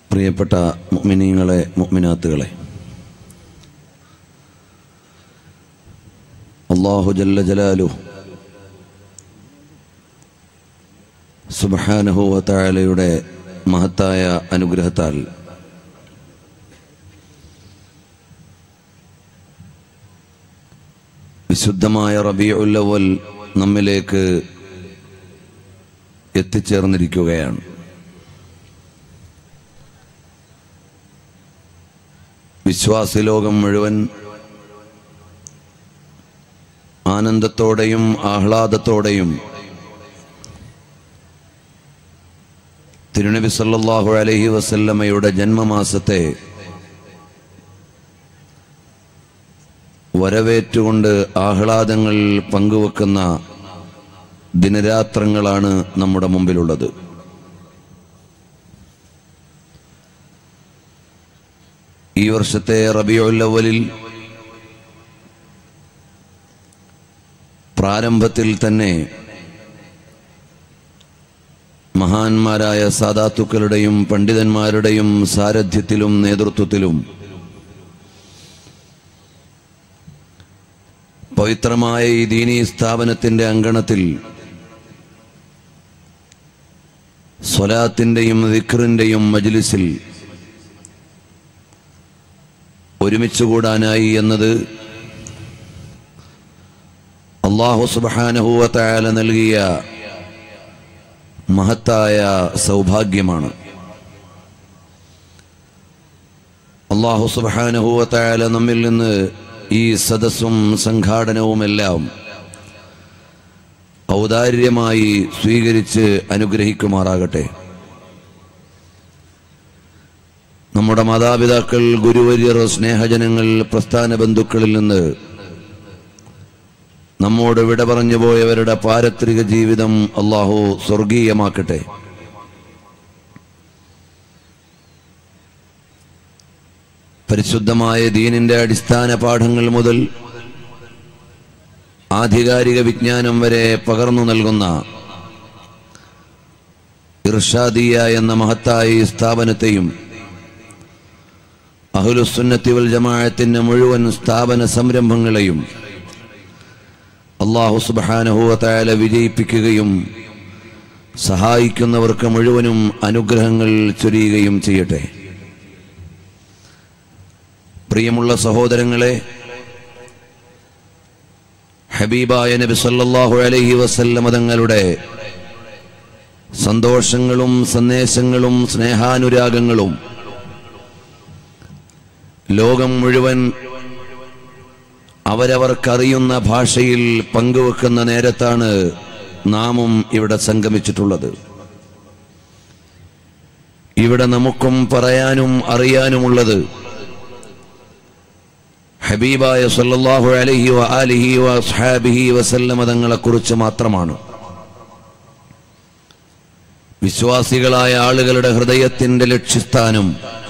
പ്രിയപ്പെട്ട മുഅ്മിനീങ്ങളെ മുഅ്മിനാത്തുകളെ അള്ളാഹു ജല്ല ജലാലു സുബ്ഹാനഹു വതആലയുടെ മഹത്തായ അനുഗ്രഹത്താൽ വിശുദ്ധമായ റബീഉൽ അവൽ നമ്മിലേക്ക് എത്തിച്ചേർന്നിരിക്കുകയാണ് വിശ്വാസി ലോകം മുഴുവൻ ആനന്ദത്തോടെയും ആഹ്ലാദത്തോടെയും തിരുനബി സല്ലല്ലാഹു അലൈഹി വസല്ലമയുടെ ജന്മമാസത്തെ വരവേറ്റുകൊണ്ട് ആഹ്ലാദങ്ങൾ പങ്കുവെക്കുന്ന ദിനരാത്രങ്ങളാണ് നമ്മുടെ മുമ്പിലുള്ളത് ഈ വർഷത്തെ റബിയുൽ അവലിൽ പ്രാരംഭത്തിൽ തന്നെ മഹാന്മാരായ സാധാത്തുക്കളുടെയും പണ്ഡിതന്മാരുടെയും സാരഥ്യത്തിലും നേതൃത്വത്തിലും പവിത്രമായ ഈ ദീനീ സ്ഥാപനത്തിന്റെ അങ്കണത്തിൽ സ്വലാത്തിന്റെയും ദിക്റിന്റെയും മജ്ലിസിൽ ഒരുമിച്ചുകൂടാനായി എന്നത് അള്ളാഹു സുബാനഹുവല നൽകിയ മഹത്തായ സൗഭാഗ്യമാണ് അള്ളാഹു സുബാനഹുവല നമ്മിൽ നിന്ന് ഈ സദസ്സും സംഘാടനവുമെല്ലാം ഔദാര്യമായി സ്വീകരിച്ച് അനുഗ്രഹിക്കുമാറാകട്ടെ നമ്മുടെ മാതാപിതാക്കൾ ഗുരുവര്യർ സ്നേഹജനങ്ങൾ പ്രസ്ഥാന ബന്ധുക്കളിൽ നിന്ന് നമ്മോട് വിട പറഞ്ഞു പോയവരുടെ പാരത്രിക ജീവിതം അള്ളാഹു സ്വർഗീയമാക്കട്ടെ പരിശുദ്ധമായ ദീനിന്റെ അടിസ്ഥാന പാഠങ്ങൾ മുതൽ ആധികാരിക വിജ്ഞാനം വരെ പകർന്നു നൽകുന്ന ഇർഷാദിയ എന്ന മഹത്തായ ഈ സ്ഥാപനത്തെയും അഹുലുസുന്നത്തി വൽ ജമാഅത്തിന്റെ മുഴുവൻ സ്ഥാപന സംരംഭങ്ങളെയും അള്ളാഹു സുബാനഹുവല വിജയിപ്പിക്കുകയും സഹായിക്കുന്നവർക്ക് മുഴുവനും അനുഗ്രഹങ്ങൾ ചൊരിയുകയും ചെയ്യട്ടെ പ്രിയമുള്ള സഹോദരങ്ങളെ ഹബീബായ നബി സല്ലല്ലാഹു അലൈഹി വസല്ലമ തങ്ങളുടെ സന്തോഷങ്ങളും സന്ദേശങ്ങളും സ്നേഹാനുരാഗങ്ങളും ലോകം മുഴുവൻ അവരവർക്കറിയുന്ന ഭാഷയിൽ പങ്കുവെക്കുന്ന നേരത്താണ് നാമും ഇവിടെ സംഗമിച്ചിട്ടുള്ളത് ഇവിടെ നമുക്കും പറയാനും അറിയാനുമുള്ളത് ഹബീബായ സല്ലല്ലാഹു അലൈഹി വ ആലിഹി വ അസ്ഹാബിഹി വസല്ലമ തങ്ങളെക്കുറിച്ച് മാത്രമാണ് വിശ്വാസികളായ ആളുകളുടെ ഹൃദയത്തിന്റെ ലക്ഷ്യസ്ഥാനം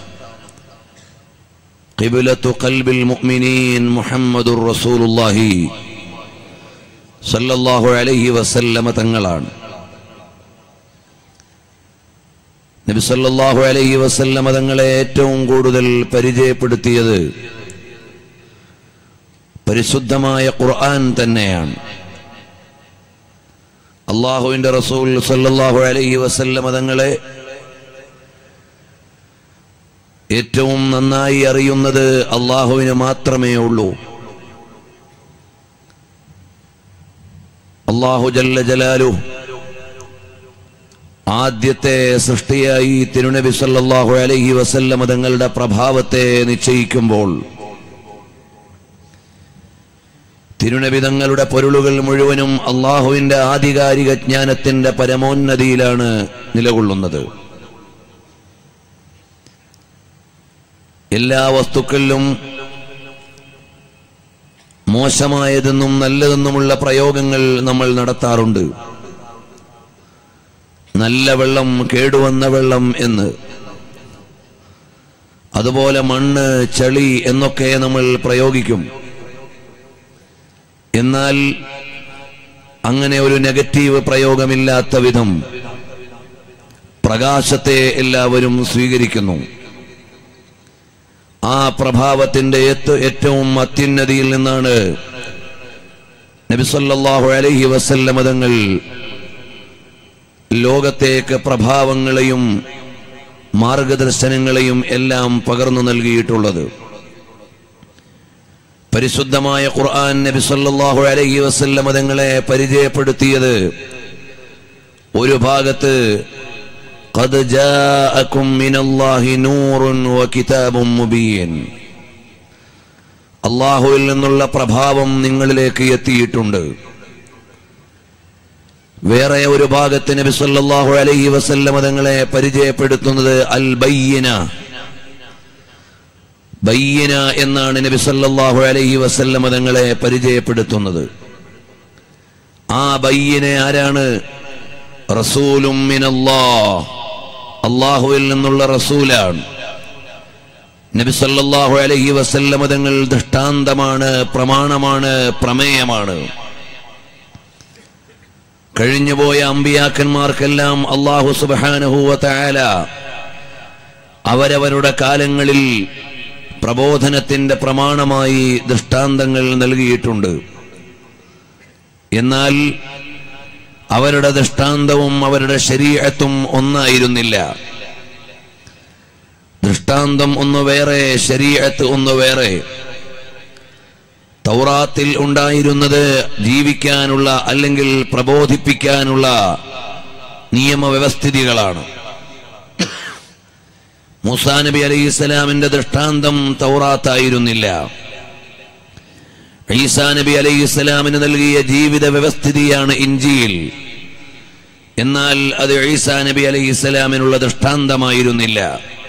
ഖിബ്ലത്തു ഖൽബിൽ മുഅ്മിനീൻ മുഹമ്മദുർ റസൂലുള്ളാഹി സല്ലല്ലാഹു അലൈഹി വസല്ലമ തങ്ങളാണ് നബി സല്ലല്ലാഹു അലൈഹി വസല്ലമ തങ്ങളെ ഏറ്റവും കൂടുതൽ പരിചയപ്പെടുത്തിയത് പരിശുദ്ധമായ ഖുർആൻ തന്നെയാണ് അള്ളാഹുവിന്റെ റസൂൽ സല്ലല്ലാഹു അലൈഹി വസല്ലമ തങ്ങളെ ഏറ്റവും നന്നായി അറിയുന്നത് അള്ളാഹുവിന് മാത്രമേ ഉള്ളൂ അള്ളാഹു ജല്ല ജലാലു ആദ്യത്തെ സൃഷ്ടിയായി തിരുനബി സല്ലല്ലാഹു അലൈഹി വസല്ലമ തങ്ങളുടെ പ്രഭാവത്തെ നിശ്ചയിക്കുമ്പോൾ തിരുനബിതങ്ങളുടെ പൊരുളുകൾ മുഴുവനും അള്ളാഹുവിന്റെ ആധികാരിക ജ്ഞാനത്തിന്റെ പരമോന്നതിയിലാണ് നിലകൊള്ളുന്നത് എല്ലാ വസ്തുക്കളിലും മോശമായതെന്നും നല്ലതെന്നുമുള്ള പ്രയോഗങ്ങൾ നമ്മൾ നടത്താറുണ്ട് നല്ല വെള്ളം കേടുവന്ന വെള്ളം എന്ന് അതുപോലെ മണ്ണ് ചളി എന്നൊക്കെ നമ്മൾ പ്രയോഗിക്കും എന്നാൽ അങ്ങനെ ഒരു നെഗറ്റീവ് പ്രയോഗമില്ലാത്ത വിധം പ്രകാശത്തെ എല്ലാവരും സ്വീകരിക്കുന്നു ആ പ്രഭാവത്തിന്റെ ഏറ്റ- ഏറ്റവും അത്യുന്നതിയിൽ നിന്നാണ് നബിസല്ലാഹു അലൈഹി വസല്ലമ തങ്ങൾ ലോകത്തേക്ക് പ്രഭാവങ്ങളെയും മാർഗദർശനങ്ങളെയും എല്ലാം പകർന്നു നൽകിയിട്ടുള്ളത് പരിശുദ്ധമായ ഖുർആൻ നബി സല്ലല്ലാഹു അലൈഹി വസല്ലമ തങ്ങളെ പരിചയപ്പെടുത്തിയത് ഒരു ഭാഗത്ത് قد جاءكم من الله نور وكتاب مبين അള്ളാഹുവിൽ നിന്നുള്ള പ്രഭാവം നിങ്ങളിലേക്ക് എത്തിയിട്ടുണ്ട് വേറെ ഒരു ഭാഗത്ത് നബി സല്ലല്ലാഹു അലൈഹി വസല്ലമ തങ്ങളെ പരിചയപ്പെടുത്തുന്നത് അൽ ബയ്യന ബയ്യന എന്നാണ് നബി സല്ലല്ലാഹു അലൈഹി വസല്ലമ തങ്ങളെ പരിചയപ്പെടുത്തുന്നത് ആ ബയ്യന ആരാണ് റസൂലും മിനല്ലാഹ് അള്ളാഹുവിൽ നിന്നുള്ള റസൂലാണ് നബി സല്ലല്ലാഹു അലൈഹി വസല്ലമ തങ്ങൾ ദൃഷ്ടാന്തമാണ് പ്രമാണമാണ് പ്രമേയമാണ് കഴിഞ്ഞുപോയ അമ്പിയാക്കന്മാർക്കെല്ലാം അള്ളാഹു സുബ്ഹാനഹു തആല അവരവരുടെ കാലങ്ങളിൽ പ്രബോധനത്തിന്റെ പ്രമാണമായി ദൃഷ്ടാന്തങ്ങൾ നൽകിയിട്ടുണ്ട് എന്നാൽ അവരുടെ ദൃഷ്ടാന്തവും അവരുടെ ശരീരത്തും ഒന്നായിരുന്നില്ല ദൃഷ്ടാന്തം ഒന്ന് വേറെ ശരീരത്ത് ഒന്ന് വേറെ തൗറാത്തിൽ ഉണ്ടായിരുന്നത് ജീവിക്കാനുള്ള അല്ലെങ്കിൽ പ്രബോധിപ്പിക്കാനുള്ള നിയമവ്യവസ്ഥിതികളാണ് മൂസാ നബി അലൈഹി ഇസ്ലാമിന്റെ ദൃഷ്ടാന്തം തൗറാത്തായിരുന്നില്ല ഈസാ നബി അലൈഹി ഇസ്ലാമിന് നൽകിയ ജീവിത വ്യവസ്ഥിതിയാണ് ഇഞ്ചിയിൽ എന്നാൽ അത് ഈസാ നബി അലൈഹി ഇസ്ലാമിനുള്ള ദൃഷ്ടാന്തമായിരുന്നില്ല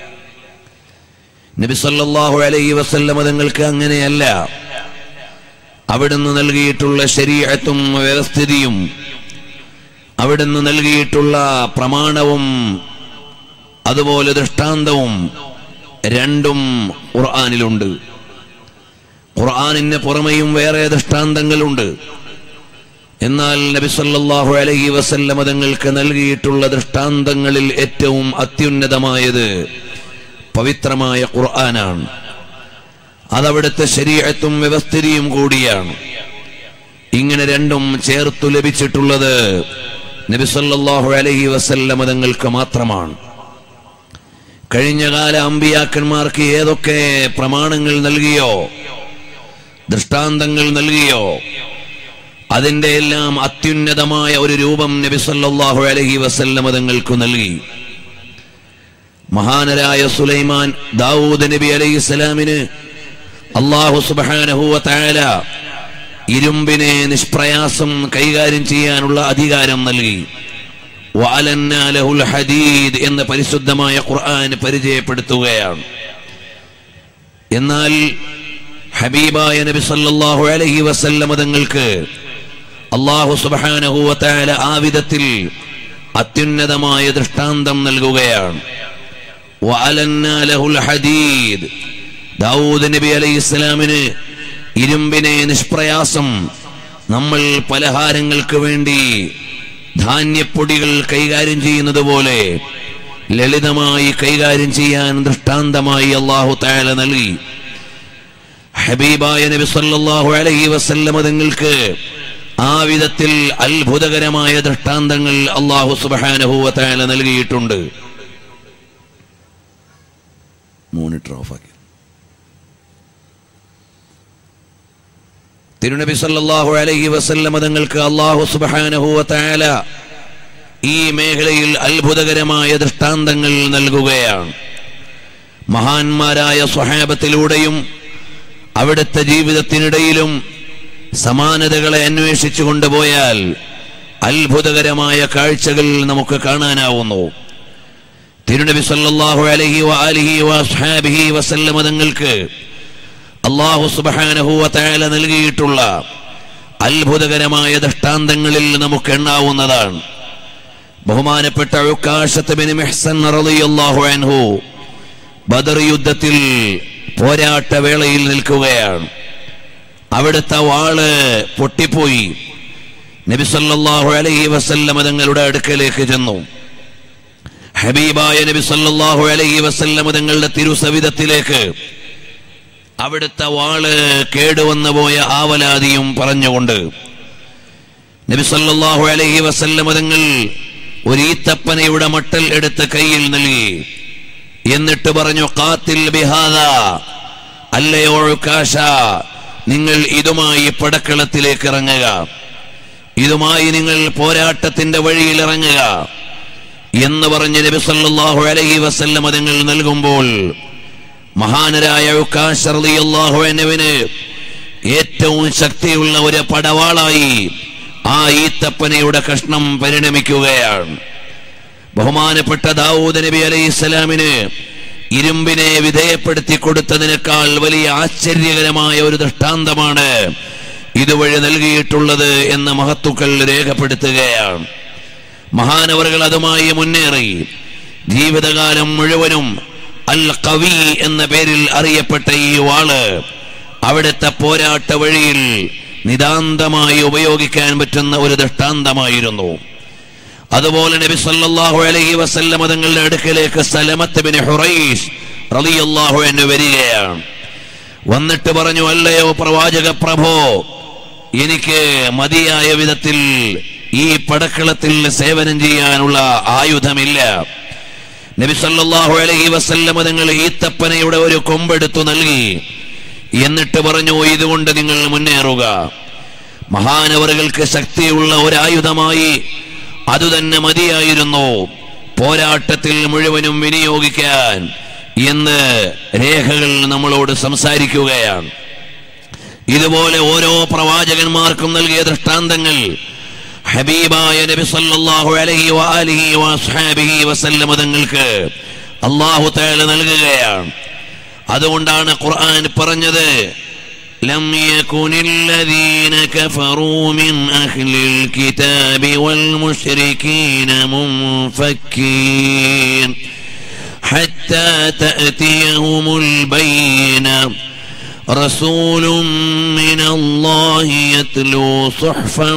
നബി സല്ലല്ലാഹു അലൈഹി വസല്ലമ തങ്ങൾക്ക് അങ്ങനെയല്ല അവിടുന്ന് നൽകിയിട്ടുള്ള ശരീഅത്തും വ്യവസ്ഥിതിയും അവിടുന്ന് നൽകിയിട്ടുള്ള പ്രമാണവും അതുപോലെ ദൃഷ്ടാന്തവും രണ്ടും ഖുർആനിലുണ്ട് ഖുർആനിന് പുറമെയും വേറെ ദൃഷ്ടാന്തങ്ങളുണ്ട് എന്നാൽ നബി സല്ലല്ലാഹു അലൈഹി വസല്ലമ തങ്ങൾക്ക് നൽകിയിട്ടുള്ള ദൃഷ്ടാന്തങ്ങളിൽ ഏറ്റവും അത്യുന്നതമായത് പവിത്രമായ ഖുർആനാണ് അതവിടുത്തെ ശരീരത്തും വ്യവസ്ഥിതിയും കൂടിയാണ് ഇങ്ങനെ രണ്ടും ചേർത്തു ലഭിച്ചിട്ടുള്ളത് നബി സല്ലല്ലാഹു അലൈഹി വസല്ലമ തങ്ങൾക്ക് മാത്രമാണ് കഴിഞ്ഞകാല അമ്പിയാക്കന്മാർക്ക് ഏതൊക്കെ പ്രമാണങ്ങൾ നൽകിയോ ദൃഷ്ടാന്തങ്ങൾ നൽകിയോ അതിന്റെ എല്ലാം അത്യുന്നതമായ ഒരു രൂപം നബി സല്ലല്ലാഹു അലൈഹി വസല്ലമ തങ്ങൾക്ക് നൽകി മഹാനരായ സുലൈമാൻ ദാവൂദ് നബി അലൈഹി സ്വലാമിന് അള്ളാഹു സുബ്ഹാനഹു വ തആല ഇരുമ്പിനെ നിഷ്പ്രയാസം കൈകാര്യം ചെയ്യാനുള്ള അധികാരം നൽകി വഅലന്നാ ലഹുൽ ഹദീദ് എന്ന പരിശുദ്ധമായ ഖുർആൻ പരിചയപ്പെടുത്തുകയാണ് എന്നാൽ ഹബീബായ നബി സല്ലല്ലാഹു അലൈഹി വസല്ലമ തങ്ങൾക്ക് അള്ളാഹു സുബ്ഹാനഹു വ തആല ആ വിധത്തിൽ അത്യുന്നതമായ ദൃഷ്ടാന്തം നൽകുകയാണ് വഅലന്നാ ലഹുൽ ഹദീദ് ദാവൂദ് നബി അലൈഹി ഇസ്ലാമിന് ഇരുമ്പിനെ നിഷ്പ്രയാസം നമ്മൾ പലഹാരങ്ങൾക്ക് വേണ്ടി ധാന്യപ്പൊടികൾ കൈകാര്യം ചെയ്യുന്നത് പോലെ ലളിതമായി കൈകാര്യം ചെയ്യാൻ ദൃഷ്ടാന്തമായി അള്ളാഹു താല നൽകി ഹബീബായ നബി സല്ലല്ലാഹു അലൈഹി വസല്ലമ തങ്ങൾക്ക് ആ വിധത്തിൽ അത്ഭുതകരമായ ദൃഷ്ടാന്തങ്ങൾ അള്ളാഹു സുബ്ഹാനഹു വ തആല നൽകിയിട്ടുണ്ട് മോണിറ്റർ ഓഫാക്കി തിരുനബി സല്ലല്ലാഹു അലൈഹി വസല്ലമ തങ്ങൾക്ക് അള്ളാഹു സുബ്ഹാനഹു വ തആല ഈ മേഖലയിൽ അത്ഭുതകരമായ ദൃഷ്ടാന്തങ്ങൾ നൽകുകയാണ് മഹാന്മാരായ സ്വഹാബത്തിലൂടെയും അവിടുത്തെ ജീവിതത്തിനിടയിലും സമാനതകളെ അന്വേഷിച്ചു കൊണ്ടുപോയാൽ അത്ഭുതകരമായ കാഴ്ചകൾ നമുക്ക് കാണാനാവുന്നു തിരുനബി സല്ലല്ലാഹു അലൈഹി വ ആലിഹി വ അസ്ഹാബിഹി വസല്ലമ തങ്ങൾക്ക് അള്ളാഹു സുബ്ഹാനഹു വ തആല നൽകിയിട്ടുള്ള അത്ഭുതകരമായ ദൃഷ്ടാന്തങ്ങളിൽ നമുക്ക് എണ്ണാവുന്നതാണ് ബഹുമാനപ്പെട്ട ഉക്കാശത്ത് ബിൻ മിഹ്സൻ റളിയല്ലാഹു അൻഹു ബദർ യുദ്ധത്തിൽ പോരാട്ട വേളയിൽ നിൽക്കുകയാണ് അവിടുത്തെ വാള് പൊട്ടിപ്പോയി നബി സല്ലല്ലാഹു അലൈഹി വസല്ലമ തങ്ങളുടെ അടുക്കലേക്ക് ചെന്നു ഹബീബായ നബി സല്ലല്ലാഹു അലൈഹി വസല്ലം തങ്ങളുടെ തിരുസവിധത്തിലേക്ക് അവിടുത്തെ വാള് കേടുവന്നു പോയ ആവലാതിയും പറഞ്ഞുകൊണ്ട് നബി സല്ലല്ലാഹു അലൈഹി വസല്ലം തങ്ങൾ ഒരു ഈത്തപ്പനയുടെ മട്ടൽ എടുത്ത് കയ്യിൽ നൽകി എന്നിട്ട് പറഞ്ഞു കാത്തിൽ ബിഹാദ അല്ലയോ കാശ നിങ്ങൾ ഇതുമായി പടക്കളത്തിലേക്ക് ഇറങ്ങുക ഇതുമായി നിങ്ങൾ പോരാട്ടത്തിന്റെ വഴിയിൽ ഇറങ്ങുക എന്ന് പറഞ്ഞ് നബി സല്ലല്ലാഹു അലൈഹി വസല്ലം അതുങ്ങൾ നൽകുമ്പോൾ മഹാനരായ ഉക്കാശ് റളിയല്ലാഹു അൻഹുവിന് ഏറ്റവും ശക്തിയുള്ള ഒരു പടവാളായി ആ ഈത്തപ്പനയുടെ കഷ്ണം പരിണമിക്കുകയാണ് ബഹുമാനപ്പെട്ട ദാവൂദ് നബി അലൈഹി ഇസ്ലാമിന് ഇരുമ്പിനെ വിധേയപ്പെടുത്തി കൊടുത്തതിനേക്കാൾ വലിയ ആശ്ചര്യകരമായ ഒരു ദൃഷ്ടാന്തമാണ് ഇതുവഴി നൽകിയിട്ടുള്ളത് എന്ന് മഹത്തുക്കൾ രേഖപ്പെടുത്തുകയാണ് മഹാനവറുകൾ അതുമായി മുന്നേറി ജീവിതകാലം മുഴുവനും അൽ കവി എന്ന പേരിൽ അറിയപ്പെട്ട ഈ വാള് അവിടുത്തെ പോരാട്ട വഴിയിൽ നിതാന്തമായി ഉപയോഗിക്കാൻ പറ്റുന്ന ഒരു ദൃഷ്ടാന്തമായിരുന്നു അതുപോലെ നബി സല്ലല്ലാഹു അലൈഹി വസല്ലം തങ്ങളുടെ അടുക്കലേക്ക് സലമത്ത് ബിൻ ഹുറൈസ് റളിയല്ലാഹു അൻഹു വരികയാണ് വന്നിട്ട് പറഞ്ഞു അല്ലയോ പ്രവാചക പ്രഭോ എനിക്ക് മതിയായ വിധത്തിൽ ഈ പടക്കളത്തിൽ സേവനം ചെയ്യാനുള്ള ആയുധമില്ല നബി സല്ലല്ലാഹു അലൈഹി വസല്ലം തങ്ങൾ ഈത്തപ്പനയുടെ ഒരു കൊമ്പെടുത്തു നൽകി എന്നിട്ട് പറഞ്ഞു ഇതുകൊണ്ട് നിങ്ങൾ മുന്നേറുക മഹാനവറുകൾക്ക് ശക്തിയുള്ള ഒരായുധമായി അതുതന്നെ മതിയായിരുന്നു പോരാട്ടത്തിൽ മുഴുവനും വിനിയോഗിക്കാൻ എന്ന് രേഖകൾ നമ്മളോട് സംസാരിക്കുകയാണ് ഇതുപോലെ ഓരോ പ്രവാചകന്മാർക്കും നൽകിയ ദൃഷ്ടാന്തങ്ങൾ ഹബീബായ നബി സല്ലല്ലാഹു അലൈഹി വആലിഹി വഅസ്ഹാബിഹി വസല്ലമ തങ്ങൾക്ക് അല്ലാഹു തആല നൽകുകയാണ് അതുകൊണ്ടാണ് ഖുർആൻ പറഞ്ഞത് لم يكن الذين كفروا من أهل الكتاب والمشركين منفكين حتى تأتيهم البينة رسول من الله يتلو صحفا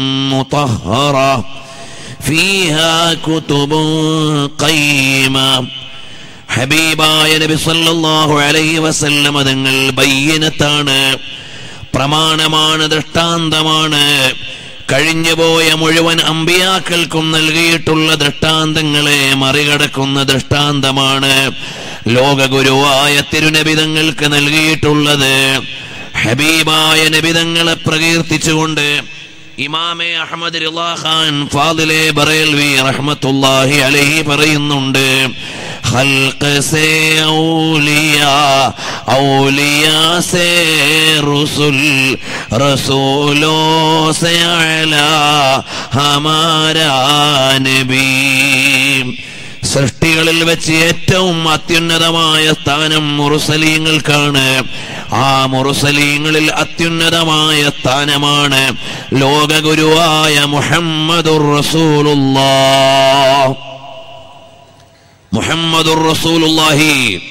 مطهرة فيها كتب قيمة ഹബീബായ നബി സല്ലല്ലാഹു അലൈഹി വസല്ലം തങ്ങൾ ബയ്യനത്താണ് പ്രമാണമാണ് ദൃഷ്ടാന്തമാണ് കഴിഞ്ഞുപോയ മുഴുവൻ അമ്പിയാക്കൾക്കും നൽകിയിട്ടുള്ള ദൃഷ്ടാന്തങ്ങളെ മറികടക്കുന്ന ദൃഷ്ടാന്തമാണ് ലോകഗുരുവായ തിരുനബിതങ്ങൾക്ക് നൽകിയിട്ടുള്ളത് ഹബീബായ നബിതങ്ങളെ പ്രകീർത്തിച്ചുകൊണ്ട് ഇമാമെ അഹമ്മദ് റിളാ ഖാൻ ഫാദിലെ ബറേൽവി റഹ്മത്തുള്ളാഹി അലൈഹി പറയുന്നുണ്ട് خلق سے اولیاء اولیاء سے رسول رسولوں سے اعلی ہمارا نبی സൃഷ്ടികളിൽ വെച്ച് ഏറ്റവും അത്യുന്നതമായ സ്ഥാനം മുറുസലീങ്ങൾക്കാണ് ആ മുറുസലീങ്ങളിൽ അത്യുന്നതമായ സ്ഥാനമാണ് ലോകഗുരുവായ മുഹമ്മദുർ റസൂലുള്ളാഹ് മുഹമ്മദുർ റസൂലുള്ളാഹി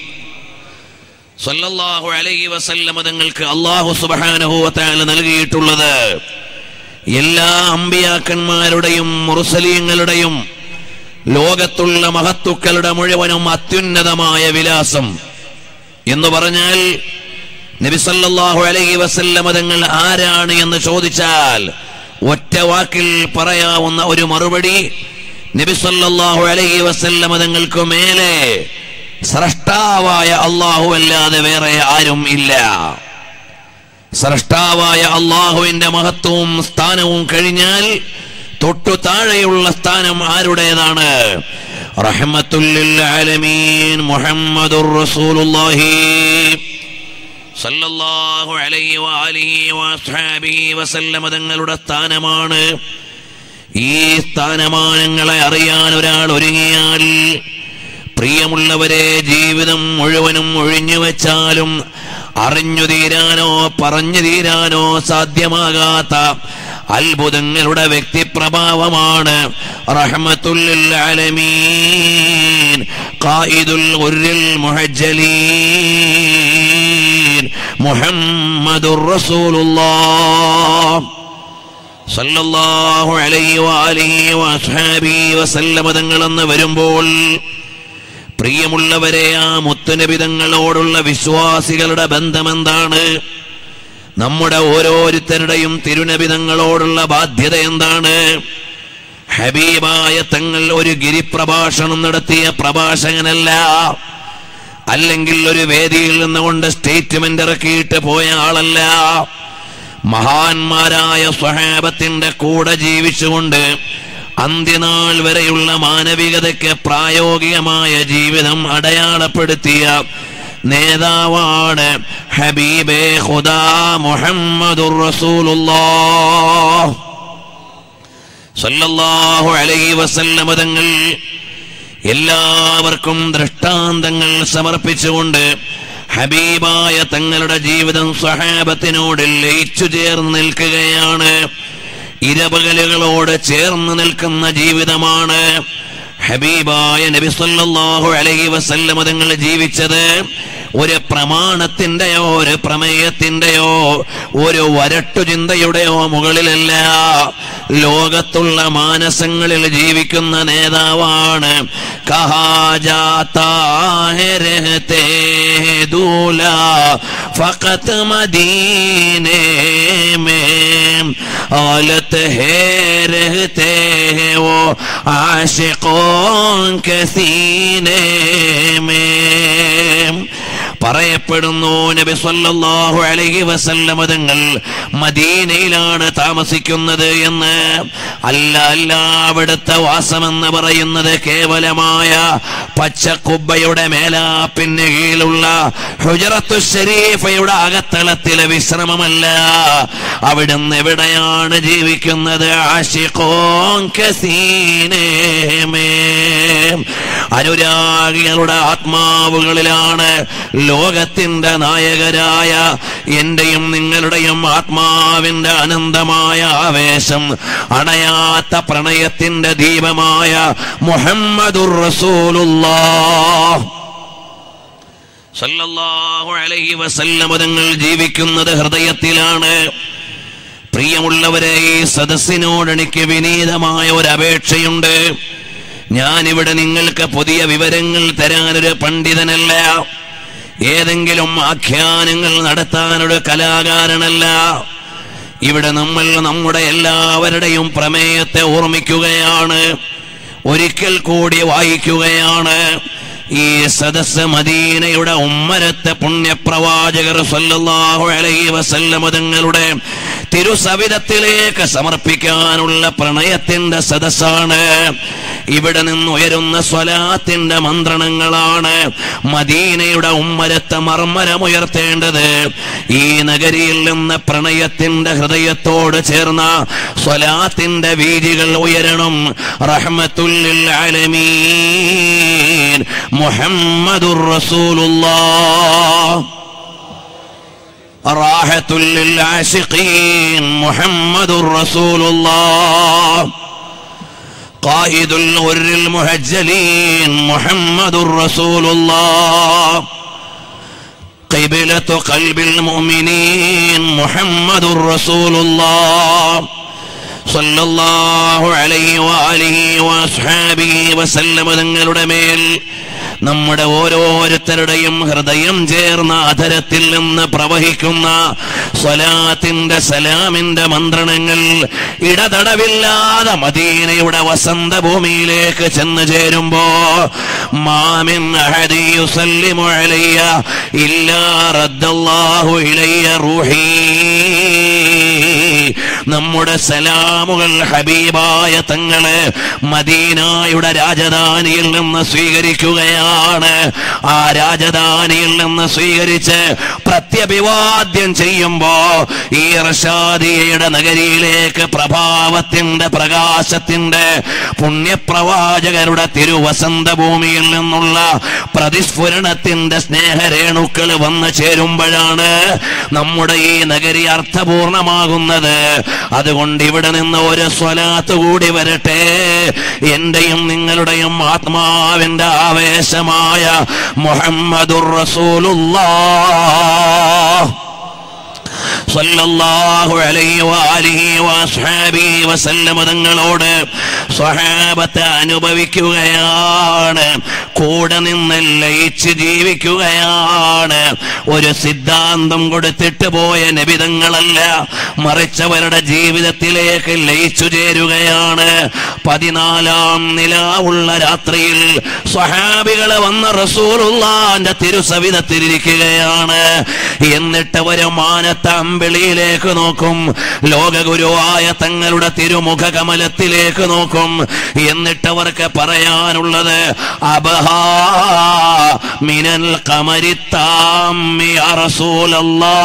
സല്ലല്ലാഹു അലൈഹി വസല്ലമ തങ്ങൾക്ക് അല്ലാഹു സുബ്ഹാനഹു വതആല നൽകിയിട്ടുള്ളത് എല്ലാ അമ്പിയാക്കന്മാരുടെയും മുർസലീങ്ങളുടെയും ലോകത്തുള്ള മഹത്തുക്കളുടെ മുഴുവനും അത്യുന്നതമായ വിലാസം എന്ന് പറഞ്ഞാൽ നബി സല്ലല്ലാഹു അലൈഹി വസല്ലമ തങ്ങൾ ആരാണ് എന്ന് ചോദിച്ചാൽ ഒറ്റ വാക്കിൽ പറയാവുന്ന ഒരു മറുപടി നബി സല്ലല്ലാഹു അലൈഹി വസല്ലമ തങ്ങൾക്ക് മേലെ സ്രഷ്ടാവായ അള്ളാഹു അല്ലാതെ വേറെ ആരും ഇല്ല സ്രഷ്ടാവായ അള്ളാഹുവിന്റെ മഹത്വവും സ്ഥാനവും കഴിഞ്ഞാൽ തൊട്ടു താഴെയുള്ള സ്ഥാനം ആരുടേതാണ് റഹ്മത്തുല്ലിൽ ആലമീൻ മുഹമ്മദുർ റസൂലുള്ളാഹി സല്ലല്ലാഹു അലൈഹി വആലിഹി വഅസ്ഹാബിഹി വസല്ലമ തങ്ങളുടെ സ്ഥാനമാണ് ഈ സ്ഥാനമാനങ്ങളെ അറിയാൻ ഒരാൾ ഒരുങ്ങിയാൽ പ്രിയമുള്ളവരെ ജീവിതം മുഴുവനും ഒഴിഞ്ഞു വെച്ചാലും അറിഞ്ഞു തീരാനോ പറഞ്ഞു തീരാനോ സാധ്യമാകാത്ത അത്ഭുതങ്ങളുടെ വ്യക്തിപ്രഭാവമാണ് റഹ്മത്തുല്ലിൽ ആലമീൻ ഖായിദുൽ ഗുർരിൽ മുഹജ്ജലീൻ മുഹമ്മദുർ റസൂലുള്ളാഹ് സല്ലല്ലാഹു അലൈഹി വഅലിഹി വഅസ്ഹാബിഹി വസല്ലമ തങ്ങളെന്ന് വരുമ്പോൾ പ്രിയമുള്ളവരെ ആ മുത്തുനബിതങ്ങളോടുള്ള വിശ്വാസികളുടെ ബന്ധമെന്താണ് നമ്മുടെ ഓരോരുത്തരുടെയും തിരുനബിതങ്ങളോടുള്ള ബാധ്യത എന്താണ് ഹബീബായ തങ്ങൾ ഒരു ഗിരിപ്രഭാഷണം നടത്തിയ പ്രഭാഷകനല്ല അല്ലെങ്കിൽ ഒരു വേദിയിൽ നിന്നുകൊണ്ട് സ്റ്റേറ്റ്മെന്റ് ഇറക്കിയിട്ട് പോയ ആളല്ല മഹാന്മാരായ സ്വഹാബത്തിന്റെ കൂടെ ജീവിച്ചുകൊണ്ട് അന്ത്യനാൾ വരെയുള്ള മാനവികതയ്ക്ക് പ്രായോഗികമായ ജീവിതം അടയാളപ്പെടുത്തിയ നേതാവാണ് ഹബീബെ ഖുദാ മുഹമ്മദുർ റസൂലുള്ളാഹ് സല്ലല്ലാഹു അലൈഹി വസല്ലമ തങ്ങൾ എല്ലാവർക്കും ദൃഷ്ടാന്തങ്ങൾ സമർപ്പിച്ചുകൊണ്ട് ഹബീബായ തങ്ങളുടെ ജീവിതം സ്വഹാബത്തിനോട് ലയിച്ചു ചേർന്ന് നിൽക്കുകയാണ് ഇരപകലുകളോട് ചേർന്ന് നിൽക്കുന്ന ജീവിതമാണ് ഹബീബായ നബി സല്ലല്ലാഹു അലൈഹി വസല്ലമ തങ്ങൾ ജീവിച്ചത് ഒരു പ്രമാണത്തിന്റെയോ ഒരു പ്രമേയത്തിന്റെയോ ഒരു വരട്ടു ചിന്തയുടെയോ മുകളിലല്ല ലോകത്തുള്ള മാനസങ്ങളിൽ ജീവിക്കുന്ന നേതാവാണ് കഹാജാത്തേ ദൂല ഫഖത്ത് മദീനെ में औलत है रहते हैं वो आशिकों के सीने में പറയപ്പെടുന്നു നബി സല്ലല്ലാഹു അലൈഹി വസല്ലമ തങ്ങൾ മദീനയിലാണ് താമസിക്കുന്നത് എന്ന് അല്ല അല്ല അവിടുത്തെ വാസമെന്ന് പറയുന്നത് കേവലമായ പച്ചക്കുബ്ബയുടെ മേലാപ്പിന് കീഴിലുള്ള ഹുജറത്തു ഷരീഫയുടെ അകത്തളത്തിലെ വിശ്രമമല്ല അവിടുന്ന് എവിടെയാണ് ജീവിക്കുന്നത് ആഷിഖോൻ കസീനേമേ അനുരാഗികളുടെ ആത്മാവുകളിലാണ് ലോകത്തിന്റെ നായകരായ എന്റെയും നിങ്ങളുടെയും ആത്മാവിന്റെ അനന്തമായ ആവേശം അണയാത്ത പ്രണയത്തിന്റെ ദീപമായ മുഹമ്മദുർ റസൂലുള്ളാഹ് സല്ലല്ലാഹു അലൈഹി വസല്ലമ തങ്ങൾ ജീവിക്കുന്നത് ഹൃദയത്തിലാണ് പ്രിയമുള്ളവരെ ഈ സദസ്സിനോട് എനിക്ക് വിനീതമായ ഒരു അപേക്ഷയുണ്ട് ഞാനിവിടെ നിങ്ങൾക്ക് പുതിയ വിവരങ്ങൾ തരാനൊരു പണ്ഡിതനല്ല ഏതെങ്കിലും ആഖ്യാനങ്ങൾ നടത്താനൊരു കലാകാരനല്ല ഇവിടെ നമ്മൾ നമ്മുടെ എല്ലാവരുടെയും പ്രമേയത്തെ ഓർമ്മിക്കുകയാണ് ഒരിക്കൽ കൂടി വായിക്കുകയാണ് ഈ സദസ് മദീനയുടെ ഉമ്മരത്തെ പുണ്യപ്രവാചകർ സല്ലല്ലാഹു അലൈഹി വസല്ലമ തങ്ങളുടെ തിരുസവിധത്തിലേക്ക് സമർപ്പിക്കാനുള്ള പ്രണയത്തിന്റെ സദസ്സാണ് ഇവിടെ നിന്ന് ഉയരുന്ന സ്വലാത്തിന്റെ മന്ത്രണങ്ങളാണ് മദീനയുടെ ഉമ്മരത്തെ മർമ്മരമുയർത്തേണ്ടത് ഈ നഗരിയിൽ നിന്ന് പ്രണയത്തിന്റെ ഹൃദയത്തോട് ചേർന്ന സ്വലാത്തിന്റെ വീതികൾ ഉയരണം റഹ്മത്തുല്ലിൽ ആലമീൻ മുഹമ്മദുർ റസൂലുള്ളാഹ് راحة للعاشقين محمد رسول الله قائد الغر المهجلين محمد رسول الله قبلة قلب المؤمنين محمد رسول الله صلى الله عليه وآله وأصحابه وسلم തങ്ങളുടെ മേൽ നമ്മുടെ ഓരോരുത്തരുടെയും ഹൃദയം ചേർന്ന അധരത്തിൽ നിന്ന് പ്രവഹിക്കുന്ന സ്വലാത്തിന്റെ സലാമിന്റെ മന്ത്രണങ്ങൾ ഇടതടവില്ലാതെ മദീനയുടെ വസന്ത ഭൂമിയിലേക്ക് ചെന്ന് ചേരുമ്പോ മാമിൻ അഹദി യുസല്ലിമു അലയ്യ ഇല്ലാ റദ്ദല്ലാഹു ഇലയ്യ റൂഹി നമ്മുടെ സലാമുകൾ ഹബീബായ തങ്ങള് മദീനായുടെ രാജധാനിയിൽ നിന്ന് സ്വീകരിക്കുകയാണ് ആ രാജധാനിയിൽ നിന്ന് സ്വീകരിച്ച് പ്രത്യഭിവാദ്യം ചെയ്യുമ്പോ ഈ റഷാദിയയുടെ നഗരിയിലേക്ക് പ്രഭാവത്തിന്റെ പ്രകാശത്തിന്റെ പുണ്യപ്രവാചകരുടെ തിരുവസന്ത ഭൂമിയിൽ നിന്നുള്ള പ്രതിസ്ഫുരണത്തിന്റെ സ്നേഹരേണുക്കൾ വന്നു ചേരുമ്പോഴാണ് നമ്മുടെ ഈ നഗരി അർത്ഥപൂർണമാകുന്നത് അതുകൊണ്ട് ഇവിടെ നിന്ന് ഒരു സ്വലാത്ത് കൂടി വരട്ടെ എന്റെയും നിങ്ങളുടെയും ആത്മാവിന്റെ ആവേശമായ മുഹമ്മദുർ റസൂലുള്ളാഹ് സല്ലല്ലാഹു അലൈഹി വആലിഹി വഅസ്ഹാബിഹി വസല്ലമ തങ്ങളോട് സ്വഹാബത്ത് അനുഭവിക്കുകയാണ് കൂടെ നിന്ന് ലയിച്ച് ജീവിക്കുകയാണ് ഒരു സിദ്ധാന്തം കൊടുത്തിട്ട് പോയ നബിതങ്ങളല്ല മറിച്ചവരുടെ ജീവിതത്തിലേക്ക് ലയിച്ചു ചേരുകയാണ് പതിനാലാം നിലാവുള്ള രാത്രിയിൽ സ്വഹാബികളെ വന്ന റസൂലുള്ളാന്റെ തിരുസവിധത്തിലിരിക്കുകയാണ് എന്നിട്ട് ഒരു മാനത്തെ അമ്പിളിയിലേക്ക് നോക്കും ലോകഗുരുവായ തങ്ങളുടെ തിരുമുഖ കമലത്തിലേക്ക് നോക്കും എന്നിട്ട് അവർക്ക് പറയാനുള്ളത് അബഹാ മിനൽ കമരിത്താമ്മി അറസൂലല്ലാ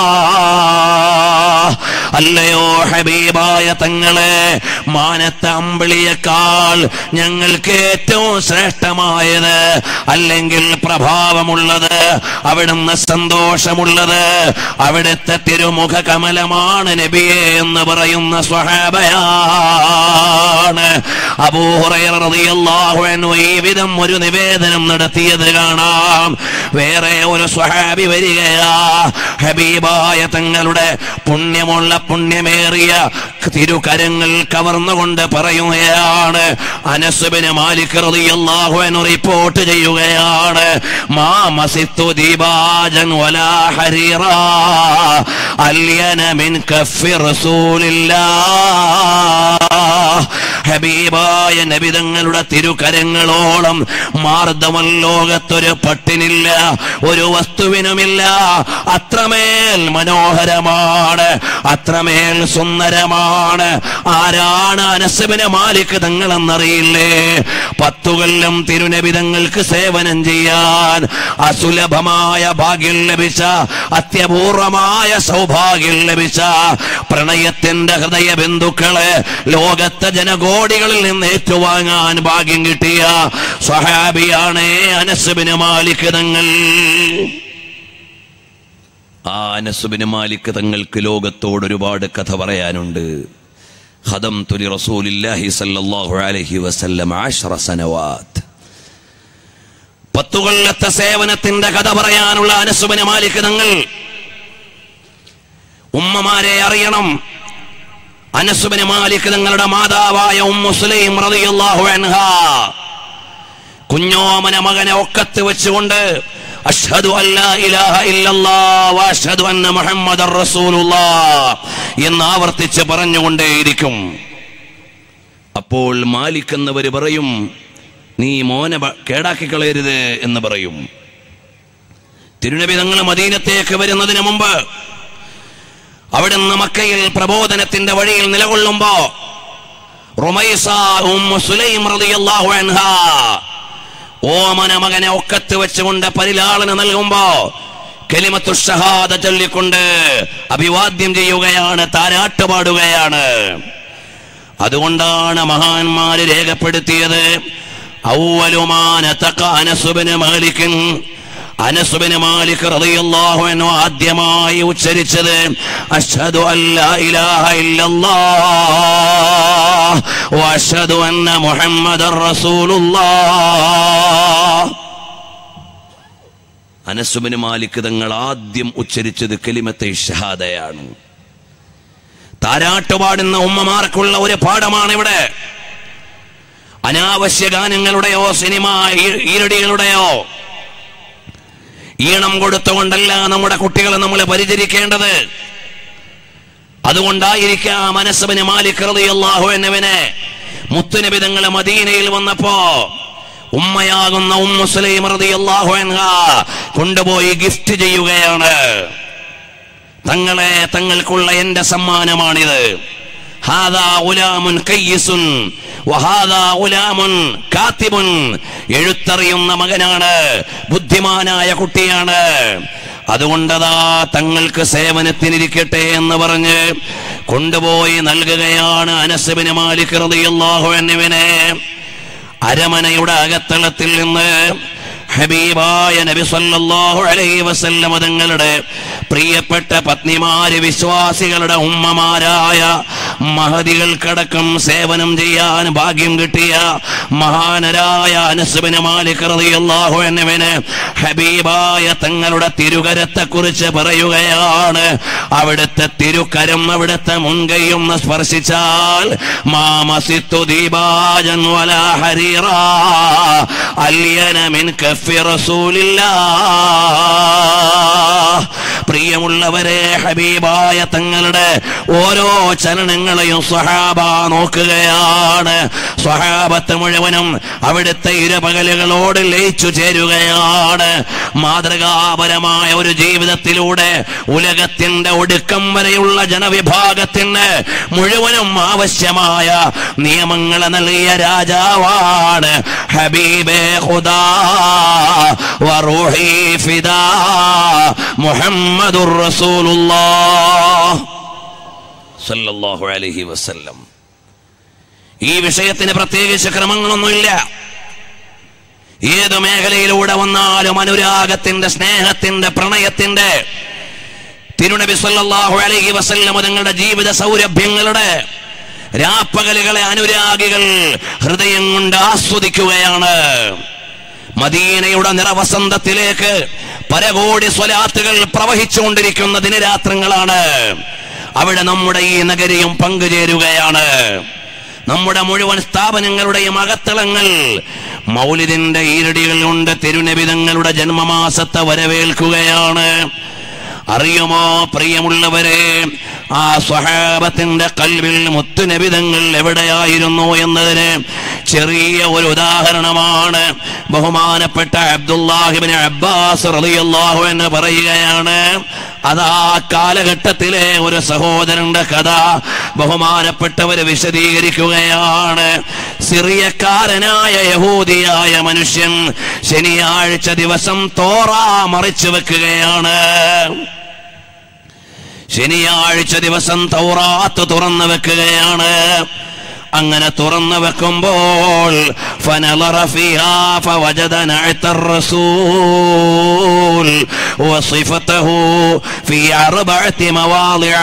അല്ലയോ ഹബീബായ തങ്ങളെ മാനത്തെ അമ്പിളിയേക്കാൾ ഞങ്ങൾക്ക് ഏറ്റവും ശ്രേഷ്ഠമായത് അല്ലെങ്കിൽ പ്രഭാവമുള്ളത് അവിടുന്ന് സന്തോഷമുള്ളത് അവിടുത്തെ തിരുമുഖ കമലമാണ് നബിയെ എന്ന് പറയുന്ന സ്വഹാബയാണ് അബൂഹുറൈറളിയല്ലാഹു അൻഹു ഈ വിധം ഒരു നിവേദനം നടത്തിയത് കാണാം വേറെ ഒരു സ്വഹാബി വരികയാ ഹബീബായ തങ്ങളുടെ പുണ്യമുള്ള പുണ്യമേറിയ തിരുകരങ്ങൾ കവർന്നുകൊണ്ട് പറയുകയാണ് അനസുബിന് മാലിക് റളിയല്ലാഹു അൻഹു റിപ്പോർട്ട് ചെയ്യുകയാണ് മാ മസിത്തു ദീപാജൻ വലാ ഹരീറ അല്യന മിൻ കഫി റസൂലില്ലാഹ് ഹബീബായ നബിതങ്ങളുടെ തിരുകരങ്ങളോളം മാർദ്ദമൽ ലോകത്തൊരു പട്ടിനില്ല ഒരു വസ്തുവിനുമില്ല അത്രമേൽ മനോഹരമാണ് അത്രമേൽ സുന്ദരമാണ് ആരാണ് അനസബിന് മാലിക് തങ്ങളെന്നറിയില്ലേ പത്തുകൊല്ലം തിരുനബിതങ്ങൾക്ക് സേവനം ചെയ്യാൻ അസുലഭമായ ഭാഗ്യം ലഭിച്ച അത്യപൂർവമായ സൗഭാഗ്യം ലഭിച്ച പ്രണയത്തിന്റെ ഹൃദയ ബന്ധുക്കളെ ലോകത്തെ ജനകോടികളിൽ നിന്ന് ഏറ്റുവാങ്ങാൻ ഭാഗ്യം കിട്ടിയ സ്വഹാബിയാണ് അനസുബിന് മാലിക് തങ്ങൾ ആ അനസുബിന് മാലിക് തങ്ങൾക്ക് ലോകത്തോട് ഒരുപാട് കഥ പറയാനുണ്ട് ഖദം തുലി റസൂലില്ലാഹി സല്ലല്ലാഹു അലൈഹി വസല്ലം ആശറ സനവാത്ത് പത്തു കൊല്ലത്തെ സേവനത്തിന്റെ കഥ പറയാനുള്ള അനസുബിന് മാലിക് തങ്ങൾ ഉമ്മമാരെ അറിയണം അനസുബിന് മാലിക് തങ്ങളുടെ മാതാവായ ഉമ്മു സുലൈം റളിയല്ലാഹു അൻഹ കുഞ്ഞോമന മകനെ ഒക്കത്ത് വെച്ചുകൊണ്ട് അഷ്ഹദു അല്ലാ ഇലാഹ ഇല്ലല്ലാഹ് വഅഷ്ഹദു അന്ന മുഹമ്മദർ റസൂലുള്ളാഹ് എന്ന് ആവർത്തിച്ച് പറഞ്ഞുകൊണ്ടേയിരിക്കും അപ്പോൾ മാലിക് എന്നവർ പറയും നീ മോനെ ബ- കേടാക്കി കളയരുത് എന്ന് പറയും തിരുനബി തങ്ങൾ മദീനത്തേക്ക് വരുന്നതിന് മുമ്പ് അവിടുന്ന് മക്കയിൽ പ്രബോധനത്തിന്റെ വഴിയിൽ നിലകൊള്ളുമ്പോ റുമൈസ ഉമ്മു സുലൈം റളിയല്ലാഹു അൻഹ ഓമന മകനെ ഒക്കത്ത് വെച്ചുകൊണ്ട് പരിലാളന നൽകുമ്പോ കെലിമത്തു ഷഹാദ ചൊല്ലിക്കൊണ്ട് അഭിവാദ്യം ചെയ്യുകയാണ് താരാട്ട് പാടുകയാണ് അതുകൊണ്ടാണ് മഹാന്മാര് രേഖപ്പെടുത്തിയത് ഔവലുമാന തക അനസുബിന് മാലിക്കിൻ അനസുബിന് മാലിക് റളിയല്ലാഹു അൻഹു ആദ്യമായി ഉച്ചരിച്ചത് അഷ്ഹദു അല്ലാ ഇലാഹ ഇല്ലല്ലാഹ് വഅഷ്ഹദു അന്ന മുഹമ്മദർ റസൂലുള്ളാഹ് അനസുബിന് മാലിക് തങ്ങൾ ആദ്യം ഉച്ചരിച്ചത് കലിമത്തെ ഷഹാദയാണ് താരാട്ടുപാടുന്ന ഉമ്മമാർക്കുള്ള ഒരു പാഠമാണ് ഇവിടെ അനാവശ്യ ഗാനങ്ങളുടെയോ സിനിമ ഈ- ഈരടികളുടെയോ ഈണം കൊടുത്തുകൊണ്ടല്ല നമ്മുടെ കുട്ടികളെ നമ്മൾ പരിചരിക്കേണ്ടത് അതുകൊണ്ടായിരിക്കാം മനസ്സബിന് മാലിക് റളിയല്ലാഹു എന്നവനെ മുത്തുനബി തങ്ങളെ മദീനയിൽ വന്നപ്പോ ഉമ്മയാകുന്ന ഉമ്മു സുലൈം റളിയല്ലാഹു അൻഹ കൊണ്ടുപോയി ഗിഫ്റ്റ് ചെയ്യുകയാണ് തങ്ങളെ തങ്ങൾക്കുള്ള എന്റെ സമ്മാനമാണിത് ഹാദാ ഉലാമുൻ കയ്യിസുൻ വഹാദാ ഉലാമുൻ കാത്തിബുൻ എഴുത്തറിയുന്ന മകനാണ് ബുദ്ധിമാനായ കുട്ടിയാണ് അതുകൊണ്ടതാ തങ്ങൾക്ക് സേവനത്തിനിരിക്കട്ടെ എന്ന് പറഞ്ഞ് കൊണ്ടുപോയി നൽകുകയാണ് അനസബിന് മാലിക് റളിയല്ലാഹു എന്നിവനെ അരമനയുടെ അകത്തളത്തിൽ നിന്ന് ഹബീബായ നബി സല്ലല്ലാഹു അലൈഹി വസല്ലം തങ്ങളുടെ പ്രിയപ്പെട്ട പത്നിമാര് വിശ്വാസികളുടെ ഉമ്മമാരായ മഹതികൾക്കടക്കം സേവനം ചെയ്യാൻ ഭാഗ്യം കിട്ടിയ മഹാനരായ അനസുബിന് മാലിക് റളിയല്ലാഹു അൻഹുവിന് ഹബീബായ തങ്ങളുടെ തിരുകരത്തെ കുറിച്ച് പറയുകയാണ് അവിടുത്തെ തിരുക്കരം അവിടുത്തെ മുൻകൈയും സ്പർശിച്ചാൽ മാമസിത്തു ദീപാജൻ വലാ ഹരീറ അല്യന മിൻ കഫി റസൂലില്ലാ പ്രിയമുള്ളവരെ ഹബീബായ തങ്ങളുടെ ഓരോ ചലനങ്ങളെയും സ്വഹാബ നോക്കുകയാണ് സ്വഹാബത്ത് മുഴുവനും അവിടുത്തെ ഇരുപകലുകളോട് ലയിച്ചു ചേരുകയാണ് മാതൃകാപരമായ ഒരു ജീവിതത്തിലൂടെ ഉലകത്തിന്റെ ഒടുക്കം വരെയുള്ള ജനവിഭാഗത്തിന് മുഴുവനും ആവശ്യമായ നിയമങ്ങൾ നൽകിയ രാജാവാണ് ഹബീബെ ഖുദാ വറൂഹി ഫിദാ മുഹമ്മദുർ റസൂലുള്ളാഹ് സല്ലല്ലാഹു അലൈഹി വസല്ലം ഈ വിഷയത്തിന് പ്രത്യേകിച്ച് ക്രമങ്ങളൊന്നുമില്ല ഏത് മേഖലയിലൂടെ വന്നാലും അനുരാഗത്തിന്റെ സ്നേഹത്തിന്റെ പ്രണയത്തിന്റെ തിരുനബി സല്ലല്ലാഹു അലൈഹി വസല്ലം തങ്ങളുടെ ജീവിത സൗരഭ്യങ്ങളുടെ രാപ്പകലുകളെ അനുരാഗികൾ ഹൃദയം കൊണ്ട് ആസ്വദിക്കുകയാണ് മദീനയുടെ നിറവസന്തത്തിലേക്ക് പരകോടി സ്വലാത്തുകൾ പ്രവഹിച്ചുകൊണ്ടിരിക്കുന്ന ദിനരാത്രങ്ങളാണ് അവിടെ നമ്മുടെ ഈ നഗരിയും പങ്കുചേരുകയാണ് നമ്മുടെ മുഴുവൻ സ്ഥാപനങ്ങളുടെയും അകത്തളങ്ങൾ മൗലിദിന്റെ ഈരടികൾ കൊണ്ട് തിരുനബിതങ്ങളുടെ ജന്മമാസത്തെ വരവേൽക്കുകയാണ് അറിയുമോ പ്രിയമുള്ളവരെ ആ സ്വഹാബത്തിന്റെ കൽവിൽ മുത്തുനബിതങ്ങൾ എവിടെയായിരുന്നു എന്നതിന് ചെറിയ ഒരു ഉദാഹരണമാണ് ബഹുമാനപ്പെട്ട അബ്ദുല്ലാഹിബിന് അബ്ബാസ് റളിയല്ലാഹു എന്ന് പറയുകയാണ് അതാ കാലഘട്ടത്തിലെ ഒരു സഹോദരന്റെ കഥ ബഹുമാനപ്പെട്ടവർ വിശദീകരിക്കുകയാണ് സിറിയക്കാരനായ യഹൂദിയായ മനുഷ്യൻ ശനിയാഴ്ച ദിവസം തോറ മറിച്ചു വെക്കുകയാണ് ശനിയാഴ്ച ദിവസം തൗറാത്ത് തുറന്നു വെക്കുകയാണ് അങ്ങനെ തുറന്നു വെക്കുമ്പോൾ فنظر فيها فوجد نعت الرسول وصفته في أربعة مواضع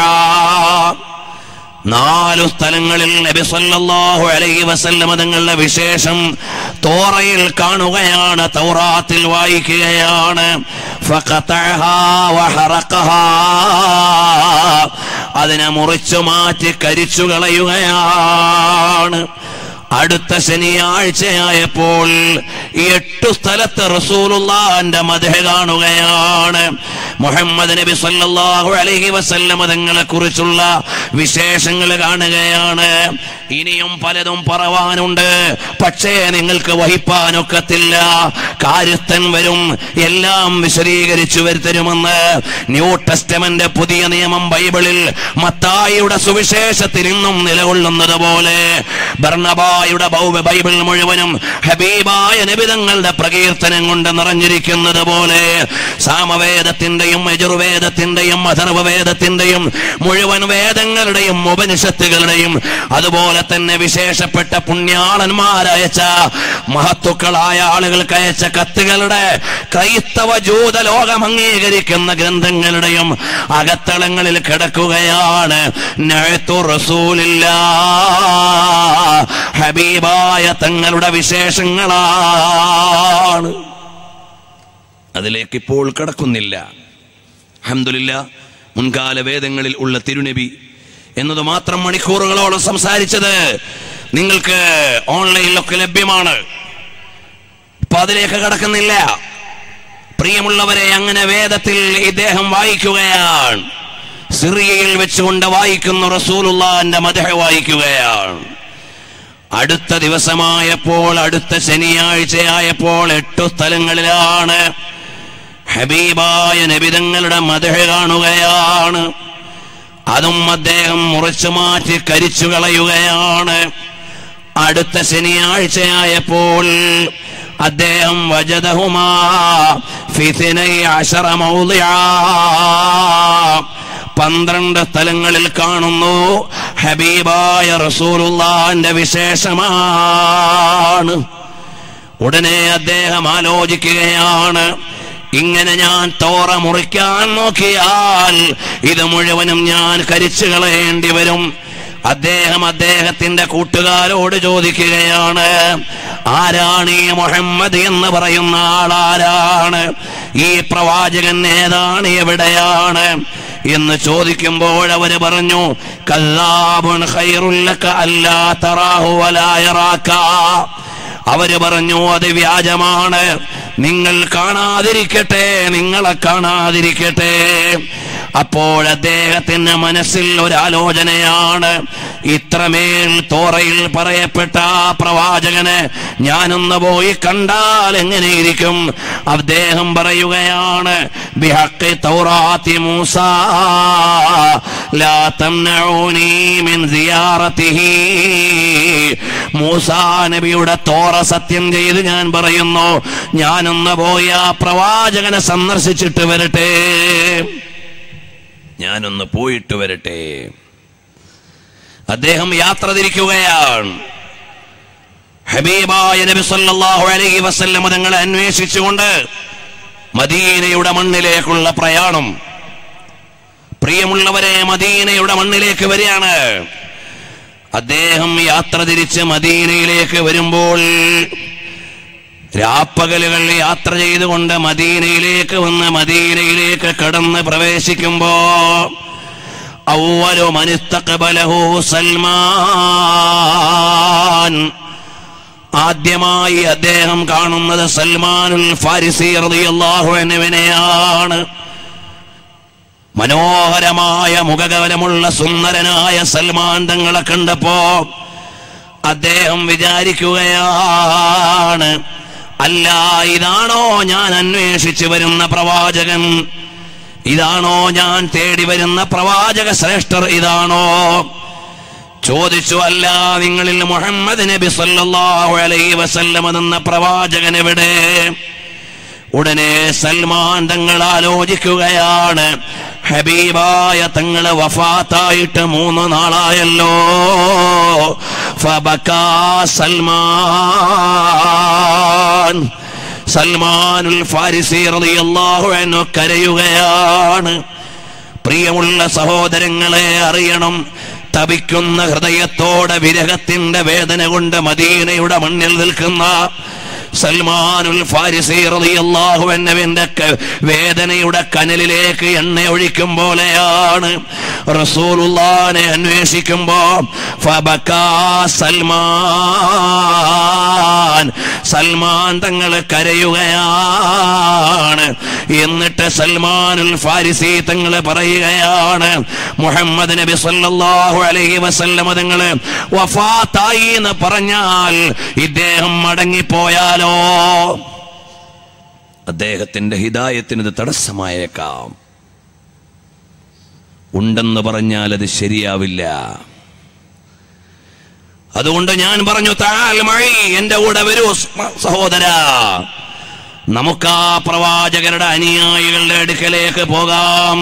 നാലു സ്ഥലങ്ങളിൽ നബി സല്ലല്ലാഹു അലൈഹി വസല്ലമ തങ്ങളുടെ വിശേഷം തോറയിൽ കാണുകയാണ് തൗറാത്തിൽ വായിക്കുകയാണ് ഫഖതഅഹാ വഹറഖഹാ അതിനെ മുറിച്ചു മാറ്റി കരിച്ചു കളയുകയാണ് അടുത്ത ശനിയാഴ്ചയായപ്പോൾ എട്ടു സ്ഥലത്ത് റസൂലുള്ളാന്റെ മദഹ കാണുകയാണ് മുഹമ്മദ് നബി സല്ലല്ലാഹു അലൈഹി വസല്ലമ തങ്ങളെ കുറിച്ചുള്ള വിശേഷങ്ങൾ കാണുകയാണ് ഇനിയും പലതും പറവാനുണ്ട് പക്ഷേ നിങ്ങൾക്ക് വഹിപ്പാനൊക്കത്തില്ല കാര്യസ്ഥൻ വരും എല്ലാം വിശദീകരിച്ചു വരുത്തരുമെന്ന് ന്യൂ ടെസ്റ്റമെന്റ് പുതിയ നിയമം ബൈബിളിൽ മത്തായിയുടെ സുവിശേഷത്തിൽ ഇന്നും നിലകൊള്ളുന്നത് പോലെ ബർണബായുടെ ബൗ- ബൈബിൾ മുഴുവനും ഹബീബായ നിബിതങ്ങളുടെ പ്രകീർത്തനം കൊണ്ട് നിറഞ്ഞിരിക്കുന്നത് പോലെ സാമവേദത്തിന്റെയും യജുർവേദത്തിന്റെയും അഥർവവേദത്തിന്റെയും മുഴുവൻ വേദങ്ങളുടെയും ഉപനിഷത്തുകളുടെയും അതുപോലെ തന്നെ വിശേഷപ്പെട്ട പുണ്യാളന്മാരയച്ച മഹത്തുക്കളായ ആളുകൾക്ക് അയച്ച കത്തുകളുടെ ക്രൈസ്തവ ജൂത ലോകം അംഗീകരിക്കുന്ന ഗ്രന്ഥങ്ങളുടെയും അകത്തളങ്ങളിൽ കിടക്കുകയാണ് നഅ്തു റസൂലില്ലാ ഹബീബായ തങ്ങളുടെ വിശേഷങ്ങളാണ് അതിലേക്ക് ഇപ്പോൾ കടക്കുന്നില്ല അഹമ്മദില്ല മുൻകാല വേദങ്ങളിൽ ഉള്ള തിരുനബി എന്നത് മാത്രം മണിക്കൂറുകളോളം സംസാരിച്ചത് നിങ്ങൾക്ക് ഓൺലൈനിലൊക്കെ ലഭ്യമാണ് ഇപ്പൊ അതിലേക്ക് കടക്കുന്നില്ല പ്രിയമുള്ളവരെ അങ്ങനെ വേദത്തിൽ ഇദ്ദേഹം വായിക്കുകയാണ് സിറിയയിൽ വെച്ചുകൊണ്ട് വായിക്കുന്ന റസൂലുള്ളാന്റെ മദഹ വായിക്കുകയാണ് അടുത്ത ദിവസമായപ്പോൾ അടുത്ത ശനിയാഴ്ചയായപ്പോൾ എട്ടു സ്ഥലങ്ങളിലാണ് ഹബീബായ നബിതങ്ങളുടെ മദഹ കാണുകയാണ് അതും അദ്ദേഹം മുറിച്ചു മാറ്റി കരിച്ചു കളയുകയാണ് അടുത്ത ശനിയാഴ്ചയായപ്പോൾ അദ്ദേഹം വജദഹുമാ ഫിഥിനൈ അശറ മൗളിആ പന്ത്രണ്ട് സ്ഥലങ്ങളിൽ കാണുന്നു ഹബീബായ റസൂലുള്ളാന്റെ വിശേഷമാണ് ഉടനെ അദ്ദേഹം ആലോചിക്കുകയാണ് ഇങ്ങനെ ഞാൻ തോറ മുറിക്കാൻ നോക്കിയാൽ ഇത് മുഴുവനും ഞാൻ കരിച്ചു കളയേണ്ടി വരും അദ്ദേഹം അദ്ദേഹത്തിന്റെ കൂട്ടുകാരോട് ചോദിക്കുകയാണ് ആരാണ് ഈ മുഹമ്മദ് എന്ന് പറയുന്ന ആളാരാണ് ഈ പ്രവാചകൻ ഏതാണ് എവിടെയാണ് എന്ന് ചോദിക്കുമ്പോൾ അവര് പറഞ്ഞു കല്ലാബുൻ ഖൈറുല്ലക അല്ലാ തറാഹു വലാ യറാക അവര് പറഞ്ഞു അത് വ്യാജമാണ് നിങ്ങൾ കാണാതിരിക്കട്ടെ നിങ്ങളെ കാണാതിരിക്കട്ടെ അപ്പോൾ അദ്ദേഹത്തിന്റെ മനസ്സിൽ ഒരാലോചനയാണ് ഇത്രമേൽ തോറയിൽ പറയപ്പെട്ട ആ പ്രവാചകന് ഞാനൊന്ന് പോയി കണ്ടാൽ എങ്ങനെയിരിക്കും അദ്ദേഹം പറയുകയാണ് ബിഹഖി തൗറാത്തി മൂസ ലാ തംനഊനി മിൻ സിയാറത്തിഹി മൂസാ നബിയുടെ തോറ സത്യം ചെയ്ത് ഞാൻ പറയുന്നു ഞാനൊന്ന് പോയി ആ പ്രവാചകനെ സന്ദർശിച്ചിട്ട് വരട്ടെ ഞാനൊന്ന് പോയിട്ട് വരട്ടെ അദ്ദേഹം യാത്ര തിരിക്കുകയാണ് ഹബീബായ നബി സല്ലല്ലാഹു അലൈഹി വസല്ലം തങ്ങളെ അന്വേഷിച്ചുകൊണ്ട് മദീനയുടെ മണ്ണിലേക്കുള്ള പ്രയാണം പ്രിയമുള്ളവരെ മദീനയുടെ മണ്ണിലേക്ക് വരികയാണ് അദ്ദേഹം യാത്ര തിരിച്ച് മദീനയിലേക്ക് വരുമ്പോൾ രാപ്പകലുകൾ യാത്ര ചെയ്തുകൊണ്ട് മദീനയിലേക്ക് വന്ന് മദീനയിലേക്ക് കടന്ന് പ്രവേശിക്കുമ്പോ ഔവലു മനിസ്തഖബലഹു സൽമാൻ ആദ്യമായി അദ്ദേഹം കാണുന്നത് സൽമാനുൽ ഫാരിസി റളിയല്ലാഹു അൻഹുവിനെയാണ് മനോഹരമായ മുഖകവലമുള്ള സുന്ദരനായ സൽമാൻ തങ്ങളെ കണ്ടപ്പോ അദ്ദേഹം വിചാരിക്കുകയാണ് അല്ല ഇതാണോ ഞാൻ അന്വേഷിച്ചു വരുന്ന പ്രവാചകൻ ഇതാണോ ഞാൻ തേടി വരുന്ന പ്രവാചക ശ്രേഷ്ഠർ ഇതാണോ ചോദിച്ചു അല്ല നിങ്ങളിൽ മുഹമ്മദ് നബി സല്ലല്ലാഹു അലൈഹി വസല്ലം എന്ന പ്രവാചകൻ എവിടെ ഉടനെ സൽമാൻ തങ്ങൾ ആലോചിക്കുകയാണ് ഹബീബായ തങ്ങള് വഫാത്തായിട്ട് മൂന്ന് നാളായല്ലോ ഫബക്കാ സൽമാൻ സൽമാനുൽ ഫാരിസി റളിയല്ലാഹു അൻഹു കരയുകയാണ് പ്രിയമുള്ള സഹോദരങ്ങളെ അറിയണം തപിക്കുന്ന ഹൃദയത്തോടെ വിരഹത്തിന്റെ വേദന കൊണ്ട് മദീനയുടെ മണ്ണിൽ നിൽക്കുന്ന സൽമാനുൽ ഫാരിസി റളിയല്ലാഹു അൻഹുവിന്റെ ക- വേദനയുടെ കനലിലേക്ക് എണ്ണ ഒഴിക്കും പോലെയാണ് റസൂലുള്ളാനെ അന്വേഷിക്കുമ്പോ ഫബക്കാ സൽമാൻ സൽമാൻ തങ്ങൾ കരയുകയാണ് എന്നിട്ട് സൽമാനുൽ ഫാരിസി തങ്ങൾ പറയുകയാണ് മുഹമ്മദ് നബി സല്ലല്ലാഹു അലൈഹി വസല്ലമ തങ്ങൾ വഫാത്തായി എന്ന് പറഞ്ഞാൽ ഇദ്ദേഹം മടങ്ങിപ്പോയാലോ അദ്ദേഹത്തിന്റെ ഹിദായത്തിന് ഇത് തടസ്സമായേക്കാം ഉണ്ടെന്ന് പറഞ്ഞാൽ അത് ശരിയാവില്ല അതുകൊണ്ട് ഞാൻ പറഞ്ഞു താൽ മഴി എന്റെ കൂടെ വരൂ സ- സഹോദര നമുക്ക് ആ പ്രവാചകരുടെ അനുയായികളുടെ അടുക്കലേക്ക് പോകാം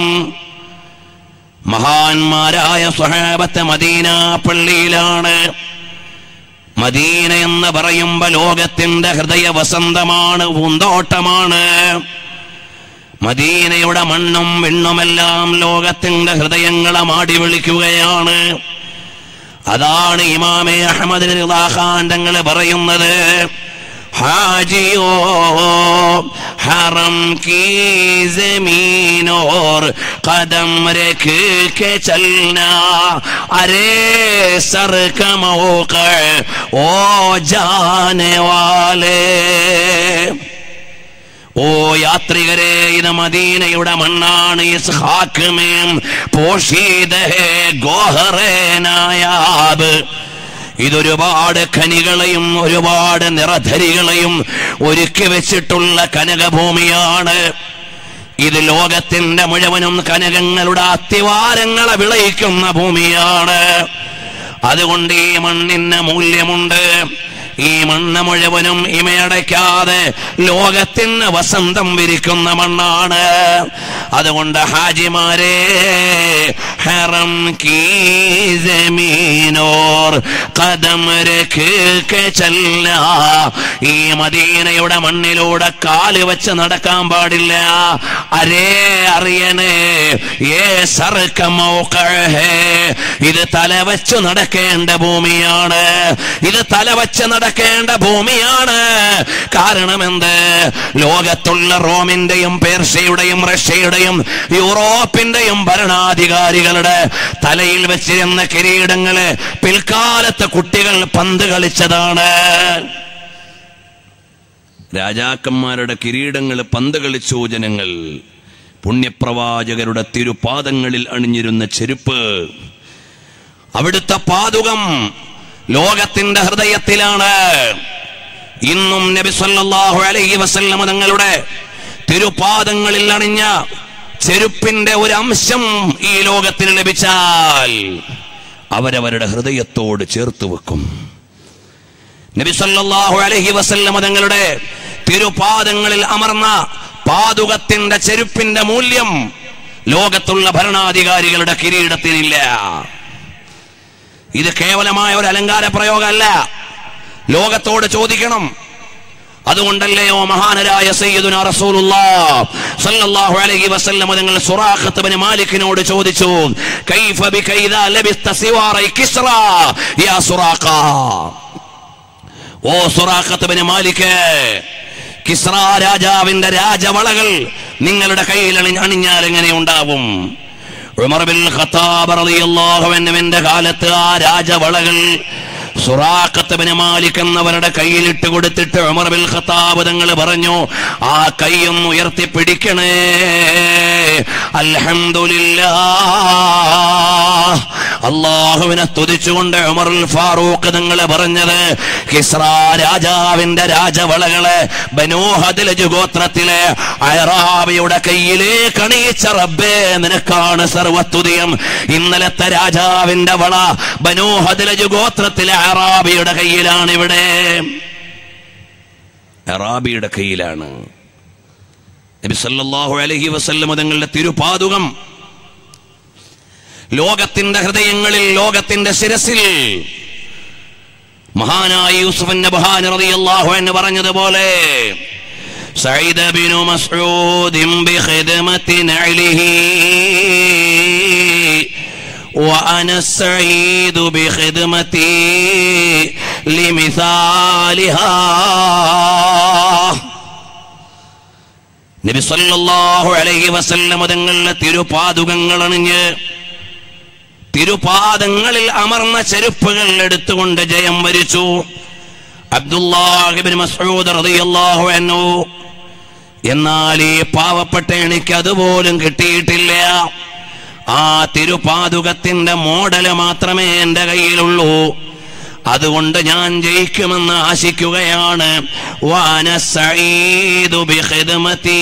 മഹാന്മാരായ സ്വഹാബത്തെ മദീന പള്ളിയിലാണ് മദീന എന്ന് പറയുമ്പോ ലോകത്തിന്റെ ഹൃദയ വസന്തമാണ് പൂന്തോട്ടമാണ് മദീനയുടെ മണ്ണും വിണ്ണുമെല്ലാം ലോകത്തിന്റെ ഹൃദയങ്ങളെ മാടി വിളിക്കുകയാണ് അതാണ് ഇമാമെ അഹമ്മദ് ഖാൻ തങ്ങൾ പറയുന്നത് ഹാജിയോ ഹറം की जमीन और कदम रख के चलना अरे सर का मौका ओ जाने वाले ഓ യാത്രികരെ ഇത് മദീനയുടെ മണ്ണാണ് ഇസ്ഹാക്കുമേം പോഷീദഹേ ഗോഹറേ നായാബ് ഇതൊരുപാട് ഖനികളെയും ഒരുപാട് നിറധരികളെയും ഒരുക്കി വെച്ചിട്ടുള്ള കനകഭൂമിയാണ് ഇത് ലോകത്തിന്റെ മുഴുവനും കനകങ്ങളുടെ അത്തിവാരങ്ങളെ വിളയിക്കുന്ന ഭൂമിയാണ് അതുകൊണ്ട് ഈ മണ്ണിന് മൂല്യമുണ്ട് ഈ മണ്ണ് മുഴുവനും ഇമയടയ്ക്കാതെ ലോകത്തിന് വസന്തം വിരിക്കുന്ന മണ്ണാണ് അതുകൊണ്ട് ഹാജിമാരെ ഹറം കീ ജമീനോർ കദം രഖ് ചല്ല ഈ മദീനയുടെ മണ്ണിലൂടെ കാല് വെച്ച് നടക്കാൻ പാടില്ല അരേ അറിയണേ ഏ സർക്ക മൗഖഹേ. ഇത് തല വെച്ച് നടക്കേണ്ട ഭൂമിയാണ് ഇത് തല വെച്ച് നടക്കേണ്ട ഭൂമിയാണ് കാരണം എന്ത് ലോകത്തുള്ള റോമിന്റെയും പേർഷ്യയുടെയും റഷ്യയുടെയും യൂറോപ്പിന്റെയും ഭരണാധികാരികളുടെ തലയിൽ വെച്ചിരുന്ന കിരീടങ്ങള് പിൽക്കാലത്ത് കുട്ടികൾ പന്ത് കളിച്ചതാണ് രാജാക്കന്മാരുടെ കിരീടങ്ങൾ പന്ത് കളിച്ചു ജനങ്ങൾ പുണ്യപ്രവാചകരുടെ തിരുപാദങ്ങളിൽ അണിഞ്ഞിരുന്ന ചെരുപ്പ് അവിടുത്തെ പാതുകം ലോകത്തിന്റെ ഹൃദയത്തിലാണ് ഇന്നും നബി സല്ലല്ലാഹു അലൈഹി വസല്ലമ തങ്ങളുടെ തിരുപാദങ്ങളിൽ അണിഞ്ഞ ചെരുപ്പിന്റെ ഒരു അംശം ഈ ലോകത്തിന് ലഭിച്ചാൽ അവരവരുടെ ഹൃദയത്തോട് ചേർത്ത് വെക്കും നബി സല്ലല്ലാഹു അലൈഹി വസല്ലമ തങ്ങളുടെ തിരുപാദങ്ങളിൽ അമർന്ന പാതുകത്തിന്റെ ചെരുപ്പിന്റെ മൂല്യം ലോകത്തുള്ള ഭരണാധികാരികളുടെ കിരീടത്തിനില്ല ഇത് കേവലമായ ഒരു അലങ്കാര പ്രയോഗമല്ല ലോകത്തോട് ചോദിക്കണം അതുകൊണ്ടല്ലയോ മഹാനരായ സയ്യിദുന റസൂലുള്ളാഹ് സല്ലല്ലാഹു അലൈഹി വസല്ലം നിങ്ങൾ സുറാഖത്ത് ബിൻ മാലിക്കിനോട് ചോദിച്ചു കൈഫ ബികൈദ ലബിസ്ത സിവാറൈ കിസ്റ യാ സുറാഖ ഓ സുറാഖത്ത് ബിൻ മാലിക് കിസ്റ രാജാവിന്റെ രാജവളകൾ നിങ്ങളുടെ കയ്യിൽ അണി- അണിഞ്ഞാൽ എങ്ങനെ ഉണ്ടാവും ഉമർ ബിൻ ഖത്താബ് റളിയല്ലാഹു അൻഹുവിന്റെ കാലത്ത് ആ രാജവളകൾ സുറാഖത്ത് ബിൻ മാലിക് എന്നവരുടെ കയ്യിലിട്ട് കൊടുത്തിട്ട് ഉമർ ബിൻ ഖത്താബ് തങ്ങൾ പറഞ്ഞു ആ കൈയൊന്ന് ഉയർത്തി പിടിക്കണേ അൽഹംദുലില്ലാ അള്ളാഹുവിനെ സ്തുതിച്ചുകൊണ്ട് ഉമറുൽ ഫാറൂഖ് നിങ്ങൾ പറഞ്ഞത് കിസ്ര രാജാവിന്റെ രാജവളകള് ബനൂഹദിലജ് ഗോത്രത്തിലെ അയറാബിയുടെ കയ്യിലേക്ക് അണിയിച്ച റബ്ബേ നിനക്കാണ് സർവത്തുതിയം ഇന്നലത്തെ രാജാവിന്റെ വള ബനൂഹദിലജ് ഗോത്രത്തിലെ അറാബിയുടെ കയ്യിലാണ് ഇവിടെ അറാബിയുടെ കയ്യിലാണ് നബി സല്ലല്ലാഹു അലൈഹി വസല്ലം തങ്ങളുടെ തിരുപാതുകം ലോകത്തിന്റെ ഹൃദയങ്ങളിൽ ലോകത്തിന്റെ ശിരസിൽ മഹാനായ യൂസുഫ് നബഹാൻ റളിയല്ലാഹു അൻഹു പറഞ്ഞതുപോലെ സഈദ് ബിൻ മസ്ഊദ് ബിഖിദ്മത്തി നഅലിഹി وأنا السعيد بخدمتي لمثالها നബി സല്ലല്ലാഹു അലൈഹി വസല്ലം തങ്ങളുടെ തിരുപാതുകങ്ങൾ അണിഞ്ഞ് തിരുപാദങ്ങളിൽ അമർന്ന ചെരുപ്പുകൾ എടുത്തുകൊണ്ട് ജയം വരിച്ചു അബ്ദുല്ലാഹിബിൻ മസ്ഊദ് റളിയല്ലാഹു അൻഹു എന്നാൽ ഈ പാവപ്പെട്ട എനിക്ക് അതുപോലും കിട്ടിയിട്ടില്ല ആ തിരുപാതുകത്തിന്റെ മോഡല് മാത്രമേ എന്റെ കയ്യിലുള്ളൂ അതുകൊണ്ട് ഞാൻ ജയിക്കുമെന്ന് ആശിക്കുകയാണ് വാന സഈദു ബിഖിദ്മതി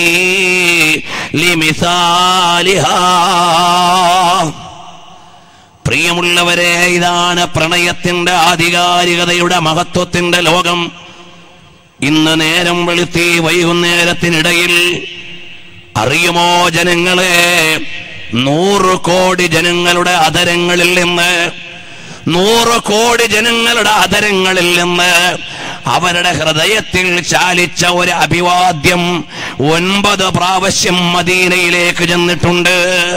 ലിമിസാലിഹാ പ്രിയമുള്ളവരെ ഇതാണ് പ്രണയത്തിന്റെ ആധികാരികതയുടെ മഹത്വത്തിന്റെ ലോകം ഇന്ന് നേരം വെളുത്തി വൈകുന്നേരത്തിനിടയിൽ അറിയുമോ ജനങ്ങളെ നൂറ് കോടി ജനങ്ങളുടെ അതരങ്ങളിൽ നിന്ന് നൂറ് കോടി ജനങ്ങളുടെ അതരങ്ങളിൽ നിന്ന് അവരുടെ ഹൃദയത്തിൽ ചാലിച്ച ഒരു അഭിവാദ്യം ഒൻപത് പ്രാവശ്യം മദീനയിലേക്ക് ചെന്നിട്ടുണ്ട്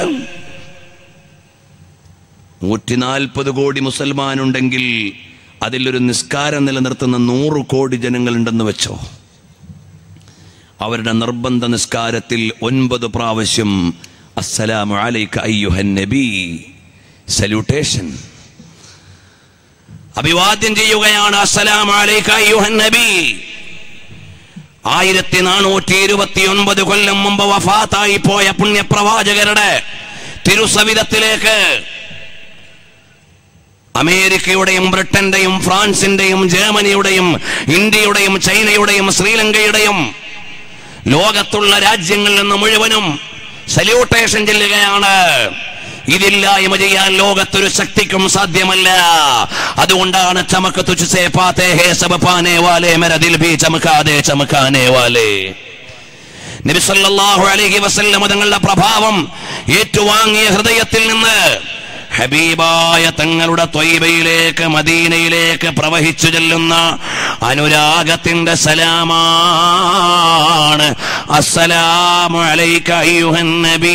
നൂറ്റിനാൽപ്പത് കോടി മുസൽമാനുണ്ടെങ്കിൽ അതിലൊരു നിസ്കാരം നിലനിർത്തുന്ന നൂറ് കോടി ജനങ്ങളുണ്ടെന്ന് വെച്ചോ അവരുടെ നിർബന്ധ നിസ്കാരത്തിൽ ഒൻപത് പ്രാവശ്യം അസ്സലാമു അലൈക അയ്യുഹൻ നബി സല്യൂട്ടേഷൻ അഭിവാദ്യം ചെയ്യുകയാണ് അസ്സലാമു അലൈക അയ്യുഹൻ നബി ആയിരത്തി നാനൂറ്റി ഇരുപത്തി ഒൻപത് കൊല്ലം മുമ്പ് വഫാത്തായി പോയ പുണ്യപ്രവാചകരുടെ തിരുസവിധത്തിലേക്ക് അമേരിക്കയുടെയും ബ്രിട്ടന്റെയും ഫ്രാൻസിന്റെയും ജർമ്മനിയുടെയും ഇന്ത്യയുടെയും ചൈനയുടെയും ശ്രീലങ്കയുടെയും ലോകത്തുള്ള രാജ്യങ്ങളിൽ നിന്ന് മുഴുവനും സല്യൂട്ടേഷൻ ചെല്ലുകയാണ് ഇതില്ലായ്മ ചെയ്യാൻ ലോകത്തൊരു ശക്തിക്കും സാധ്യമല്ല അതുകൊണ്ടാണ് ചമക്ക് തുച്ഛസേ പാത്തേ ഹേ സബ പാനേ വാലേ മെര ദിൽ ഭി ചമക്കാതെ ചമക്കാനേ വാലേ നബി സല്ലല്ലാഹു അലൈഹി വസല്ലം തങ്ങളുടെ പ്രഭാവം ഏറ്റുവാങ്ങിയ ഹൃദയത്തിൽ നിന്ന് ഹബീബായ തങ്ങളുടെ ത്വയ്ബയിലേക്ക് മദീനയിലേക്ക് പ്രവഹിച്ചു ചെല്ലുന്ന അനുരാഗത്തിന്റെ സലാമാണ് അസ്സലാമു അലൈക അയ്യുഹൻ നബീ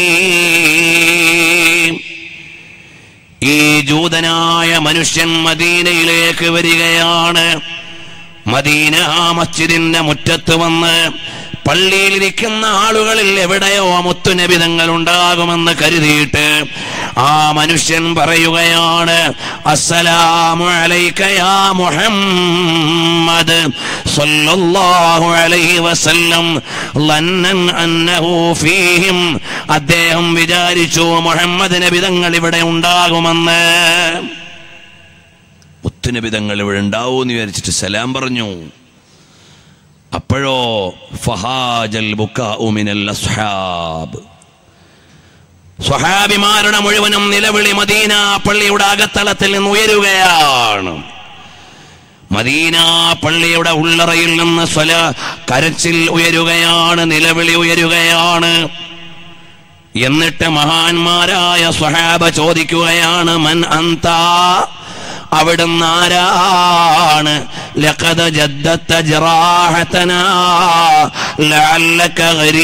ഈ ജൂതനായ മനുഷ്യൻ മദീനയിലേക്ക് വരികയാണ് മദീന മസ്ജിദിന്റെ മുറ്റത്ത് വന്ന് പള്ളിയിലിരിക്കുന്ന ആളുകളിൽ എവിടെയോ മുത്തുനബിതങ്ങൾ ഉണ്ടാകുമെന്ന് കരുതിയിട്ട് ആ മനുഷ്യൻ പറയുകയാണ് അസ്സലാമു അലൈക യാ മുഹമ്മദ് സല്ലല്ലാഹു അലൈഹി വസല്ലം ലന്നൻ അന്നഹു ഫീഹിം അദ്ദേഹം വിചാരിച്ചു മുഹമ്മദ് നബിതങ്ങൾ ഇവിടെ ഉണ്ടാകുമെന്ന് മുത്തുനബിതങ്ങൾ ഇവിടെ ഉണ്ടാവൂന്ന് വിചാരിച്ചിട്ട് സലാം പറഞ്ഞു അപ്പോഴോ ഫഹാജൽ ബുക്കാഉ മിനൽ അസ്ഹാബ് സ്വഹാബിമാരുടെ മുഴുവനും നിലവിളി മദീന പള്ളിയുടെ അകത്തളത്തിൽ നിന്ന് ഉയരുകയാണ് മദീന പള്ളിയുടെ ഉള്ളറയിൽ നിന്ന് സ്വല കരച്ചിൽ ഉയരുകയാണ് നിലവിളി ഉയരുകയാണ് എന്നിട്ട് മഹാന്മാരായ സ്വഹാബ ചോദിക്കുകയാണ് മൻ അന്താ അവിടുന്ന് ആരാണ് ലഖദ ജദ്ദത്ത ജറാഹതന ലഅല്ലക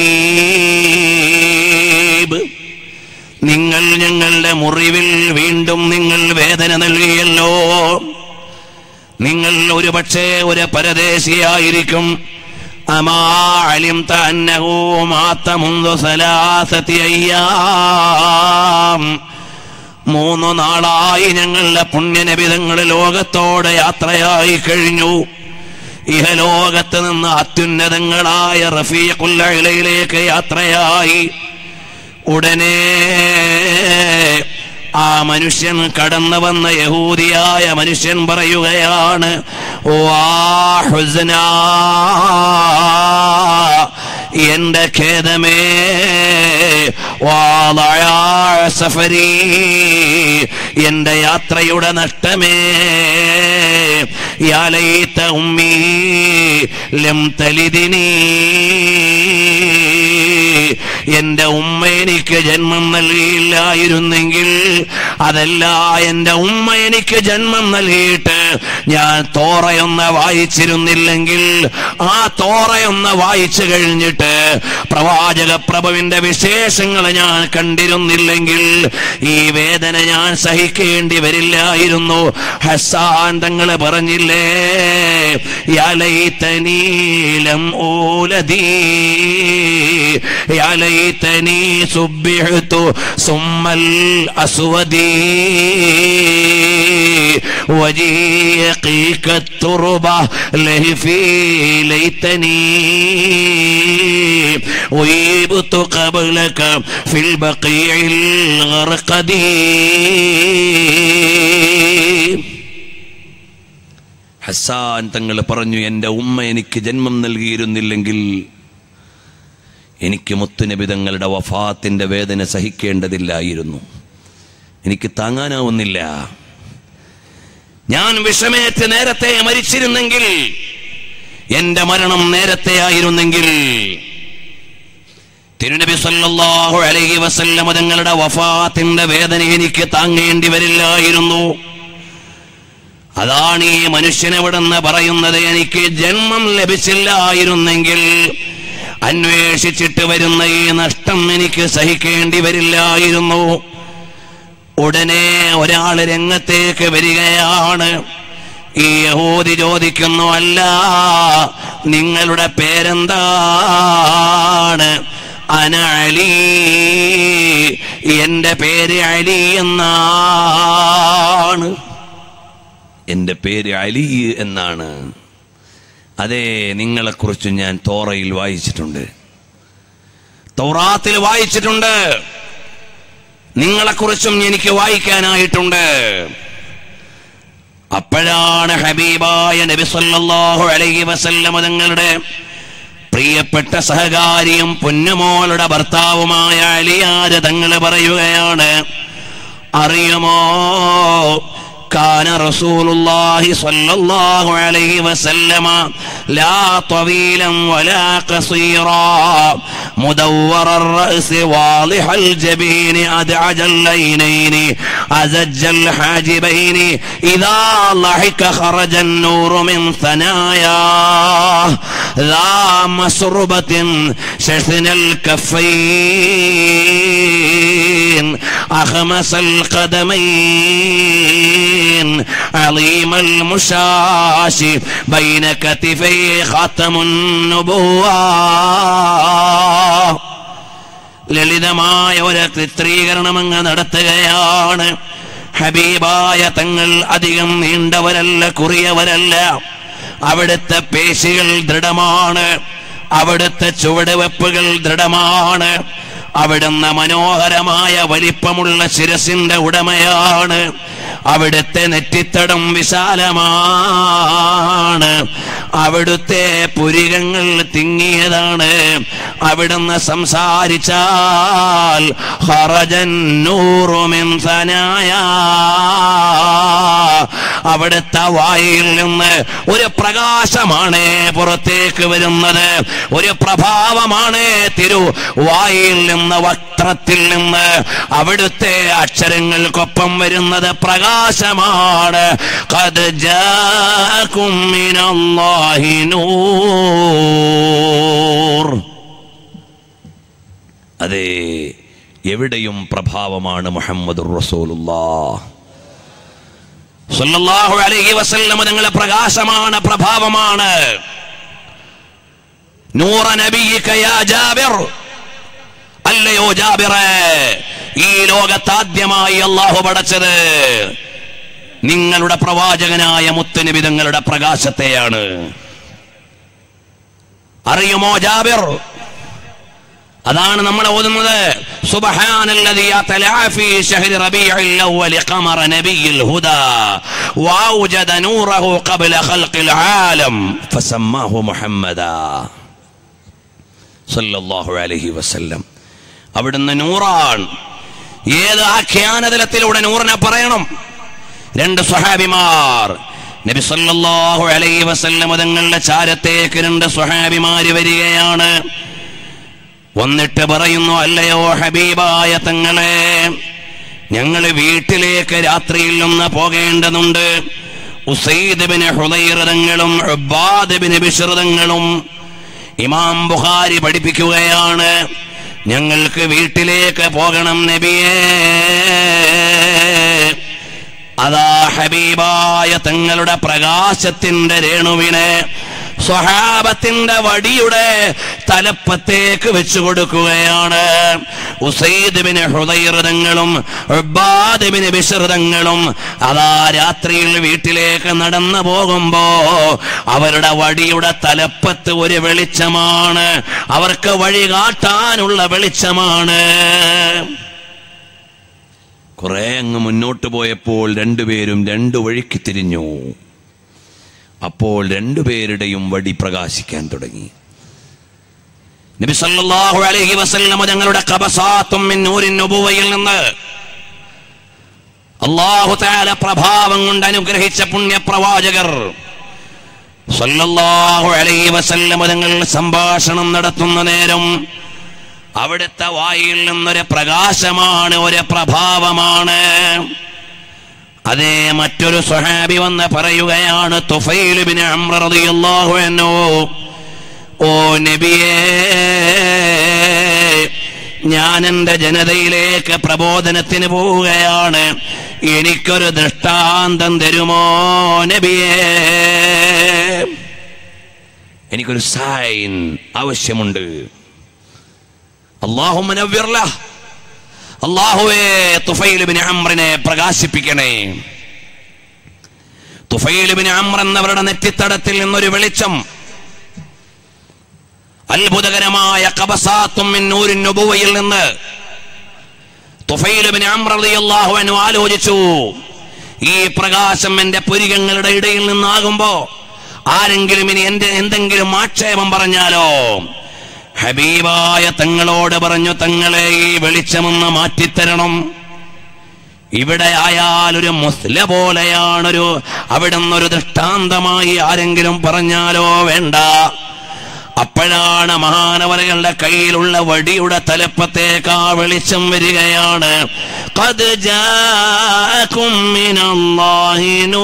ഗരീബ് നിങ്ങൾ ഞങ്ങളുടെ മുറിവിൽ വീണ്ടും നിങ്ങൾ വേദന നൽകിയല്ലോ നിങ്ങൾ ഒരു പക്ഷേ ഒരു പരദേശിയായിരിക്കും അമാ അലിംത അന്നഹു മാത്ത മുൻദു സലാസത്തി അയ്യാം മൂന്നു നാളായി ഞങ്ങളുടെ പുണ്യനബിതങ്ങൾ ലോകത്തോടെ യാത്രയായി കഴിഞ്ഞു ഇഹലോകത്ത് നിന്ന് അത്യുന്നതങ്ങളായ റഫീഖുല്ലയിലേക്ക് യാത്രയായി ഉടനെ ആ മനുഷ്യൻ കടന്നു വന്ന യഹൂദിയായ മനുഷ്യൻ പറയുകയാണ് വാ ഹുസ്ന എന്റെ ഖേദമേ വാളയാ സഫരി എന്റെ യാത്രയുടെ നഷ്ടമേ യാലൈത്ത ഉമ്മീ ലം തലിദിനീ എന്റെ ഉമ്മ എനിക്ക് ജന്മം നൽകിയില്ലായിരുന്നെങ്കിൽ അതല്ല എന്റെ ഉമ്മ എനിക്ക് ജന്മം നൽകിയിട്ട് ഞാൻ തോറയൊന്ന് വായിച്ചിരുന്നില്ലെങ്കിൽ ആ തോറയൊന്ന് വായിച്ചു കഴിഞ്ഞിട്ട് പ്രവാചക പ്രഭുവിന്റെ വിശേഷങ്ങൾ ഞാൻ കണ്ടിരുന്നില്ലെങ്കിൽ ഈ വേദന ഞാൻ സഹിക്കേണ്ടി വരില്ലായിരുന്നു ഹസാൻ തങ്ങൾ പറഞ്ഞില്ലേ യാലൈത്തനീലം ഓലതീ യാലൈത്തനീ സുബ്ബിഹ്തു സുമ്മൽ അസ്വദീ وجيقيك التربة لهفي ليتني ويبت قبلك في البقيع الغرقدي ഹസാൻ തങ്ങൾ പറഞ്ഞു എൻ്റെ ഉമ്മ എനിക്ക് ജന്മം നൽകിയിരുന്നില്ലെങ്കിൽ എനിക്ക് മുത്തുനബിതങ്ങളുടെ വഫാത്തിന്റെ വേദന സഹിക്കേണ്ടതില്ലായിരുന്നു എനിക്ക് താങ്ങാനാവുന്നില്ല ഞാൻ വിഷമേറ്റ് നേരത്തെ മരിച്ചിരുന്നെങ്കിൽ എന്റെ മരണം നേരത്തെ ആയിരുന്നെങ്കിൽ തിരുനബി സല്ലല്ലാഹു അലൈഹി വസല്ലമ തങ്ങളുടെ വഫാത്തിന്റെ വേദന എനിക്ക് താങ്ങേണ്ടി വരില്ലായിരുന്നു അതാണ് ഈ മനുഷ്യനെവിടെന്ന് പറയുന്നത് എനിക്ക് ജന്മം ലഭിച്ചില്ലായിരുന്നെങ്കിൽ അന്വേഷിച്ചിട്ട് വരുന്ന ഈ നഷ്ടം എനിക്ക് സഹിക്കേണ്ടി വരില്ലായിരുന്നു ഉടനെ ഒരാൾ രംഗത്തേക്ക് വരികയാണ് ഈ യഹൂദി ചോദിക്കുന്നു അല്ല നിങ്ങളുടെ പേരെന്താണ് അന അലി എന്റെ പേര് അലി എന്നാണ് എന്റെ പേര് അലി എന്നാണ് അതെ നിങ്ങളെക്കുറിച്ച് ഞാൻ തോറയിൽ വായിച്ചിട്ടുണ്ട് തൗറാത്തിൽ വായിച്ചിട്ടുണ്ട് നിങ്ങളെക്കുറിച്ചും എനിക്ക് വായിക്കാനായിട്ടുണ്ട് അപ്പോഴാണ് ഹബീബായ നബി സല്ലല്ലാഹു അലൈഹി വസല്ലമ തങ്ങളുടെ പ്രിയപ്പെട്ട സഹകാരിയും പൊന്നുമോളുടെ ഭർത്താവുമായ അലിയാര് തങ്ങൾ പറയുകയാണ് അറിയുമോ كان رسول الله صلى الله عليه وسلم لا طويلا ولا قصيرا مدور الرأس واضح الجبين أدعج اللينين أزج الحاجبين إذا ضحك خرج النور من ثناياه ذا مسربة شثن الكفين أخمس القدمين عظيم المشاش بين كتفي ختم النبوة ലളിതമായ ഒരു ചിത്രീകരണം അങ്ങ് നടത്തുകയാണ് ഹബീബായ തങ്ങൾ അധികം നീണ്ടവരല്ല കുറിയവരല്ല അവിടുത്തെ പേശികൾ ദൃഢമാണ് അവിടുത്തെ ചുവടുവെപ്പുകൾ ദൃഢമാണ് അവിടുന്ന് മനോഹരമായ വലിപ്പമുള്ള ശിരസിന്റെ ഉടമയാണ് അവിടുത്തെ നെറ്റിത്തടം വിശാലമാണ് അവിടുത്തെ പുരികങ്ങൾ തിങ്ങിയതാണ് അവിടുന്ന് സംസാരിച്ചാൽ ഹറജൻ നൂറുമിൻ സനായ അവിടുത്തെ വായിൽ നിന്ന് ഒരു പ്രകാശമാണ് പുറത്തേക്ക് വരുന്നത് ഒരു പ്രഭാവമാണ് തിരു വായിൽ നിന്ന് വക്ത്രത്തിൽ നിന്ന് അവിടുത്തെ അക്ഷരങ്ങൾക്കൊപ്പം വരുന്നത് പ്രകാശമാണ് قد جاءكم من الله نور അതെ എവിടെയും പ്രഭാവമാണ് മുഹമ്മദ് സല്ലല്ലാഹു അലൈഹി വസല്ലം നിങ്ങളെ പ്രകാശമാണ് പ്രഭാവമാണ് നൂറ നബിയിക യാ ജാബിർ അല്ലയോ ജാബിറെ ഈ ലോകത്താദ്യമായി അള്ളാഹു പടച്ചത് നിങ്ങളുടെ പ്രവാചകനായ മുത്തുനബി തങ്ങളുടെ പ്രകാശത്തെയാണ് അറിയുമോ ജാബിർ അതാണ് നമ്മൾ ഓതുന്നത് സുബ്ഹാനല്ലദി അത്ലഅ ഫീ ശഹ്രി റബീഇൽ അവ്വൽ ഖമറ നബിയിൽ ഹുദാ വഔജദ നൂറഹു ഖബ്ല ഖൽഖിൽ ആലം ഫസമ്മാഹു മുഹമ്മദാ സല്ലല്ലാഹു അലൈഹി വസല്ലം അവിടുന്ന് നൂറാൻ ഏത് ആഖ്യാനതലത്തിലൂടെ നൂറിനെ പറയണം രണ്ട് സ്വഹാബിമാർ നബി സല്ലല്ലാഹു അലൈഹി വസല്ലം തങ്ങളുടെ ചാരത്തേക്ക് രണ്ട് സ്വഹാബിമാര് വരികയാണ് വന്നിട്ട് പറയുന്നു അല്ലയോ ഹബീബായ തങ്ങളെ ഞങ്ങൾ വീട്ടിലേക്ക് രാത്രിയിൽ നിന്ന് പോകേണ്ടതുണ്ട് ഉസൈദ്ബിന് ഹുദൈറതങ്ങളും ഉബാദ്ബിന് ബിഷൃതങ്ങളും ഇമാം ബുഖാരി പഠിപ്പിക്കുകയാണ് ഞങ്ങൾക്ക് വീട്ടിലേക്ക് പോകണം നബിയേ അതാ ഹബീബായ തങ്ങളുടെ പ്രകാശത്തിന്റെ രേണുവിനെ സ്വഹാബത്തിന്റെ വടിയുടെ തലപ്പത്തേക്ക് വെച്ചു കൊടുക്കുകയാണ് ഉസൈദിബിന് ഹൃദയൃതങ്ങളും ഉബാദിബിന് വിശ്രുതങ്ങളും അതാ രാത്രിയിൽ വീട്ടിലേക്ക് നടന്നു പോകുമ്പോ അവരുടെ വടിയുടെ തലപ്പത്ത് ഒരു വെളിച്ചമാണ് അവർക്ക് വഴി കാട്ടാനുള്ള വെളിച്ചമാണ് കുറെ അങ്ങ് മുന്നോട്ട് പോയപ്പോൾ രണ്ടുപേരും രണ്ടു വഴിക്ക് തിരിഞ്ഞു അപ്പോൾ രണ്ടുപേരുടെയും വടി പ്രകാശിക്കാൻ തുടങ്ങി നബി സല്ലല്ലാഹു അലൈഹി വസല്ലം ഞങ്ങളുടെ ഖബസാത്തും മിൻ നൂരിൻ നുബുവയിൽ നിന്ന് അല്ലാഹു തആല പ്രഭാവം കൊണ്ട് അനുഗ്രഹിച്ച പുണ്യപ്രവാചകർ സല്ലല്ലാഹു അലൈഹി വസല്ലം തങ്ങൾ സംഭാഷണം നടത്തുന്ന നേരം അവിടുത്തെ വായിൽ നിന്നൊരു പ്രകാശമാണ് ഒരു പ്രഭാവമാണ് അതേ മറ്റൊരു സ്വഹാബി വന്ന് പറയുകയാണ് തുഫൈൽ ബിൻ അംർ റളിയല്ലാഹു അൻഹു ഓ നബിയേ ഞാൻ എൻ്റെ ജനതയിലേക്ക് പ്രബോധനത്തിന് പോവുകയാണ് എനിക്കൊരു ദൃഷ്ടാന്തം തരുമോ നബിയേ എനിക്കൊരു സൈൻ ആവശ്യമുണ്ട് അള്ളാഹു അള്ളാഹുവേ തുഫൈലുബിന് അമ്രിനെ പ്രകാശിപ്പിക്കണേ തുഫൈലുബിന് അമ്ര എന്നവരുടെ നെറ്റിത്തടത്തിൽ നിന്നൊരു വെളിച്ചം അത്ഭുതകരമായ കബസാത്തും മിന്നൂരിൻ നുബുവയിൽ നിന്ന് തുഫൈലുബിന് അമ്ര റളിയല്ലാഹു അൻഹു ആലോചിച്ചു ഈ പ്രകാശം എന്റെ പുരികങ്ങളുടെ ഇടയിൽ നിന്നാകുമ്പോ ആരെങ്കിലും ഇനി എന്റെ എന്തെങ്കിലും ആക്ഷേപം പറഞ്ഞാലോ ഹബീബായ തങ്ങളോട് പറഞ്ഞു തങ്ങളെ ഈ വെളിച്ചമൊന്ന് മാറ്റിത്തരണം ഇവിടെ ആയാൽ ഒരു മുസ്ല പോലെയാണൊരു അവിടെ നിന്നൊരു ദൃഷ്ടാന്തമായി ആരെങ്കിലും പറഞ്ഞാലോ വേണ്ട അപ്പോഴാണ് മഹാനവരകളുടെ കയ്യിലുള്ള വടിയുടെ തലപ്പത്തേക്ക് ആ വെളിച്ചം വരികയാണ് قد جاءكم من الله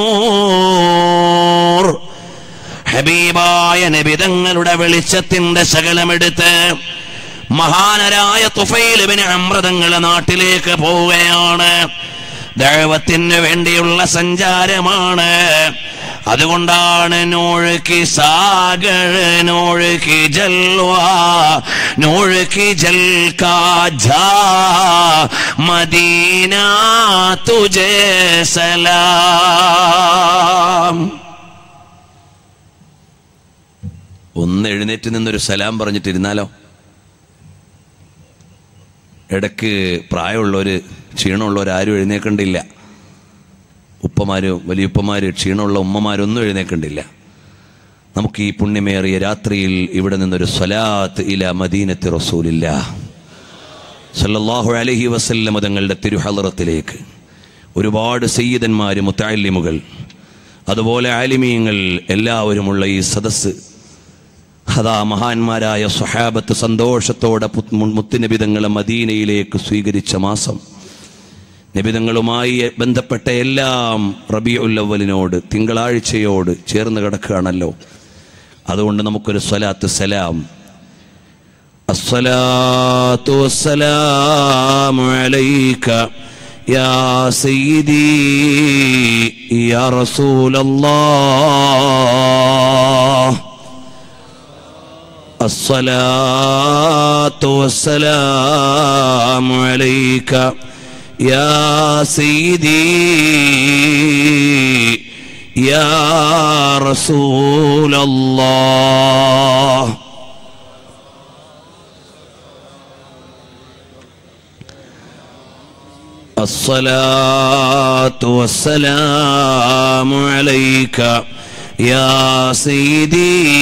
نور ഹബീബായ നബിതങ്ങളുടെ വെളിച്ചത്തിന്റെ ശകലമെടുത്ത് മഹാനരായ തുഫൈലിബിന് അമൃതങ്ങളെ നാട്ടിലേക്ക് പോവുകയാണ് ദൈവത്തിന് വേണ്ടിയുള്ള സഞ്ചാരമാണ് അതുകൊണ്ടാണ് നോഴുക്കി സാഗർ നോഴുക്കി ജൽവാ നോഴുക്കി ജൽക്കാ ജാ മദീന തുജേ സലാം ഒന്ന് എഴുന്നേറ്റ് നിന്നൊരു സലാം പറഞ്ഞിട്ടിരുന്നാലോ ഇടയ്ക്ക് പ്രായമുള്ളവര് ക്ഷീണമുള്ളവർ ആരും എഴുന്നേക്കണ്ടില്ല ഉപ്പമാര് വലിയുപ്പമാര് ക്ഷീണമുള്ള ഉമ്മമാരൊന്നും എഴുന്നേക്കണ്ടില്ല നമുക്ക് ഈ പുണ്യമേറിയ രാത്രിയിൽ ഇവിടെ നിന്നൊരു സ്വലാത്ത് ഇല മദീനത്തി റസൂലില്ല സല്ലല്ലാഹു അലൈഹി വസല്ലമ തങ്ങളുടെ തിരുഹലറത്തിലേക്ക് ഒരുപാട് സയ്യിദന്മാര് മുത്താലിമുകൾ അതുപോലെ ആലിമീങ്ങൾ എല്ലാവരുമുള്ള ഈ സദസ്സ് അതാ മഹാന്മാരായ സ്വഹാബത്ത് സന്തോഷത്തോടെ പുത്- മു- മുത്തുനബിതങ്ങളെ മദീനയിലേക്ക് സ്വീകരിച്ച മാസം നബിതങ്ങളുമായി ബന്ധപ്പെട്ട എല്ലാം റബിയുല്ലവലിനോട് തിങ്കളാഴ്ചയോട് ചേർന്ന് കിടക്കുകയാണല്ലോ അതുകൊണ്ട് നമുക്കൊരു സ്വലാത്ത് സലാം അസ്സലാത്തു വസ്സലാമു അലൈക യാ സയ്യിദി യാ റസൂലല്ലാഹ് الصلاة والسلام عليك يا سيدي يا رسول الله الصلاة والسلام عليك يا سيدي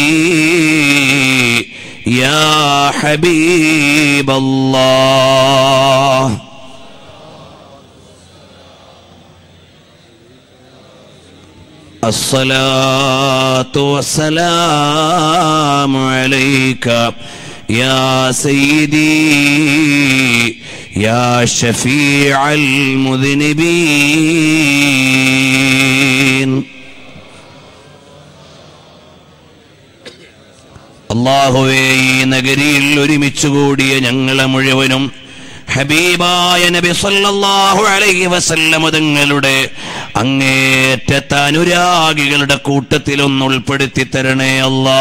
يا حبيب الله الصلاة والسلام عليك يا سيدي يا شفيع المذنبين അള്ളാഹുവേ ഈ നഗരിയിൽ ഒരുമിച്ച് കൂടിയ ഞങ്ങളെ മുഴുവനും ഹബീബായ നബി സല്ലല്ലാഹു അലൈഹി വസല്ലമ തങ്ങളുടെ അങ്ങേറ്റത്തെ അനുരാഗികളുടെ കൂട്ടത്തിൽ ഒന്ന് ഉൾപ്പെടുത്തി തരണേ അല്ലാ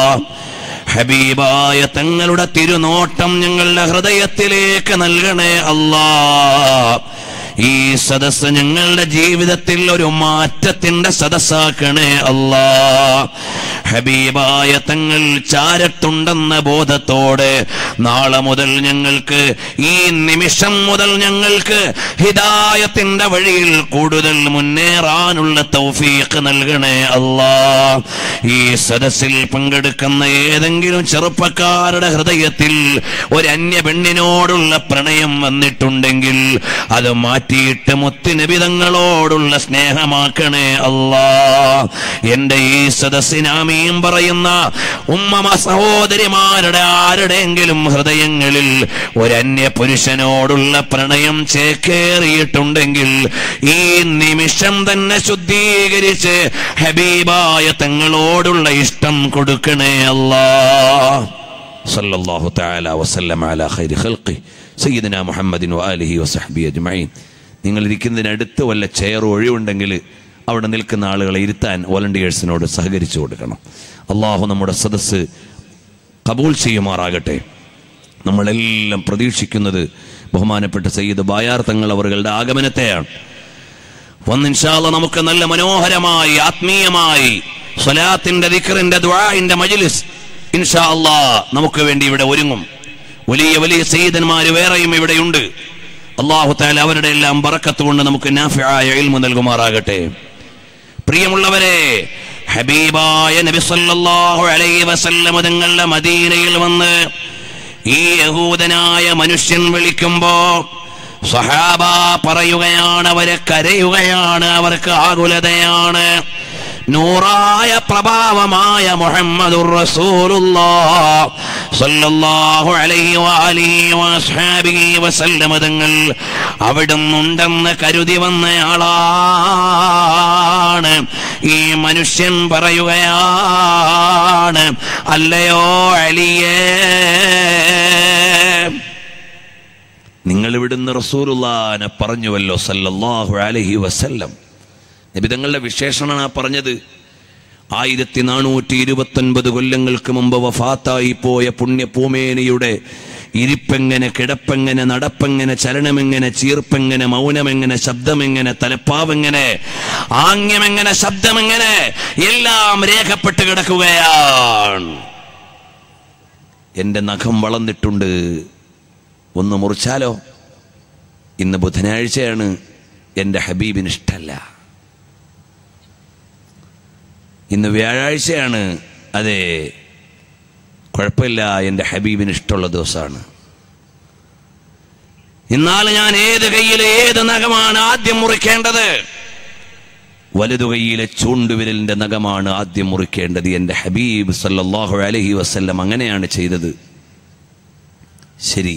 ഹബീബായ തങ്ങളുടെ തിരുനോട്ടം ഞങ്ങളുടെ ഹൃദയത്തിലേക്ക് നൽകണേ അല്ലാ ഈ സദസ്സ് ഞങ്ങളുടെ ജീവിതത്തിൽ ഒരു മാറ്റത്തിന്റെ സദസ്സാക്കണേ അല്ലാ ഹബീബായ തങ്ങൾ ചാരത്തുണ്ടെന്ന ബോധത്തോടെ നാളെ മുതൽ ഞങ്ങൾക്ക് ഈ നിമിഷം മുതൽ ഞങ്ങൾക്ക് ഹിദായത്തിന്റെ വഴിയിൽ കൂടുതൽ മുന്നേറാനുള്ള തൗഫീഖ് നൽകണേ അല്ലാ ഈ സദസ്സിൽ പങ്കെടുക്കുന്ന ഏതെങ്കിലും ചെറുപ്പക്കാരുടെ ഹൃദയത്തിൽ ഒരു അന്യ പെണ്ണിനോടുള്ള പ്രണയം വന്നിട്ടുണ്ടെങ്കിൽ അത് മാറ്റിയിട്ട് മുത്തുനബിതങ്ങളോടുള്ള സ്നേഹമാക്കണേ അല്ലാ എന്റെ ഈ സദസ്സിനാമീം പറയുന്ന ഉമ്മമ സഹോദരിമാരുടെ ആരുടെയെങ്കിലും ഹൃദയങ്ങളിൽ ഒരന്യ പുരുഷനോടുള്ള പ്രണയം ചേക്കേറിയിട്ടുണ്ടെങ്കിൽ ഈ നിമിഷം തന്നെ ശുദ്ധീകരിച്ച് ഹബീബായ തങ്ങളോടുള്ള ഇഷ്ടം കൊടുക്കണേ അല്ലാ സല്ലല്ലാഹു തആല വസല്ലം അലാ ഖൈരി ഖൽഖി സയ്യിദന മുഹമ്മദിൻ വആലിഹി വസഹ്ബി അജ്മഈൻ നിങ്ങൾ ഇരിക്കുന്നതിനടുത്ത് വല്ല ചെയർ ഒഴിവുണ്ടെങ്കിൽ അവിടെ നിൽക്കുന്ന ആളുകളെ ഇരുത്താൻ വോളണ്ടിയേഴ്സിനോട് സഹകരിച്ചു കൊടുക്കണം അള്ളാഹു നമ്മുടെ സദസ്സ് കബൂൽ ചെയ്യുമാറാകട്ടെ നമ്മളെല്ലാം പ്രതീക്ഷിക്കുന്നത് ബഹുമാനപ്പെട്ട സയ്യിദ് ബായാർ തങ്ങൾ അവരുടെ ആഗമനത്തെയാണ് വന്നിൻഷാല്ല നമുക്ക് നല്ല മനോഹരമായി ആത്മീയമായി സ്വലാത്തിന്റെ ദിക്കറിന്റെ ദ്വാഇന്റെ മജ്ലിസ് ഇൻഷാ അല്ലാ നമുക്ക് വേണ്ടി ഇവിടെ ഒരുങ്ങും വലിയ വലിയ സയ്യിദന്മാര് വേറെയും ഇവിടെയുണ്ട് അള്ളാഹു താല അവരുടെ എല്ലാം ബറക്കത്ത് കൊണ്ട് നമുക്ക് നാഫിയായ ഇൽമു നൽകുമാറാകട്ടെ പ്രിയമുള്ളവരെ ഹബീബായ നബി സല്ലല്ലാഹു അലൈഹി വസല്ലം തങ്ങളുടെ മദീനയിൽ വന്ന് ഈ യഹൂദനായ മനുഷ്യൻ വിളിക്കുമ്പോ സഹാബ പറയുകയാണ് അവരെ കരയുകയാണ് അവർക്ക് ആകുലതയാണ് നൂറായ പ്രഭാവമായ മുഹമ്മദുർ റസൂലുള്ളാഹ് സല്ലല്ലാഹു അലൈഹി വഅലിഹി വഅസ്ഹാബിഹി വസല്ലമ തങ്ങൾ അവിടുന്നുണ്ടെന്ന് കരുതി വന്നയാളാണ് ഈ മനുഷ്യൻ പറയുകയാണ് അല്ലയോ അലിയേ നിങ്ങൾ ഇവിടുന്ന് റസൂലുള്ളാനെ പറഞ്ഞുവല്ലോ സല്ലല്ലാഹു അലൈഹി വസല്ലം നബി തങ്ങളുടെ വിശേഷണമാണ് ആ പറഞ്ഞത് ആയിരത്തി നാനൂറ്റി ഇരുപത്തൊൻപത് കൊല്ലങ്ങൾക്ക് മുമ്പ് വഫാത്തായി പോയ പുണ്യഭൂമേനിയുടെ ഇരിപ്പെങ്ങനെ കിടപ്പെങ്ങനെ നടപ്പെങ്ങനെ ചലനമെങ്ങനെ ചീർപ്പെങ്ങനെ മൗനമെങ്ങനെ ശബ്ദമെങ്ങനെ തലപ്പാവെങ്ങനെ ആംഗ്യമെങ്ങനെ ശബ്ദമെങ്ങനെ എല്ലാം രേഖപ്പെട്ട് കിടക്കുകയാണ് എന്റെ നഖം വളർന്നിട്ടുണ്ട് ഒന്ന് മുറിച്ചാലോ ഇന്ന് ബുധനാഴ്ചയാണ് എൻ്റെ ഹബീബിന് ഇഷ്ടമല്ല ഇന്ന് വ്യാഴാഴ്ചയാണ് അതെ കുഴപ്പമില്ല എൻ്റെ ഹബീബിന് ഇഷ്ടമുള്ള ദിവസമാണ് എന്നാൽ ഞാൻ ഏത് കയ്യിലെ ഏത് നഖമാണ് ആദ്യം മുറിക്കേണ്ടത് വലതു കൈയിലെ ചൂണ്ടുവിരലിന്റെ നഖമാണ് ആദ്യം മുറിക്കേണ്ടത് എൻ്റെ ഹബീബ് സല്ലല്ലാഹു അലൈഹി വസല്ലം അങ്ങനെയാണ് ചെയ്തത് ശരി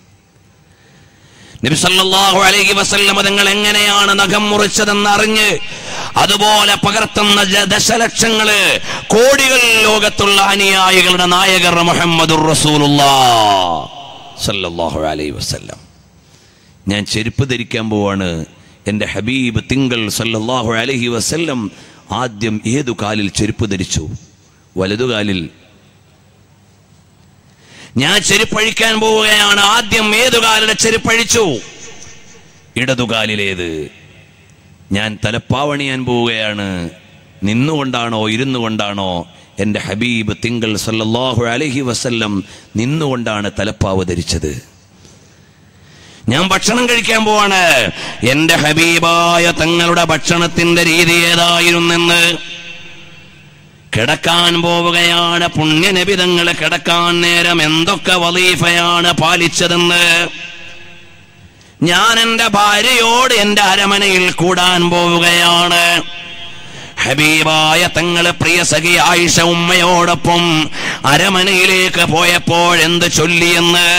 നബി സല്ലല്ലാഹു അലൈഹി വസല്ലം തങ്ങൾ എങ്ങനെയാണ് നഖം മുറിച്ചതെന്ന് അറിഞ്ഞ് അതുപോലെ പകർത്തുന്ന ജ- ദശലക്ഷങ്ങള് കോടികൾ ലോകത്തുള്ള അനുയായികളുടെ നായകർ മുഹമ്മദുർ റസൂലുള്ളാഹ് സല്ലല്ലാഹു അലൈഹി വസല്ലം ഞാൻ ചെരുപ്പ് ധരിക്കാൻ പോവാണ് എൻ്റെ ഹബീബ് തിങ്കൾ സല്ലല്ലാഹു അലൈഹി വസല്ലം ആദ്യം ഏതു കാലിൽ ചെരുപ്പ് ധരിച്ചു വലതുകാലിൽ ഞാൻ ചെരുപ്പഴിക്കാൻ പോവുകയാണ് ആദ്യം ഏതുകാലിലെ ചെരുപ്പഴിച്ചു ഇടതുകാലിലേത് ഞാൻ തലപ്പാവണിയാൻ പോവുകയാണ് നിന്നുകൊണ്ടാണോ ഇരുന്നു കൊണ്ടാണോ എൻ്റെ ഹബീബ് തിങ്കൾ സല്ലല്ലാഹു അലൈഹി വസല്ലം നിന്നുകൊണ്ടാണ് തലപ്പാവ് ധരിച്ചത് ഞാൻ ഭക്ഷണം കഴിക്കാൻ പോവാണ് എൻ്റെ ഹബീബായ തങ്ങളുടെ ഭക്ഷണത്തിന്റെ രീതി ഏതായിരുന്നെന്ന് കിടക്കാൻ പോവുകയാണ് പുണ്യനബിതങ്ങൾ കിടക്കാൻ നേരം എന്തൊക്കെ വലീഫയാണ് പാലിച്ചതെന്ന് ഞാൻ എൻ്റെ ഭാര്യയോട് എൻ്റെ അരമനയിൽ കൂടാൻ പോവുകയാണ് ഹബീബായ തങ്ങള് പ്രിയ സഖി ആയിഷ ഉമ്മയോടൊപ്പം അരമനയിലേക്ക് പോയപ്പോഴെന്ത് ചൊല്ലിയെന്ന്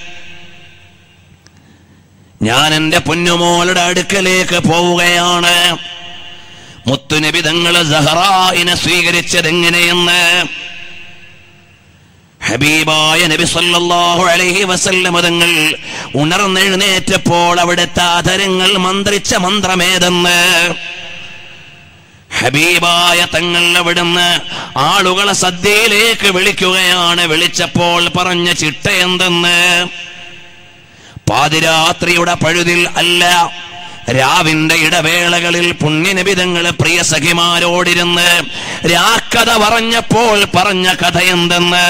ഞാൻ എൻ്റെ പൊന്നുമോളുടെ അടുക്കലേക്ക് പോവുകയാണ് മുത്തുനബി തങ്ങള് സഹറായിനെ സ്വീകരിച്ചത് എങ്ങനെയെന്ന് ഹബീബായ നബി സല്ലല്ലാഹു അലൈഹി വസല്ലമ തങ്ങൾ ഉണർന്നെഴുന്നേറ്റപ്പോൾ അവിടുത്തെ ആദരങ്ങൾ മന്ത്രിച്ച മന്ത്രമേതെന്ന് ഹബീബായ തങ്ങൾ അവിടുന്ന് ആളുകളെ സദ്യയിലേക്ക് വിളിക്കുകയാണ് വിളിച്ചപ്പോൾ പറഞ്ഞ ചിട്ട എന്തെന്ന് പാതിരാത്രിയുടെ പഴുതിൽ അല്ല രാവിന്റെ ഇടവേളകളിൽ പുണ്യനിബിതങ്ങള് പ്രിയ സഖിമാരോടിരുന്ന് രാക്കഥ പറഞ്ഞപ്പോൾ പറഞ്ഞ കഥ എന്തെന്ന്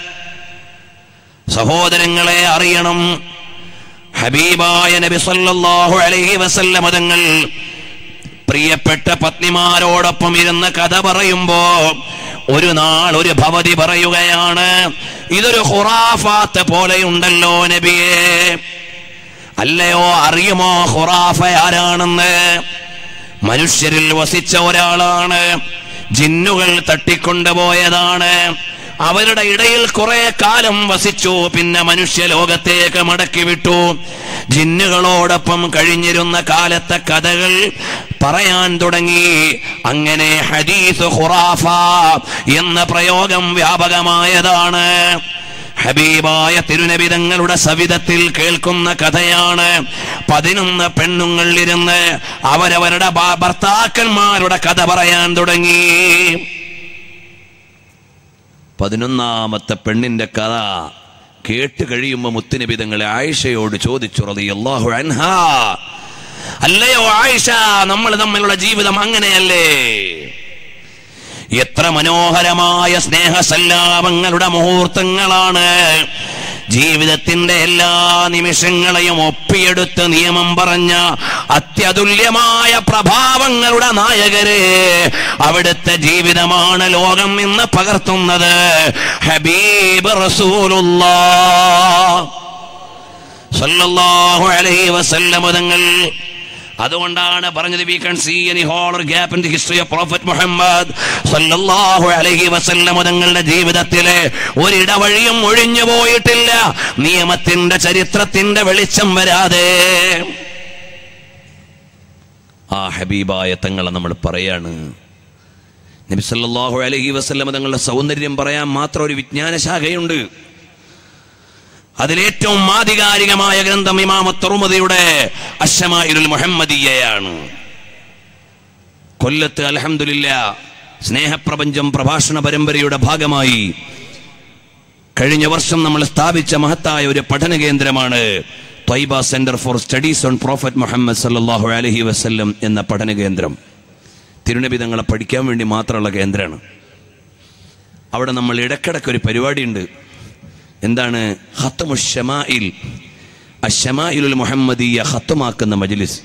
സഹോദരങ്ങളെ അറിയണം ഹബീബായ നബി സല്ലല്ലാഹു അലൈഹി വസല്ലമ തങ്ങൾ പ്രിയപ്പെട്ട പത്നിമാരോടൊപ്പം ഇരുന്ന് കഥ പറയുമ്പോ ഒരു നാൾ ഒരു ഭവതി പറയുകയാണ് ഇതൊരു ഹുറാഫാത്ത് പോലെയുണ്ടല്ലോ നബിയെ അല്ലയോ അറിയുമോ ഹുറാഫ ആരാണെന്ന് മനുഷ്യരിൽ വസിച്ച ഒരാളാണ് ജിന്നുകൾ തട്ടിക്കൊണ്ടുപോയതാണ് അവരുടെ ഇടയിൽ കുറെ കാലം വസിച്ചു പിന്നെ മനുഷ്യ ലോകത്തേക്ക് മടക്കി വിട്ടു ജിന്നുകളോടൊപ്പം കഴിഞ്ഞിരുന്ന കാലത്തെ കഥകൾ പറയാൻ തുടങ്ങി അങ്ങനെ ഹദീസ് ഖുറാഫ എന്ന പ്രയോഗം വ്യാപകമായതാണ് ഹബീബായ തിരുനബിതങ്ങളുടെ സവിധത്തിൽ കേൾക്കുന്ന കഥയാണ് പതിനൊന്ന് പെണ്ണുങ്ങൾ ഇരുന്ന് അവരവരുടെ ഭ- ഭർത്താക്കന്മാരുടെ കഥ പറയാൻ തുടങ്ങി പതിനൊന്നാമത്തെ പെണ്ണിന്റെ കഥ കേട്ട് കഴിയുമ്പോ മുത്തുനബിതങ്ങളെ ആയിഷയോട് ചോദിച്ചു റളിയല്ലാഹു അൻഹാ അല്ലയോ ആയിഷ നമ്മൾ തമ്മിലുള്ള ജീവിതം അങ്ങനെയല്ലേ എത്ര മനോഹരമായ സ്നേഹസല്ലാപങ്ങളുടെ മുഹൂർത്തങ്ങളാണ് ജീവിതത്തിന്റെ എല്ലാ നിമിഷങ്ങളെയും ഒപ്പിയെടുത്ത് നിയമം പറഞ്ഞ അത്യതുല്യമായ പ്രഭാവങ്ങളുടെ നായകരെ അവിടുത്തെ ജീവിതമാണ് ലോകം ഇന്ന് പകർത്തുന്നത് ഹബീബ് റസൂലുള്ള സല്ലല്ലാഹു അലൈഹി വസല്ലം തങ്ങൾ അതുകൊണ്ടാണ് പറഞ്ഞത് we can see any hole or gap in the history of Prophet Muhammad സല്ലല്ലാഹു അലൈഹി വസല്ലം തങ്ങളുടെ ജീവിതത്തിലെ ഒരിടവഴിയും ഒഴിഞ്ഞു പോയിട്ടില്ല നിയമത്തിന്റെ ചരിത്രത്തിന്റെ വെളിച്ചം വരാതെ ആ ഹബീബായ തങ്ങളെ നമ്മൾ പറയാണ് നബി സല്ലല്ലാഹു അലൈഹി വസല്ലം തങ്ങളുടെ സൗന്ദര്യം പറയാൻ മാത്രം ഒരു വിജ്ഞാന ശാഖയുണ്ട് അതിലേറ്റവും ആധികാരികമായ ഗ്രന്ഥം ഇമാമ തുറുമതിയുടെ അഷമായിരുൽ മുഹമ്മദിയയാണ് കൊല്ലത്ത് അലഹമില്ല സ്നേഹപ്രപഞ്ചം പ്രഭാഷണ പരമ്പരയുടെ ഭാഗമായി കഴിഞ്ഞ വർഷം നമ്മൾ സ്ഥാപിച്ച മഹത്തായ ഒരു പഠന കേന്ദ്രമാണ് Tayba Centre for Studies on Prophet Muhammad സല്ലല്ലാഹു അലൈഹി വസല്ലം എന്ന പഠന കേന്ദ്രം തിരുനബി തങ്ങളെ പഠിക്കാൻ വേണ്ടി മാത്രമുള്ള കേന്ദ്രമാണ് അവിടെ നമ്മൾ ഇടക്കിടക്ക് ഒരു പരിപാടിയുണ്ട് എന്താണ് ഹത്തമു ഷമായിൽ അഷമായിലുൽ മുഹമ്മദീയ ഹത്തമാക്കുന്ന മജ്ലിസ്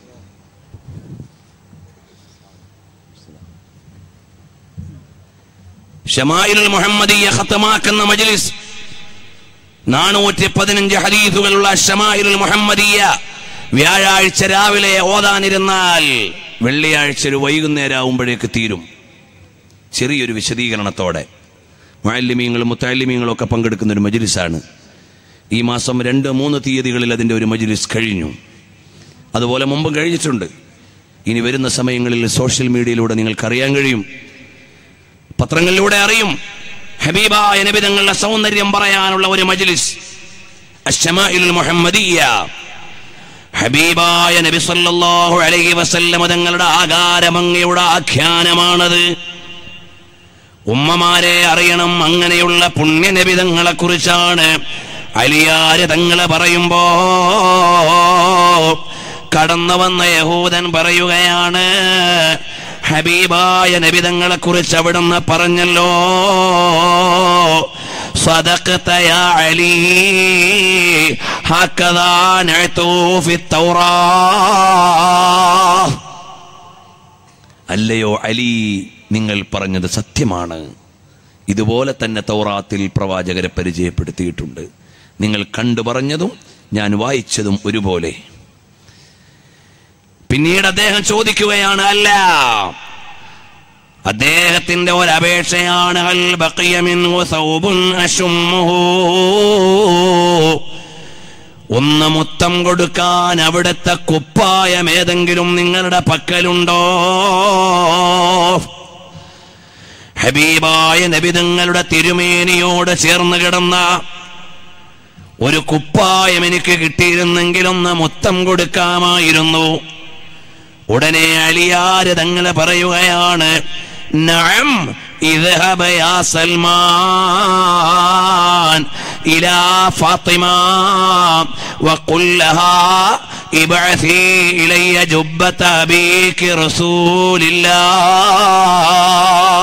ഷമായിലുൽ മുഹമ്മദീയ ഹത്തമാക്കുന്ന മജ്ലിസ് നാനൂറ്റി പതിനഞ്ച് ഹദീസുകളുള്ള ഷമായിലുൽ മുഹമ്മദീയ വ്യാഴാഴ്ച രാവിലെ ഓതാനിരുന്നാൽ വെള്ളിയാഴ്ച ഒരു വൈകുന്നേരം ആവുമ്പോഴേക്ക് തീരും ചെറിയൊരു വിശദീകരണത്തോടെ മുഅല്ലിമീങ്ങളും മുത്താലിമീങ്ങളും ഒക്കെ പങ്കെടുക്കുന്ന ഒരു മജ്ലിസാണ് ഈ മാസം രണ്ട് മൂന്ന് തീയതികളിൽ അതിൻ്റെ ഒരു മജ്ലിസ് കഴിഞ്ഞു അതുപോലെ മുമ്പും കഴിഞ്ഞിട്ടുണ്ട് ഇനി വരുന്ന സമയങ്ങളിൽ സോഷ്യൽ മീഡിയയിലൂടെ നിങ്ങൾക്ക് അറിയാൻ കഴിയും പത്രങ്ങളിലൂടെ അറിയും ഹബീബായ നബി തങ്ങളുടെ സൗന്ദര്യം പറയാനുള്ള ഒരു മജ്ലിസ് അശ്ശമാഇലുൽ മുഹമ്മദിയ ഹബീബായ നബി സല്ലല്ലാഹു അലൈഹി വസല്ലമ തങ്ങളുടെ ആകാരഭംഗിയുടെ ആഖ്യാനമാണത് ഉമ്മമാരെ അറിയണം അങ്ങനെയുള്ള പുണ്യനബിതങ്ങളെ കുറിച്ചാണ് അലിയാര് തങ്ങളെ പറയുമ്പോ കടന്നു വന്ന യഹൂദൻ പറയുകയാണ് ഹബീബായ നബിതങ്ങളെ കുറിച്ച് അവിടുന്ന് പറഞ്ഞല്ലോ صدقت يا علي هكذا نعتو في التوراة അല്ലയോ അലി നിങ്ങൾ പറഞ്ഞത് സത്യമാണ് ഇതുപോലെ തന്നെ തൗറാത്തിൽ പ്രവാചകരെ പരിചയപ്പെടുത്തിയിട്ടുണ്ട് നിങ്ങൾ കണ്ടു പറഞ്ഞതും ഞാൻ വായിച്ചതും ഒരുപോലെ പിന്നീട് അദ്ദേഹം ചോദിക്കുകയാണ് അല്ല അദ്ദേഹത്തിന്റെ ഒരു അപേക്ഷയാണ് ഹൽ ബഖിയ മിൻഹു സൗബുൻ അശുമ്മുഹു ഒന്ന് മുത്തം കൊടുക്കാൻ അവിടുത്തെ കുപ്പായം ഏതെങ്കിലും നിങ്ങളുടെ പക്കലുണ്ടോ ഹബീബായ നബിതങ്ങളുടെ തിരുമേനിയോട് ചേർന്ന് കിടന്ന ഒരു കുപ്പായം എനിക്ക് കിട്ടിയിരുന്നെങ്കിലൊന്ന് മുത്തം കൊടുക്കാമായിരുന്നു ഉടനെ അലിയാര് തങ്ങളെ പറയുകയാണ് നഅം اذهب يا سلمان إلى فاطمة وقل لها ابعثي إلي جبة أبيك رسول الله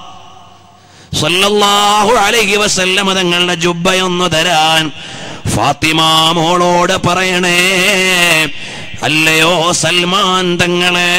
സല്ലല്ലാഹു അലൈഹി വസല്ലമ തങ്ങളുടെ ജുബ്ബയൊന്നു തരാൻ ഫാത്തിമ മോളോട് പറയണേ അല്ലയോ സൽമാൻ തങ്ങളെ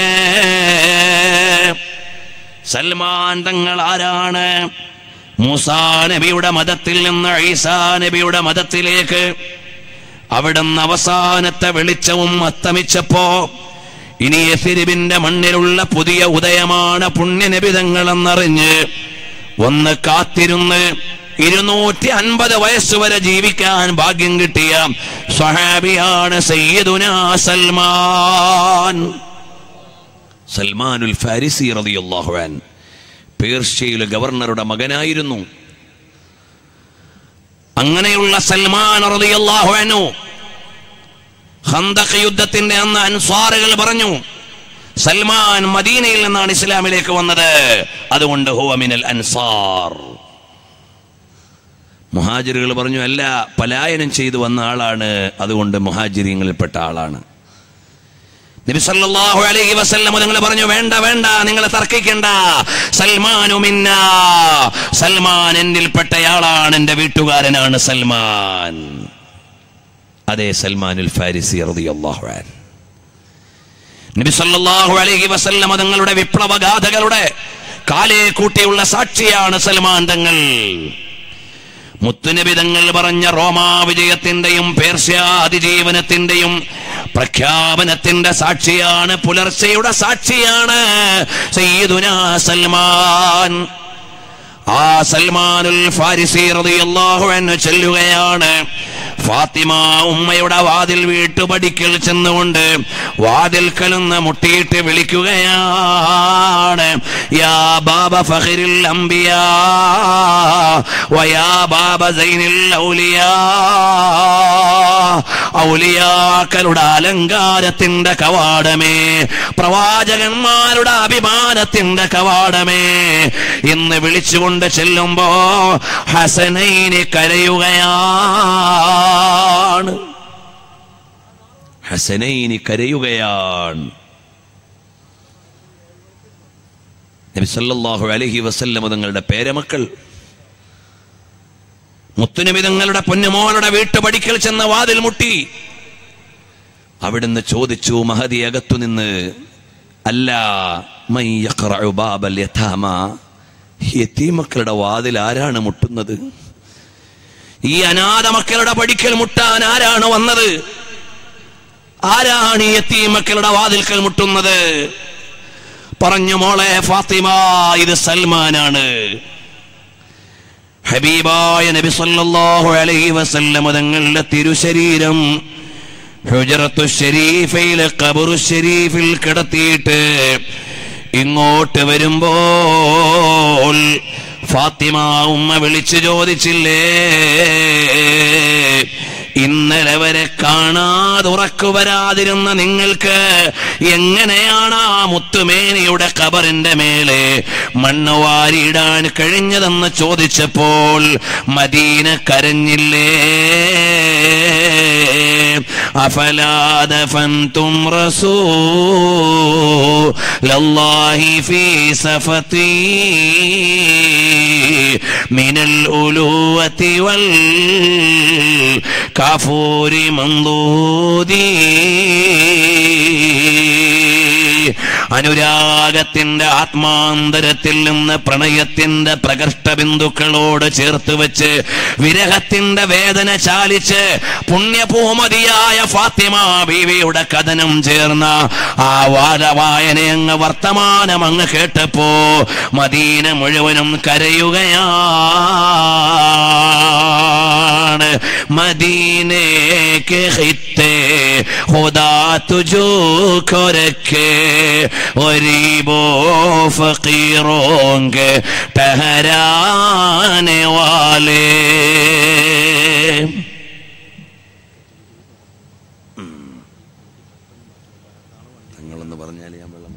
സൽമാൻ തങ്ങൾ ആരാണ് മൂസാ നബിയുടെ മതത്തിൽ നിന്ന് ഈസാ നബിയുടെ മതത്തിലേക്ക് അവിടുന്ന് അവസാനത്തെ വെളിച്ചവും അസ്തമിച്ചപ്പോ ഇനി എസിരിബിന്റെ മണ്ണിലുള്ള പുതിയ ഉദയമാണ് പുണ്യനബിതങ്ങളെന്നറിഞ്ഞ് ഒന്ന് കാത്തിരുന്ന് ഇരുന്നൂറ്റി അൻപത് വയസ്സുവരെ ജീവിക്കാൻ ഭാഗ്യം കിട്ടിയ സ്വഹാബിയാണ് സയ്യിദുന സൽമാൻ സൽമാനുൽ ഫാരിസി റളിയല്ലാഹു അൻ പേർഷ്യയിലെ ഗവർണറുടെ മകനായിരുന്നു അങ്ങനെയുള്ള സൽമാൻ റളിയല്ലാഹു അൻഹു ഖന്തഖ് യുദ്ധത്തിന്റെ അന്ന് അൻസ്വാറുകൾ പറഞ്ഞു സൽമാൻ മദീനയിൽ നിന്നാണ് ഇസ്ലാമിലേക്ക് വന്നത് അതുകൊണ്ട് ഹുവ മിനൽ അൻസാർ മുഹാജിറുകൾ പറഞ്ഞു അല്ല പലായനം ചെയ്തു വന്ന ആളാണ് അതുകൊണ്ട് മുഹാജിരിങ്ങളിൽപ്പെട്ട ആളാണ് നബി സല്ലല്ലാഹു അലൈഹി വസല്ലം നിങ്ങൾ പറഞ്ഞു വേണ്ട വേണ്ട നിങ്ങൾ തർക്കിക്കണ്ട സൽമാനു മിന്ന സൽമാൻ എന്നിൽപ്പെട്ടയാളാണ് എന്റെ വീട്ടുകാരനാണ് സൽമാൻ അതെ സൽമാനുൽ ഫാരിസി റളിയല്ലാഹു അൻ നബി സല്ലല്ലാഹു അലൈഹി വസല്ലം തങ്ങളുടെ വിപ്ലവഗാഥകളുടെ കാലേ കൂട്ടിയുള്ള സാക്ഷിയാണ് സൽമാൻ തങ്ങൾ മുത്തുനബി തങ്ങൾ പറഞ്ഞ റോമാ വിജയത്തിന്റെയും പേർഷ്യ അതിജീവനത്തിന്റെയും പ്രഖ്യാപനത്തിന്റെ സാക്ഷിയാണ് പുലർച്ചയുടെ സാക്ഷിയാണ് സയ്യിദുനാ സൽമാൻ ആ സൽമാനുൽ ഫാരിസി റളിയല്ലാഹു അൻഹു ചെല്ലുകയാണ് ഫാത്തിമ ഉമ്മയുടെ വാതിൽ വീട്ടുപടിക്കൽ ചെന്നുകൊണ്ട് വാതിൽക്കലൊന്ന് മുട്ടിയിട്ട് വിളിക്കുകയാണ് യാ ബാബ ഫഖറിൽ അംബിയാ വയാ ബാബ സൈനിൽ ഔലിയാ ഔലിയാക്കളുടെ അലങ്കാരത്തിന്റെ കവാടമേ പ്രവാചകന്മാരുടെ അഭിമാനത്തിന്റെ കവാടമേ എന്ന് വിളിച്ചുകൊണ്ട് ചെല്ലുമ്പോ ഹസനൈന് കരയുകയാണ് ഹസനൈന് കരയുകയാണ് നബി സല്ലല്ലാഹു അലൈഹി വസല്ലം തങ്ങളുടെ പേരമക്കൾ മുത്തുനബി തങ്ങളുടെ പൊന്നുമോളുടെ വീട്ടുപടിക്കൽ ചെന്ന വാതിൽ മുട്ടി അവിടുന്ന് ചോദിച്ചു മഹതി അകത്തു നിന്ന് അല്ല മൻ യഖറഉ ബാബൽ യഥാമ യതീമക്കളുടെ വാതിൽ ആരാണ് മുട്ടുന്നത് ഈ അനാഥ മക്കളുടെ പടിക്കൽ മുട്ടാൻ ആരാണ് വന്നത് ആരാണ് ഈ യത്തീമക്കളുടെ വാതിൽക്കൽ മുട്ടുന്നത് പറഞ്ഞു മോളെ ഫാത്തിമ ഇത് സൽമാനാണ് ഹബീബായ നബി സല്ലല്ലാഹു അലൈഹി വസല്ലം തങ്ങളുടെ തിരുശരീരം ഹുജറത്തു ഷരീഫയിലെ ഖബറു ഷരീഫിൽ കിടത്തിയിട്ട് ഇങ്ങോട്ട് വരുമ്പോൾ ഫാത്തിമ ഉമ്മ വിളിച്ചു ചോദിച്ചില്ലേ ഇന്നലെ വരെ കാണാതെ ഉറക്കു വരാതിരുന്ന നിങ്ങൾക്ക് എങ്ങനെയാണ് ആ മുത്തുമേനിയുടെ കബറിന്റെ മേലെ മണ്ണ് വാരിയിടാൻ കഴിഞ്ഞതെന്ന് ചോദിച്ചപ്പോൾ മദീന കരഞ്ഞില്ലേ അഫലാദഫൻതും റസൂലല്ലാഹി ഫീ സഫതി മിനൽ ഉലൂവതി വൽ കാഫൂരി മന്ദൂദി അനുരാഗത്തിന്റെ ആത്മാന്തരത്തിൽ നിന്ന് പ്രണയത്തിന്റെ പ്രകർഷ്ട ബിന്ദുക്കളോട് ചേർത്ത് വെച്ച് വിരഹത്തിന്റെ വേദന ചാലിച്ച് പുണ്യഭൂമതിയായ ഫാത്തിമ ബീവിയുടെ കഥനം ചേർന്ന ആ വാരവായന അങ്ങ് വർത്തമാനം അങ്ങ് കേട്ടപ്പോ മദീന മുഴുവനും കരയുകയാണ് മദീനെ के खित्ते खुदा तुझो को रखे गरीबों फकीरों के ठहराने वाले തങ്ങളെന്ന് പറഞ്ഞാൽ ഞാൻ വെള്ളം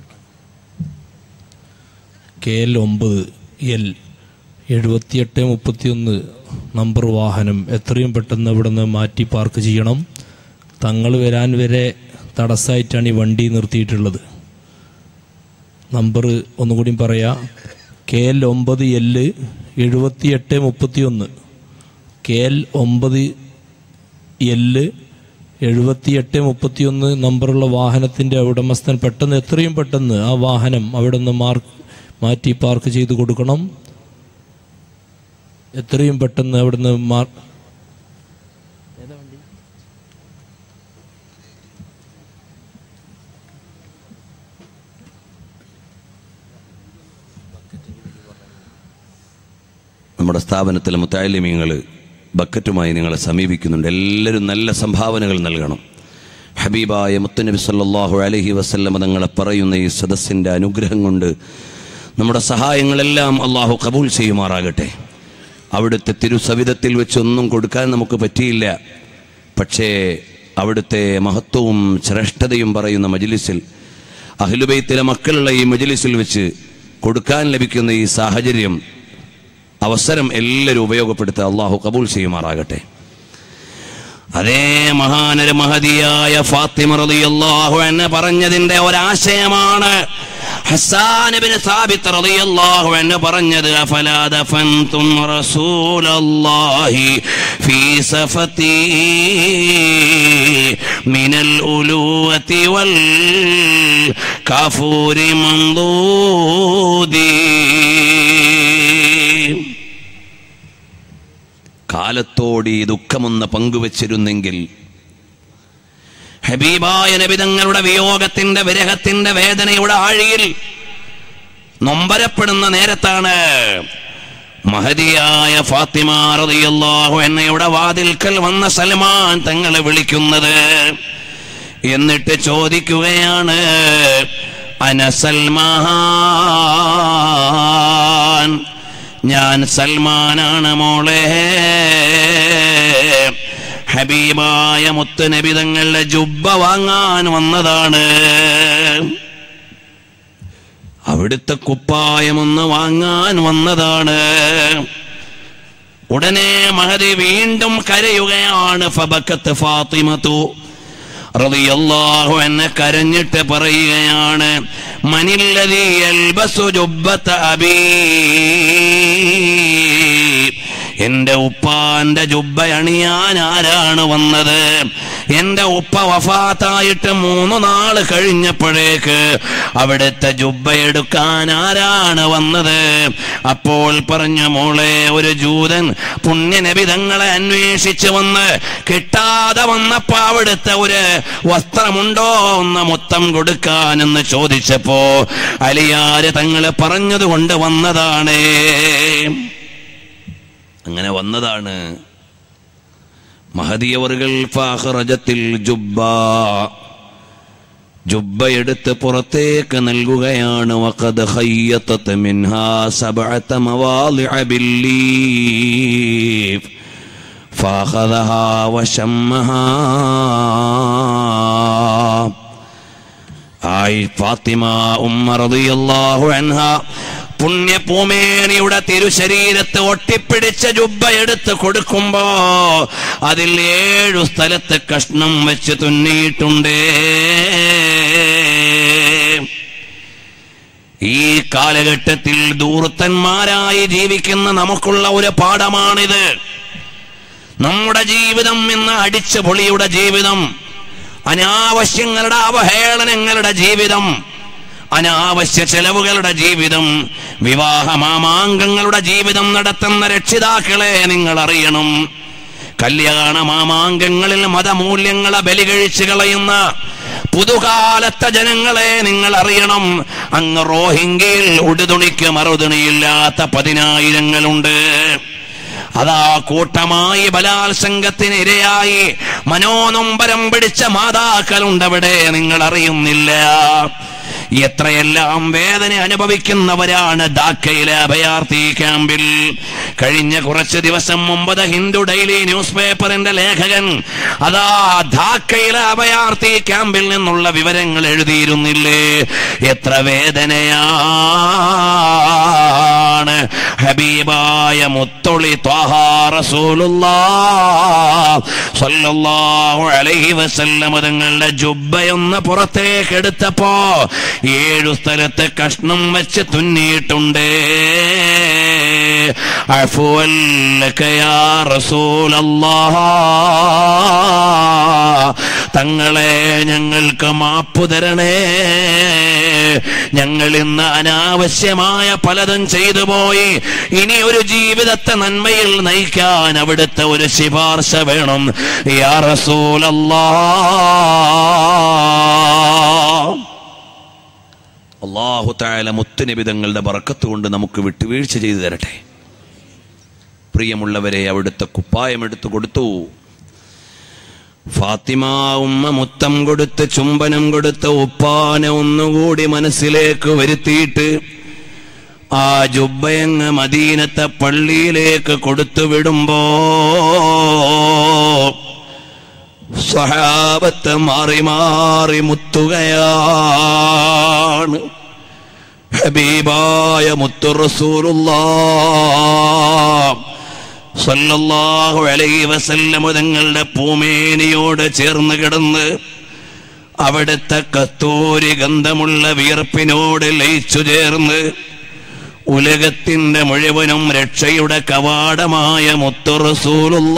കെ എൽ ഒമ്പത് എൽ എഴുപത്തിയെട്ട് മുപ്പത്തിയൊന്ന് നമ്പർ വാഹനം എത്രയും പെട്ടെന്ന് ഇവിടെ നിന്ന് മാറ്റി പാർക്ക് ചെയ്യണം തങ്ങൾ വരാൻ വരെ തടസ്സമായിട്ടാണ് ഈ വണ്ടി നിർത്തിയിട്ടുള്ളത് നമ്പർ ഒന്നുകൂടി പറയാം കെ എൽ ഒമ്പത് എല് എഴുപത്തിയെട്ട് മുപ്പത്തിയൊന്ന് കെ എൽ ഒമ്പത് എല് എഴുപത്തിയെട്ട് മുപ്പത്തിയൊന്ന് നമ്പറുള്ള വാഹനത്തിന്റെ ഉടമസ്ഥൻ പെട്ടെന്ന് എത്രയും പെട്ടെന്ന് ആ വാഹനം അവിടെ നിന്ന് മാർക്ക് മാറ്റി പാർക്ക് ചെയ്ത് കൊടുക്കണം എത്രയും പെട്ടെന്ന് അവിടുന്ന് മാർ നമ്മുടെ സ്ഥാപനത്തിലെ മുത്താലിമീങ്ങൾ ബക്കറ്റുമായി നിങ്ങളെ സമീപിക്കുന്നുണ്ട് എല്ലാവരും നല്ല സംഭാവനകൾ നൽകണം ഹബീബായ മുത്തനബി സല്ലല്ലാഹു അലൈഹി വസല്ലമ തങ്ങളെ പറയുന്ന ഈ സദസ്സിൻ്റെ അനുഗ്രഹം കൊണ്ട് നമ്മുടെ സഹായങ്ങളെല്ലാം അള്ളാഹു കബൂൽ ചെയ്യുമാറാകട്ടെ അവിടുത്തെ തിരുസവിധത്തിൽ വെച്ചൊന്നും കൊടുക്കാൻ നമുക്ക് പറ്റിയില്ല പക്ഷേ അവിടുത്തെ മഹത്വവും ശ്രേഷ്ഠതയും പറയുന്ന മജ്ലിസിൽ അഹ്ലുബൈത്തിലെ മക്കളുള്ള ഈ മജ്ലിസിൽ വെച്ച് കൊടുക്കാൻ ലഭിക്കുന്ന ഈ സാഹചര്യം അവസരം എല്ലാവരും ഉപയോഗപ്പെടുത്തുക അള്ളാഹു കബൂൽ ചെയ്യുമാറാകട്ടെ അതേ മഹാനര മഹതിയായ ഫാത്തിമ റളിയല്ലാഹു അൻഹ പറഞ്ഞതിന്റെ ഒരാശയമാണ് ഹസ്സാനബിന് സാബിത്ത് റളിയല്ലാഹു അൻഹു പറഞ്ഞത് അഫലാ ദഫൻതും റസൂലല്ലാഹി ഫീ സഫതി മിനൽ ഉലൂവതി വൽ കാഫൂരി മന്ദൂദി കാലത്തോട് ഈ ദുഃഖമൊന്ന് പങ്കുവച്ചിരുന്നെങ്കിൽ ഹബീബായ നബിതങ്ങളുടെ വിയോഗത്തിന്റെ വിരഹത്തിന്റെ വേദനയുടെ ആഴിയിൽ നൊമ്പരപ്പെടുന്ന നേരത്താണ് മഹതിയായ ഫാത്തിമ റളിയല്ലാഹു എന്നയുടെ വാതിൽക്കൽ വന്ന സൽമാൻ തങ്ങളെ വിളിക്കുന്നത് എന്നിട്ട് ചോദിക്കുകയാണ് അന സൽമാൻ ഞാൻ സൽമാനാണ് മോളെ ഹബീബായ മുത്തുനബി തങ്ങളുടെ ജുബ്ബ വാങ്ങാൻ വന്നതാണ് അവിടുത്തെ കുപ്പായമൊന്ന് വാങ്ങാൻ വന്നതാണ് ഉടനെ മഹതി വീണ്ടും കരയുകയാണ് ഫബക്കത്ത് ഫാത്തിമത്തു റളിയല്ലാഹു എന്നെ കരഞ്ഞിട്ട് പറയുകയാണ് മനില്ലതി യൽബസു ജുബ്ബത അബീ എന്റെ ഉപ്പാന്റെ ജുബ്ബ അണിയാൻ ആരാണ് വന്നത് എന്റെ ഉപ്പ വഫാത്തായിട്ട് മൂന്ന് നാള് കഴിഞ്ഞപ്പോഴേക്ക് അവിടുത്തെ ജുബ്ബ എടുക്കാൻ ആരാണ് വന്നത് അപ്പോൾ പറഞ്ഞു മോളെ ഒരു ജൂതൻ പുണ്യനബിതങ്ങളെ അന്വേഷിച്ച് വന്ന് കിട്ടാതെ വന്നപ്പോ അവിടുത്തെ ഒരു വസ്ത്രമുണ്ടോ എന്ന് മൊത്തം കൊടുക്കാനെന്ന് ചോദിച്ചപ്പോ അലിയാര് തങ്ങള് പറഞ്ഞത് കൊണ്ട് വന്നതാണേ അങ്ങനെ വന്നതാണ് മഹദിയവറുകൾ ഫാഹറജത്തിൽ ജുബ്ബ ജുബ്ബ എടുത്ത് പുറത്തേക്ക് നൽകുകയാണ് വഖദ് ഖയ്യത്തത് മിൻഹാ സബഅത മവാളിഅ ബില്ലീഫ് ഫാഖദഹാ വശമ്മഹാ ആയി ഫാത്തിമ ഉമ്മ റളിയല്ലാഹു അൻഹ പുണ്യപൂമേനിയുടെ തിരുശരീരത്ത് ഒട്ടിപ്പിടിച്ച ജുബ്ബ എടുത്ത് കൊടുക്കുമ്പോ അതിൽ ഏഴു സ്ഥലത്ത് കഷ്ണം വെച്ച് തുന്നിയിട്ടുണ്ട് ഈ കാലഘട്ടത്തിൽ ദൂർത്തന്മാരായി ജീവിക്കുന്ന നമുക്കുള്ള ഒരു പാഠമാണിത് നമ്മുടെ ജീവിതം എന്ന അടിച്ചു പൊളിയുടെ ജീവിതം അനാവശ്യങ്ങളുടെ അവഹേളനങ്ങളുടെ ജീവിതം അനാവശ്യ ചെലവുകളുടെ ജീവിതം വിവാഹ മാമാങ്കങ്ങളുടെ ജീവിതം നടത്തുന്ന രക്ഷിതാക്കളെ നിങ്ങൾ അറിയണം കല്യാണ മാമാങ്കങ്ങളിൽ മതമൂല്യങ്ങളെ ബലികഴിച്ചു കളയുന്ന പുതുകാലത്തെ ജനങ്ങളെ നിങ്ങൾ അറിയണം അങ്ങ് റോഹിംഗ്യയിൽ ഉടുതുണിക്ക് മറുതുണിയില്ലാത്ത പതിനായിരങ്ങളുണ്ട് അതാ കൂട്ടമായി ബലാത്സംഗത്തിന് ഇരയായി മനോനൊമ്പരം പിടിച്ച മാതാക്കളുണ്ടവിടെ നിങ്ങൾ അറിയുന്നില്ല എത്രയെല്ലാം വേദന അനുഭവിക്കുന്നവരാണ് ധാക്കയിലെ അഭയാർത്ഥി ക്യാമ്പിൽ കഴിഞ്ഞ കുറച്ച് ദിവസം മുമ്പ് ഹിന്ദു ഡെയിലി ന്യൂസ് പേപ്പറിന്റെ ലേഖകൻ അതാ ധാക്കയിലെ അഭയാർത്ഥി ക്യാമ്പിൽ നിന്നുള്ള വിവരങ്ങൾ എഴുതിയിരുന്നില്ലേ എത്ര വേദനയാണ് ഹബീബായ മുത്തൊളി ത്വാഹ റസൂലുള്ളാഹ് സ്വല്ലല്ലാഹു അലൈഹി വസല്ലം തങ്ങളുടെ ജുബ്ബയൊന്ന് പുറത്തേക്ക് എടുത്തപ്പോ ഏഴു സ്ഥലത്ത് കഷ്ണം വെച്ച് തുന്നിയിട്ടുണ്ട് അഫ്വൽ ലക യാ റസൂലല്ലാഹ് തങ്ങളെ ഞങ്ങൾക്ക് മാപ്പു തരണേ ഞങ്ങൾ ഇന്ന് അനാവശ്യമായ പലതും ചെയ്തു പോയി ഇനി ഒരു ജീവിതത്തെ നന്മയിൽ നയിക്കാൻ അവിടുത്തെ ഒരു ശിപാർശ വേണം യാ റസൂലല്ലാ അള്ളാഹു തായാല മുത്തുനിബിതങ്ങളുടെ ബറക്കത്ത് കൊണ്ട് നമുക്ക് വിട്ടുവീഴ്ച ചെയ്തു തരട്ടെ പ്രിയമുള്ളവരെ അവിടുത്തെ കുപ്പായം എടുത്തു കൊടുത്തു ഫാത്തിമ ഉമ്മ മുത്തം കൊടുത്ത് ചുംബനം കൊടുത്ത് ഉപ്പാനെ ഒന്നുകൂടി മനസ്സിലേക്ക് വരുത്തിയിട്ട് ആ ജുബ്ബയങ്ങ് മദീനത്തെ പള്ളിയിലേക്ക് കൊടുത്തു വിടുമ്പോ സ്വഹാബത്ത് മാറി മാറി മുത്തുകയാണ് ഹബീബായ മുത്തു റസൂലുള്ള സല്ലല്ലാഹു അലൈഹി വസല്ലമ തങ്ങളുടെ പൂമേനിയോട് ചേർന്ന് കിടന്ന് അവിടുത്തെ കസ്തൂരി ഗന്ധമുള്ള വിയർപ്പിനോട് ലയിച്ചു ചേർന്ന് ഉലകത്തിന്റെ മുഴുവനും രക്ഷയുടെ കവാടമായ മുത്തുറസൂലുള്ള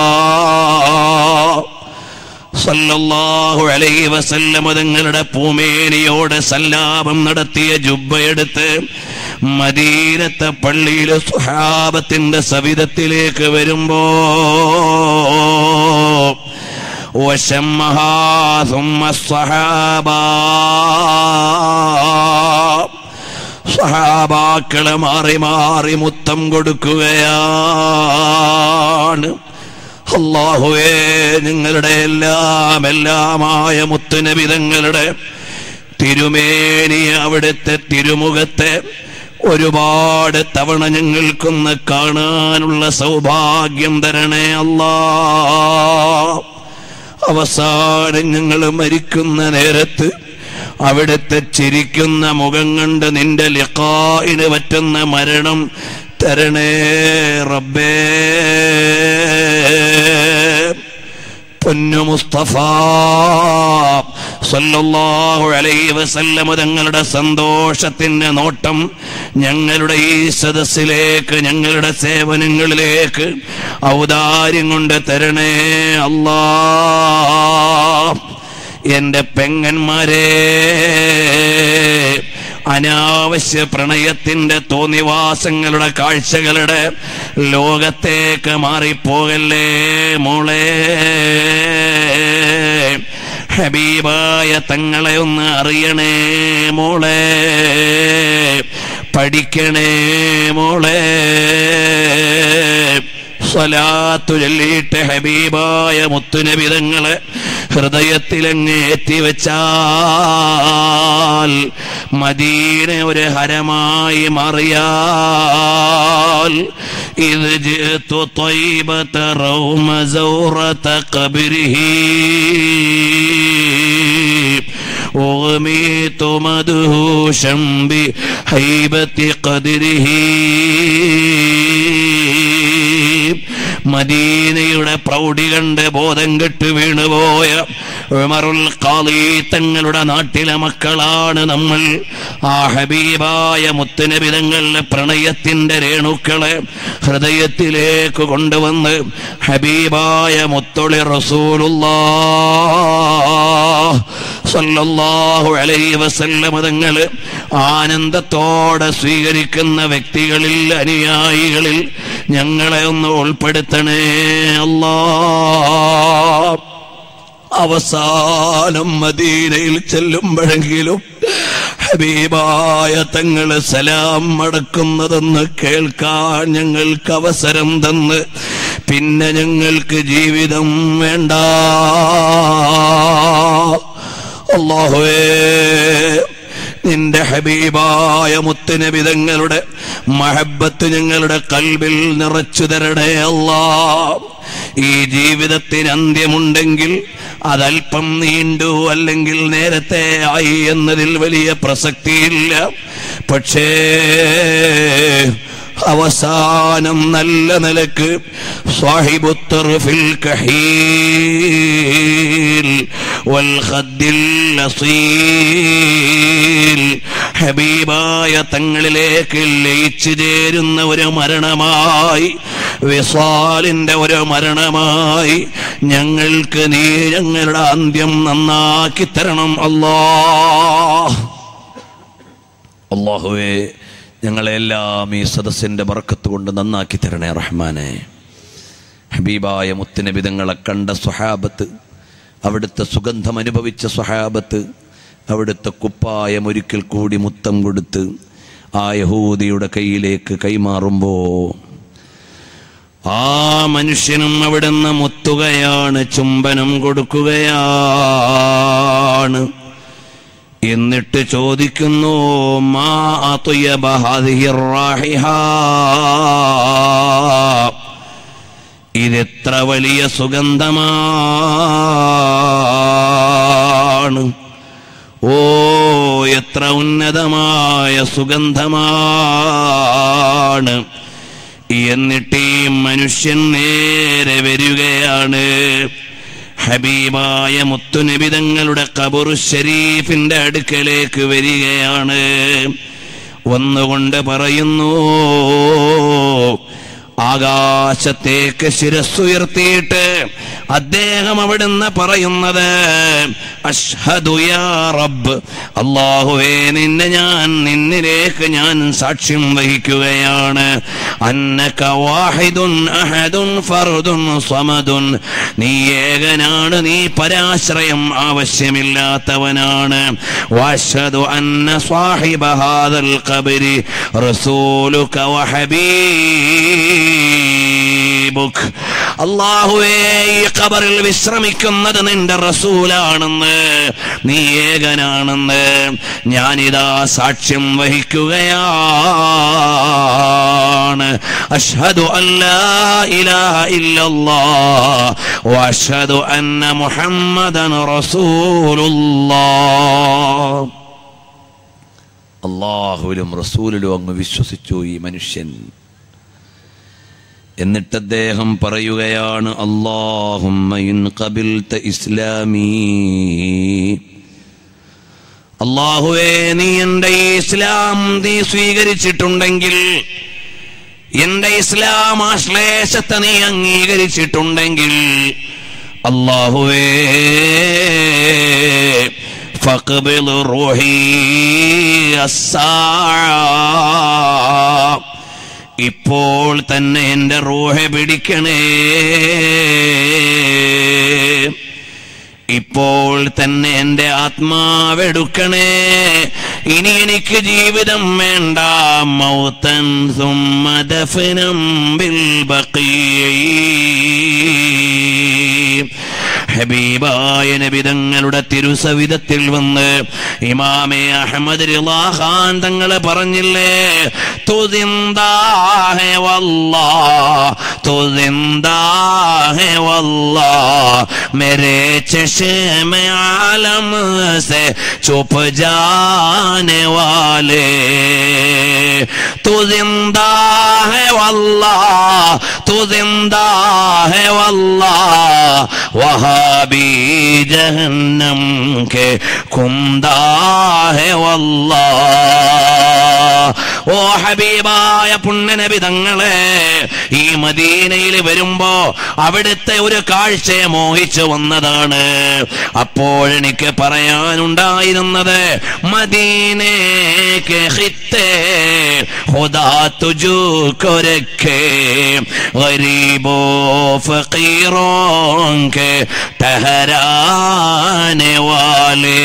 സല്ലല്ലാഹു അലൈഹി വസല്ലമ തങ്ങളുടെ പൂമേനിയോട് സല്ലാപം നടത്തിയ ജുബ്ബയെടുത്ത് മദീനത്തെ പള്ളിയിലെ സുഹാബത്തിന്റെ സവിധത്തിലേക്ക് വരുമ്പോ وشمها ثم الصحابة സഹാബാക്കളെ മാറി മാറി മുത്തം കൊടുക്കുകയാണ് അള്ളാഹുവേ നിങ്ങളുടെ എല്ലാം എല്ലാമായ മുത്തുനബിതങ്ങളുടെ തിരുമേനി അവിടുത്തെ തിരുമുഖത്തെ ഒരുപാട് തവണ ഞങ്ങൾക്കൊന്ന് കാണാനുള്ള സൗഭാഗ്യം തരണേ അല്ലാ അവസാനം ഞങ്ങൾ മരിക്കുന്ന നേരത്ത് അവിടുത്തെ ചിരിക്കുന്ന മുഖം കണ്ട് നിന്റെ ലിഖായിന് പറ്റുന്ന മരണം തരണേ റബ്ബേ പൊന്നു മുസ്തഫ സല്ലല്ലാഹു അലൈഹി വസല്ലമ തങ്ങളുടെ സന്തോഷത്തിന്റെ നോട്ടം ഞങ്ങളുടെ ഈ സദസ്സിലേക്ക് ഞങ്ങളുടെ സേവനങ്ങളിലേക്ക് ഔദാര്യം കൊണ്ട് തരണേ അല്ലാ എന്റെ പെങ്ങന്മാരെ അനാവശ്യ പ്രണയത്തിന്റെ തോന്നിവാസങ്ങളുടെ കാഴ്ചകളുടെ ലോകത്തേക്ക് മാറിപ്പോകല്ലേ മോളെ ഹബീബായ തങ്ങളെ ഒന്ന് അറിയണേ മോളെ പഠിക്കണേ മോളെ സ്വലാത്തു ചൊല്ലിയിട്ട് ഹബീബായ മുത്തുനബിതങ്ങളെ ഹൃദയത്തിലങ്ങ് ഏറ്റിവെച്ചാൽ മദീന ഒരു ഹരമായി മാറിയാൽ ഇത് ജിത്തു طيبة روم زورة قبره أغميت مدهوشا بهيبة قدره മദീനയുടെ പ്രൗഢി കണ്ട് ബോധം കെട്ട് വീണുപോയ ഉമറുൽ ഖാലി തങ്ങളുടെ നാട്ടിലെ മക്കളാണ് നമ്മൾ ആ ഹബീബായ മുത്തുനബിതങ്ങളുടെ പ്രണയത്തിന്റെ രേണുക്കളെ ഹൃദയത്തിലേക്ക് കൊണ്ടുവന്ന് ഹബീബായ മുത്തൊളി റസൂലുള്ള സല്ലല്ലാഹു അലൈഹി വസല്ലമ തങ്ങൾ ആനന്ദത്തോടെ സ്വീകരിക്കുന്ന വ്യക്തികളിൽ അനുയായികളിൽ ഞങ്ങളെ ഒന്ന് ഉൾപ്പെടുത്തണേ അല്ലാ അവസാനം മദീനയിൽ ചെല്ലുമ്പോഴെങ്കിലും ഹബീബായ തങ്ങള് സലാം മടക്കുന്നതെന്ന് കേൾക്കാൻ ഞങ്ങൾക്ക് അവസരം തന്ന് പിന്നെ ഞങ്ങൾക്ക് ജീവിതം വേണ്ട അള്ളാഹുവേ നിന്റെ ഹബീബായ മുത്തുനബിതങ്ങളുടെ മഹബത്ത് ഞങ്ങളുടെ കൽബിൽ നിറച്ചു തരണേ അല്ലാ ഈ ജീവിതത്തിന് അന്ത്യമുണ്ടെങ്കിൽ അതല്പം നീണ്ടു അല്ലെങ്കിൽ നേരത്തെ ആയി എന്നതിൽ വലിയ പ്രസക്തിയില്ല പക്ഷേ അവസാനം നല്ല നിലക്ക് സാഹിബുത്തർഫിൽ കഹീൽ വൽഖദ്ദിൽ അസീൽ ഹബീബായ തങ്ങളിലേക്ക് ലയിച്ചു ചേരുന്ന ഒരു മരണമായി വിസാലിന്റെ ഒരു മരണമായി ഞങ്ങൾക്ക് നീ ഞങ്ങളുടെ അന്ത്യം നന്നാക്കി തരണം അല്ലാ അള്ളാഹുവേ ഞങ്ങളെല്ലാം ഈ സദസ്സിന്റെ ബർക്കത്ത് കൊണ്ട് നന്നാക്കി തരണേ റഹ്മാനെ ഹബീബായ മുത്തുനബിതങ്ങളെ കണ്ട സ്വഹാബത്ത് അവിടുത്തെ സുഗന്ധം അനുഭവിച്ച സ്വഹാബത്ത് അവിടുത്തെ കുപ്പായം ഒരിക്കൽ കൂടി മുത്തം കൊടുത്ത് ആ യഹൂദിയുടെ കയ്യിലേക്ക് കൈമാറുമ്പോ ആ മനുഷ്യനും അവിടുന്ന് മുത്തുകയാണ് ചുംബനം കൊടുക്കുകയാണ് എന്നിട്ട് ചോദിക്കുന്നു മാ അത്യബ ഹാദിഹി റാഹിഹ ഇതെത്ര വലിയ സുഗന്ധമാണ് ഓ എത്ര ഉന്നതമായ സുഗന്ധമാണ് എന്നിട്ട് ഈ മനുഷ്യൻ നേരെ വരികയാണ് ഹബീബായ മുത്തുനിബിതങ്ങളുടെ കബറു ഷരീഫിന്റെ അടുക്കലേക്ക് വരികയാണ് വന്നുകൊണ്ട് പറയുന്നു ആകാശത്തേക്ക് ശിരസ്സുയർത്തിയിട്ട് അദ്ദേഹം അവിടുന്ന് പറയുന്നത് അഷ്ഹദു യാ റബ്ബ് അള്ളാഹുവേ നിന്നെ ഞാൻ നിന്നിലേക്ക് ഞാൻ സാക്ഷ്യം വഹിക്കുകയാണ് അന്നക വാഹിദുൻ അഹദുൻ ഫർദുൻ സമദുൻ നീ ഏകനാണ് നീ പരാശ്രയം ആവശ്യമില്ലാത്തവനാണ് വാഷദു അന്ന സാഹിബ ഹാദൽ ഖബരി റസൂലുക വഹബീബുക് അള്ളാഹുവേ ഈ ഖബറിൽ വിശ്രമിക്കുന്നത് നിന്റെ റസൂലാണെന്ന് നീ ഏകനാണെന്ന് ഞാനിതാ സാക്ഷ്യം വഹിക്കുകയാണ് അഷ്ഹദു അല്ലാ ഇലാഹ ഇല്ലല്ലാഹ് വഅഷ്ഹദു അന്ന മുഹമ്മദൻ റസൂലുള്ളാഹ് അള്ളാഹുവിലും റസൂലിലും അങ്ങ് വിശ്വസിച്ചു ഈ മനുഷ്യൻ എന്നിട്ട് അദ്ദേഹം പറയുകയാണ് അള്ളാഹുമ്മയിൻ കബിൽത്ത ഇസ്ലാമീ അള്ളാഹുവേ നീ എന്റെ ഈ ഇസ്ലാം നീ സ്വീകരിച്ചിട്ടുണ്ടെങ്കിൽ എന്റെ ഇസ്ലാം ആശ്ലേഷത്തെ നീ അംഗീകരിച്ചിട്ടുണ്ടെങ്കിൽ അള്ളാഹുവേ فاقبض روحي الساعة ഇപ്പോൾ തന്നെ എന്റെ റൂഹ പിടിക്കണേ ഇപ്പോൾ തന്നെ എന്റെ ആത്മാവെടുക്കണേ ഇനി എനിക്ക് ജീവിതം വേണ്ട മൗത്തൻ സുമ്മദഫനം ബിൽ ഹബീബായ നബിതങ്ങളുടെ തിരുസവിധത്തിൽ വന്ന് ഇമാമെ അഹമ്മദ് റിളാഖാൻ തങ്ങൾ പറഞ്ഞില്ലേ തുതിന്താഹെ വല്ലാ തുതിന്താഹെ വല്ലാ मेरे चश्मे आलम से चुप जाने वाले तू जिंदा है वल्लाह तू जिंदा है वल्लाह वहाँ भी जहन्नम के कुंदा है वल्लाह ഓ ഹബീബായ പുണ്യനബി തങ്ങളെ ഈ മദീനയിൽ വരുമ്പോ അവിടുത്തെ ഒരു കാഴ്ചയെ മോഹിച്ചു വന്നതാണ് അപ്പോഴെനിക്ക് പറയാനുണ്ടായിരുന്നത് മദീനേക്ക് ഹിത്തേ खुदा तुझको रखे गरीबों फकीरों के ठहराने वाले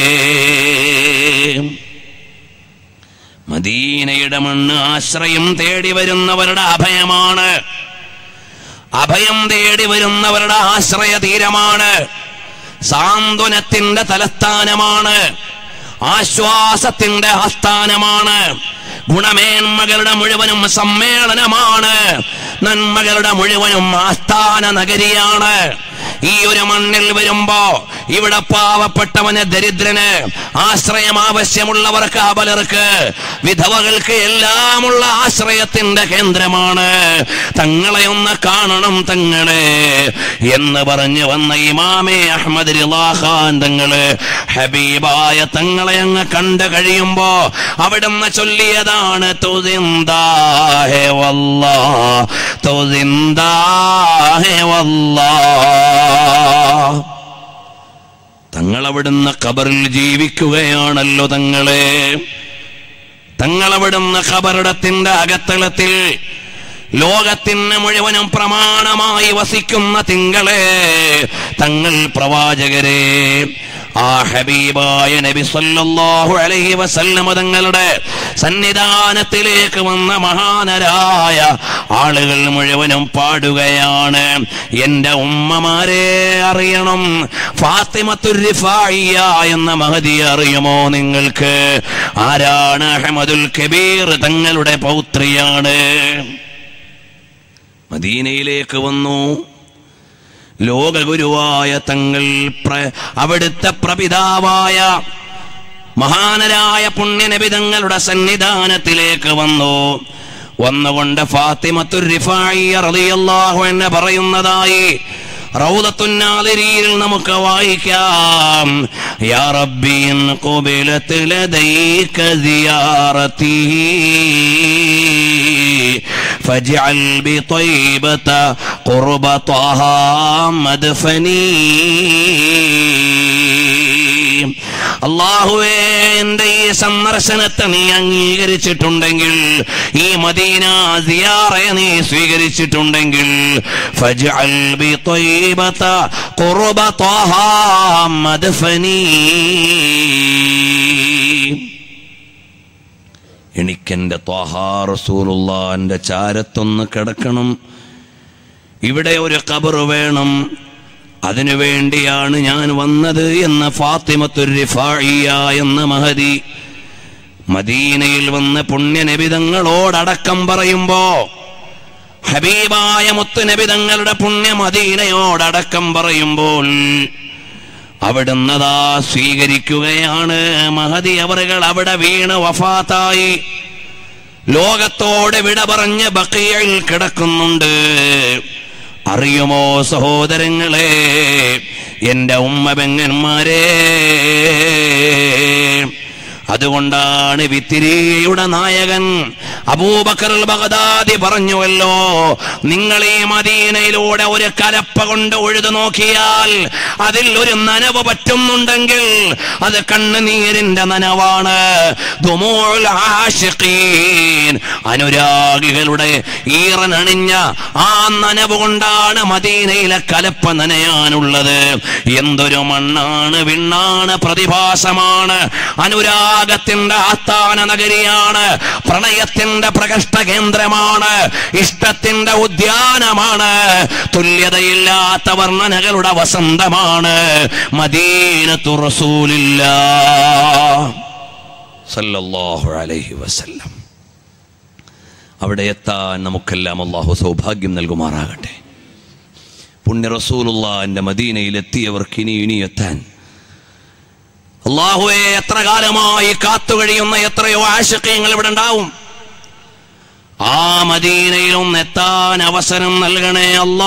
മദീനയുടെ മണ്ണ് ആശ്രയം തേടി വരുന്നവരുടെ അഭയമാണ് അഭയം തേടി വരുന്നവരുടെ ആശ്രയ തീരമാണ് സാന്ത്വനത്തിന്റെ തലസ്ഥാനമാണ് ആശ്വാസത്തിന്റെ ആസ്ഥാനമാണ് ഗുണമേന്മകളുടെ മുഴുവനും സമ്മേളനമാണ് നന്മകളുടെ മുഴുവനും ആസ്ഥാന നഗരിയാണ് ഈ ഒരു മണ്ണിൽ വരുമ്പോ ഇവിടെ പാവപ്പെട്ടവന് ദരിദ്രന് ആശ്രയം ആവശ്യമുള്ളവർക്ക് അബലർക്ക് വിധവകൾക്ക് എല്ലാമുള്ള ആശ്രയത്തിന്റെ കേന്ദ്രമാണ് തങ്ങളെ ഒന്ന് കാണണം തങ്ങളെ എന്ന് പറഞ്ഞു വന്ന ഇമാമെ അഹമ്മദ് റിലാഖാൻ തങ്ങള് ഹബീബായ തങ്ങളെ അങ്ങ് കണ്ടു കഴിയുമ്പോ അവിടുന്ന് ചൊല്ലിയതാണ് തുതിന്താഹെ വല്ലാ തുതിന്താഹെ വല്ലാ തങ്ങളവിടുന്ന് ഖബറിൽ ജീവിക്കുകയാണല്ലോ തങ്ങളെ തങ്ങളവിടുന്ന് ഖബറിടത്തിന്റെ അകത്തളത്തിൽ ലോകത്തിന് മുഴുവനും പ്രമാണമായി വസിക്കുന്ന തിങ്കളെ തങ്ങൾ പ്രവാചകരെ ആ ഹബീബായ നബി സല്ലല്ലാഹു അലൈഹി വസല്ലമ തങ്ങളുടെ സന്നിധാനത്തിലേക്ക് വന്ന മഹാനരായ ആളുകൾ മുഴുവനും പാടുകയാണ് എന്റെ ഉമ്മമാരെ അറിയണം ഫാത്തിമത്തുർ റിഫായിയ എന്ന മഹതി അറിയുമോ നിങ്ങൾക്ക് ആരാണ് അഹമ്മദുൽ കബീർ തങ്ങളുടെ പൗത്രിയാണ് മദീനയിലേക്ക് വന്നു ലോകഗുരുവായ തങ്ങൾ പ്ര- അവിടുത്തെ പ്രപിതാവായ മഹാനരായ പുണ്യനബിതങ്ങളുടെ സന്നിധാനത്തിലേക്ക് വന്നു വന്നുകൊണ്ട് ഫാത്തിമത്തു റളിയല്ലാഹു അൻഹ പറയുന്നതായി റൗദത്തുന്നാദിരിയിൽ നമുക്ക് വായിക്കാം യാ റബ്ബി ഇൻ ഖുബിലത് ലദൈക സിയാറതി فاجعل بطيبة قرب طه مدفني അള്ളാഹുവേ എന്റെ ഈ സന്ദർശനത്തെ നീ അംഗീകരിച്ചിട്ടുണ്ടെങ്കിൽ ഈ മദീന സിയാറെ നീ സ്വീകരിച്ചിട്ടുണ്ടെങ്കിൽ ഫജ്അൽ ബിത്വയ്ബത ഖുർബ ത്വഹ മദ്ഫനി എനിക്കെന്റെ ത്വഹാ റസൂലുള്ളാന്റെ ചാരത്തൊന്ന് കിടക്കണം ഇവിടെ ഒരു ഖബർ വേണം അതിനു വേണ്ടിയാണ് ഞാൻ വന്നത് എന്ന ഫാത്തിമത്തുർ റിഫായിയ എന്ന മഹതി മദീനയിൽ വന്ന് പുണ്യനബിതങ്ങളോടടക്കം പറയുമ്പോ ഹബീബായ മുത്തുനബിതങ്ങളുടെ പുണ്യ മദീനയോടടക്കം പറയുമ്പോൾ അവിടുന്നതാ സ്വീകരിക്കുകയാണ് മഹതി അവറുകൾ അവിടെ വീണ് വഫാത്തായി ലോകത്തോട് വിട പറഞ്ഞ് ബക്കിയയിൽ കിടക്കുന്നുണ്ട് അറിയുമോ സഹോദരങ്ങളെ എന്റെ ഉമ്മ പെങ്ങന്മാരെ അതുകൊണ്ടാണ് വിത്തിരിയുടെ നായകൻ അബൂബക്കർ ബഗദാദി പറഞ്ഞുവല്ലോ നിങ്ങൾ ഈ മദീനയിലൂടെ ഒരു കലപ്പ കൊണ്ട് ഉഴുതു നോക്കിയാൽ അതിൽ ഒരു നനവ് പറ്റുന്നുണ്ടെങ്കിൽ അത് കണ്ണുനീരിന്റെ നനവാണ് ദുമൂഉൽ ആശിഖീൻ. അനുരാഗികളുടെ ഈറനണിഞ്ഞ ആ നനവ് കൊണ്ടാണ് മദീനയിലെ കലപ്പ നനയാനുള്ളത് എന്തൊരു മണ്ണാണ് വിണ്ണാണ് പ്രതിഭാസമാണ് അനുരാഗത്തിന്റെ ആസ്ഥാന നഗരിയാണ് പ്രണയത്തിന്റെ പ്രകഷ്ട കേന്ദ്രമാണ് ഇഷ്ടത്തിന്റെ ഉദ്യാനമാണ് തുല്യതയില്ലാത്ത വർണ്ണനകളുടെ വസന്തമാണ് മദീനത്തു റസൂലില്ല സല്ലല്ലാഹു അലൈഹി വസല്ലം അവിടെ എത്താൻ നമുക്കെല്ലാം അള്ളാഹു സൗഭാഗ്യം നൽകുമാറാകട്ടെ പുണ്യ റസൂലുള്ളാന്റെ മദീനയിൽ എത്തിയവർക്ക് ഇനി ഇനി എത്താൻ അള്ളാഹുവെ എത്ര കാലമായി കാത്തു കഴിയുന്ന എത്രയോ ആശക്കയങ്ങൾ ഇവിടെ ഉണ്ടാവും ആ മദീനയിൽ ഒന്ന് എത്താൻ അവസരം നൽകണേ അല്ലാ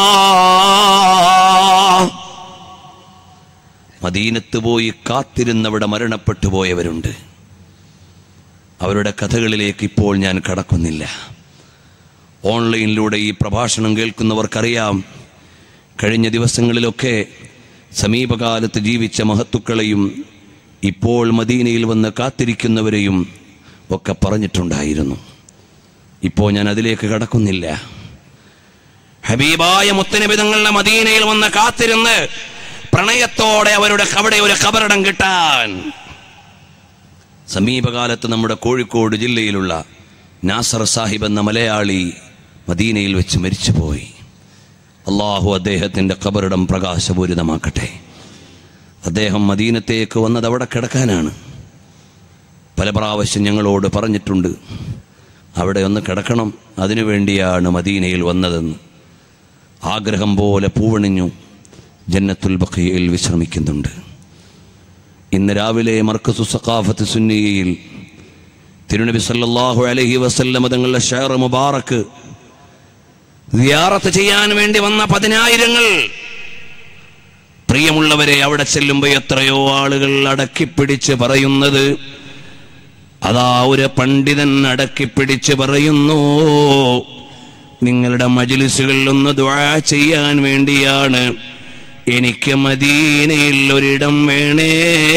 മദീനത്ത് പോയി കാത്തിരുന്നവിടെ മരണപ്പെട്ടു പോയവരുണ്ട് അവരുടെ കഥകളിലേക്ക് ഇപ്പോൾ ഞാൻ കടക്കുന്നില്ല ഓൺലൈനിലൂടെ ഈ പ്രഭാഷണം കേൾക്കുന്നവർക്കറിയാം കഴിഞ്ഞ ദിവസങ്ങളിലൊക്കെ സമീപകാലത്ത് ജീവിച്ച മഹത്തുക്കളെയും ഇപ്പോൾ മദീനയിൽ വന്ന് കാത്തിരിക്കുന്നവരെയും ഒക്കെ പറഞ്ഞിട്ടുണ്ടായിരുന്നു ഇപ്പോൾ ഞാൻ അതിലേക്ക് കടക്കുന്നില്ല ഹബീബായ മുത്തനബിതങ്ങളുടെ മദീനയിൽ വന്ന് കാത്തിരുന്ന് പ്രണയത്തോടെ അവരുടെ അവിടെ ഒരു കബറിടം കിട്ടാൻ സമീപകാലത്ത് നമ്മുടെ കോഴിക്കോട് ജില്ലയിലുള്ള നാസർ സാഹിബ് എന്ന മലയാളി മദീനയിൽ വെച്ച് മരിച്ചുപോയി അള്ളാഹു അദ്ദേഹത്തിൻ്റെ കബറിടം പ്രകാശപൂരിതമാക്കട്ടെ അദ്ദേഹം മദീനത്തേക്ക് വന്നത് അവിടെ കിടക്കാനാണ് പല പ്രാവശ്യം ഞങ്ങളോട് പറഞ്ഞിട്ടുണ്ട് അവിടെ ഒന്ന് കിടക്കണം അതിനു വേണ്ടിയാണ് മദീനയിൽ വന്നതെന്ന് ആഗ്രഹം പോലെ പൂവണിഞ്ഞു ജന്നത്തുൽ ബഖിയയിൽ വിശ്രമിക്കുന്നുണ്ട് ഇന്ന് രാവിലെ മർക്കസു സഖാഫത്ത് സുന്നിയയിൽ തിരുനബി സല്ലല്ലാഹു അലൈഹി വസല്ലമ തങ്ങളുടെ ഷെയർ മുബാറക്ക് സിയാറത്ത് ചെയ്യാൻ വേണ്ടി വന്ന പതിനായിരങ്ങൾ പ്രിയമുള്ളവരെ അവിടെ ചെല്ലുമ്പോൾ എത്രയോ ആളുകൾ അടക്കിപ്പിടിച്ച് പറയുന്നത് അതാ ഒരു പണ്ഡിതൻ അടക്കിപ്പിടിച്ച് പറയുന്നു നിങ്ങളുടെ മജിലിസുകളിൽ ഒന്ന് ദ്വാ ചെയ്യാൻ വേണ്ടിയാണ് എനിക്ക് മദീനയിൽ ഒരിടം വേണേ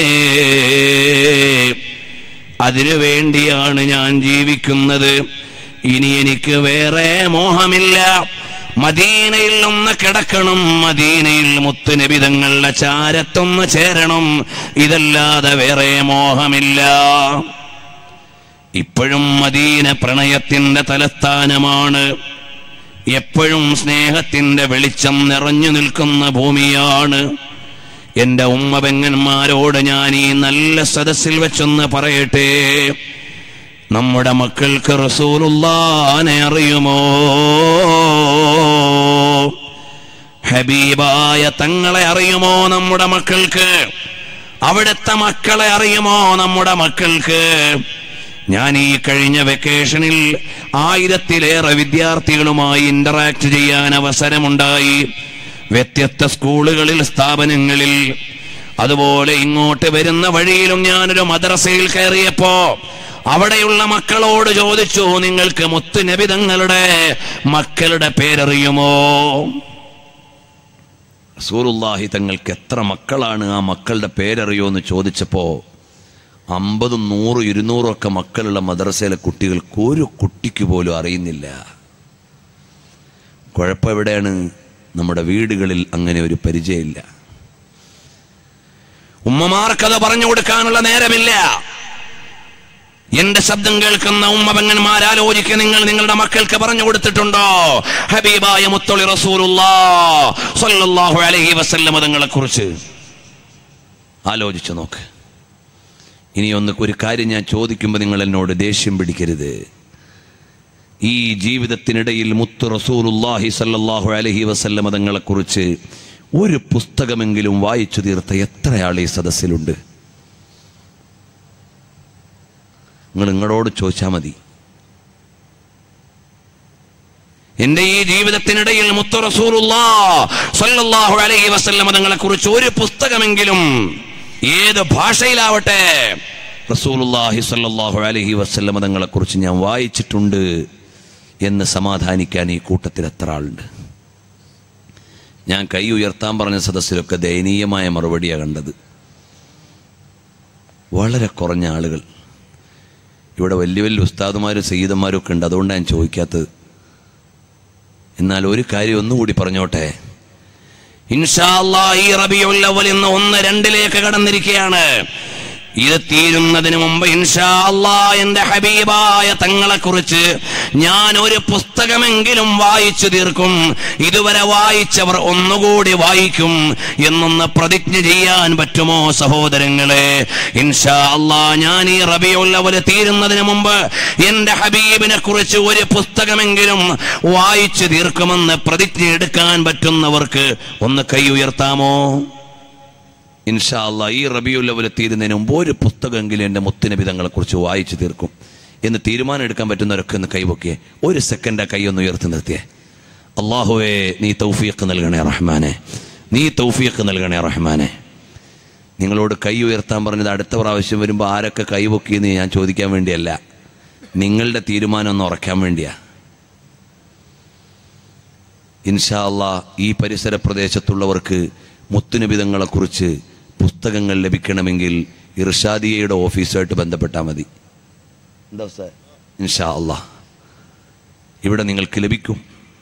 അതിനു വേണ്ടിയാണ് ഞാൻ ജീവിക്കുന്നത് ഇനി എനിക്ക് വേറെ മോഹമില്ല മദീനയിൽ ഒന്ന് കിടക്കണം മദീനയിൽ മുത്തുനബിതങ്ങളുടെ ചാരത്തൊന്ന് ചേരണം ഇതല്ലാതെ വേറെ മോഹമില്ല ഇപ്പോഴും മദീന പ്രണയത്തിന്റെ തലസ്ഥാനമാണ് എപ്പോഴും സ്നേഹത്തിന്റെ വെളിച്ചം നിറഞ്ഞു നിൽക്കുന്ന ഭൂമിയാണ് എന്റെ ഉമ്മ പെങ്ങന്മാരോട് ഞാൻ ഈ നല്ല സദസ്സിൽ വെച്ചൊന്ന് പറയട്ടെ നമ്മുടെ മക്കൾക്ക് റസൂലുള്ളാനെ അറിയുമോ ഹബീബായ തങ്ങളെ അറിയുമോ നമ്മുടെ മക്കൾക്ക് അവിടുത്തെ മക്കളെ അറിയുമോ നമ്മുടെ മക്കൾക്ക് ഞാൻ ഈ കഴിഞ്ഞ വെക്കേഷനിൽ ആയിരത്തിലേറെ വിദ്യാർത്ഥികളുമായി ഇന്ററാക്ട് ചെയ്യാൻ അവസരമുണ്ടായി വ്യത്യസ്ത സ്കൂളുകളിൽ സ്ഥാപനങ്ങളിൽ അതുപോലെ ഇങ്ങോട്ട് വരുന്ന വഴിയിലും ഞാനൊരു മദ്രസയിൽ കയറിയപ്പോ അവിടെയുള്ള മക്കളോട് ചോദിച്ചു നിങ്ങൾക്ക് മുത്തുനബി തങ്ങളുടെ മക്കളുടെ പേരറിയുമോ റസൂലുള്ളാഹി തങ്ങൾക്ക് എത്ര മക്കളാണ് ആ മക്കളുടെ പേരറിയോ എന്ന് ചോദിച്ചപ്പോ അമ്പതും നൂറും ഇരുന്നൂറും ഒക്കെ മക്കളുള്ള മദ്രസയിലെ കുട്ടികൾക്ക് ഒരു കുട്ടിക്ക് പോലും അറിയുന്നില്ല കുഴപ്പം എവിടെയാണ് നമ്മുടെ വീടുകളിൽ അങ്ങനെ ഒരു പരിചയമില്ല ഉമ്മമാർക്കത് പറഞ്ഞു കൊടുക്കാനുള്ള നേരമില്ല എന്റെ ശബ്ദം കേൾക്കുന്ന ഉമ്മ പെങ്ങന്മാർ ആലോചിക്കുക നിങ്ങൾ നിങ്ങളുടെ മക്കൾക്ക് പറഞ്ഞു കൊടുത്തിട്ടുണ്ടോ ഹബീബായ മുത്തൊളി റസൂലുള്ളാഹു അലൈഹി വസല്ലം തങ്ങളെ കുറിച്ച് ആലോചിച്ചു നോക്ക് ഇനി ഒന്ന് ഒരു കാര്യം ഞാൻ ചോദിക്കുമ്പോൾ നിങ്ങൾ എന്നോട് ദേഷ്യം പിടിക്കരുത് ഈ ജീവിതത്തിനിടയിൽ മുത്തു റസൂലുല്ലാഹി സല്ലല്ലാഹു അലൈഹി വസല്ലം തങ്ങളെ കുറിച്ച് ഒരു പുസ്തകമെങ്കിലും വായിച്ചു തീർത്ത എത്ര ആൾ ഈ സദസ്സിലുണ്ട് നിങ്ങൾ നിങ്ങളോട് ചോദിച്ചാൽ മതി എന്റെ ഈ ജീവിതത്തിനിടയിൽ മുത്തു റസൂലുള്ളാ സല്ലല്ലാഹു അലൈഹി വസല്ലം തങ്ങളെ കുറിച്ച് ഒരു പുസ്തകമെങ്കിലും ഏത് ഭാഷയിലാവട്ടെ റസൂലുള്ളാഹി സല്ലല്ലാഹു അലൈഹി വസല്ലം തങ്ങളെ കുറിച്ച് ഞാൻ വായിച്ചിട്ടുണ്ട് എന്ന് സമാധാനിക്കാൻ ഈ കൂട്ടത്തിൽ എത്ര ആളുണ്ട് ഞാൻ കൈ ഉയർത്താൻ പറഞ്ഞ സദസ്സിലൊക്കെ ദയനീയമായ മറുപടിയാണ് കണ്ടത് വളരെ കുറഞ്ഞ ആളുകൾ ഇവിടെ വലിയ വലിയ ഉസ്താദുമാരും സയ്യിദന്മാരും ഒക്കെ ഉണ്ട് അതുകൊണ്ടാണ് ഞാൻ ചോദിക്കാത്തത് എന്നാൽ ഒരു കാര്യം ഒന്നുകൂടി പറഞ്ഞോട്ടെ ഇൻഷാ അല്ലാ ഈ റബിയുൽ അവൽ ഇന്ന് ഒന്ന് രണ്ടിലേക്ക് കടന്നിരിക്കുകയാണ് ഇത് തീരുന്നതിന് മുമ്പ് ഇൻഷാ അല്ലാ എന്റെ ഹബീബായ തങ്ങളെ കുറിച്ച് ഞാൻ ഒരു പുസ്തകമെങ്കിലും വായിച്ചു തീർക്കും ഇതുവരെ വായിച്ചവർ ഒന്നുകൂടി വായിക്കും എന്നൊന്ന് പ്രതിജ്ഞ ചെയ്യാൻ പറ്റുമോ സഹോദരങ്ങളെ ഇൻഷാ അല്ലാ ഞാൻ ഈ റബിയുൽ അവൽ തീരുന്നതിന് മുമ്പ് എന്റെ ഹബീബിനെ കുറിച്ച് ഒരു പുസ്തകമെങ്കിലും വായിച്ചു തീർക്കുമെന്ന് പ്രതിജ്ഞ എടുക്കാൻ പറ്റുന്നവർക്ക് ഒന്ന് കൈ ഉയർത്താമോ ഇൻഷാ അല്ലാ ഈ റബിയുല്ലവൽ തീരുന്നതിന് മുമ്പ് ഒരു പുസ്തകമെങ്കിലും എൻ്റെ മുത്തുനബി തങ്ങളെ കുറിച്ച് വായിച്ചു തീർക്കും എന്ന് തീരുമാനം എടുക്കാൻ പറ്റുന്നവരൊക്കെ ഒന്ന് കൈവൊക്കെ ഒരു സെക്കൻഡ് ആ കൈ ഒന്ന് ഉയർത്തി നിർത്തിയേ അള്ളാഹുവേ നീ തൗഫീഖ് നൽകണേ റഹ്മാനെ നീ തൗഫീഖ് നൽകണേ റഹ്മാനെ നിങ്ങളോട് കൈ ഉയർത്താൻ പറഞ്ഞത് അടുത്ത പ്രാവശ്യം വരുമ്പോൾ ആരൊക്കെ കൈവൊക്കിയെന്ന് ഞാൻ ചോദിക്കാൻ വേണ്ടിയല്ല നിങ്ങളുടെ തീരുമാനം ഒന്ന് ഉറക്കാൻ വേണ്ടിയാ ഇൻഷാ അല്ലാ ഈ പരിസര പ്രദേശത്തുള്ളവർക്ക് മുത്തുനിബിതങ്ങളെക്കുറിച്ച് പുസ്തകങ്ങൾ ലഭിക്കണമെങ്കിൽ ഇർഷാദിയയുടെ ഓഫീസുമായിട്ട് ബന്ധപ്പെട്ടാൽ മതി എന്താ സാർ ഇൻഷാ അല്ലാ ഇവിടെ നിങ്ങൾക്ക് ലഭിക്കും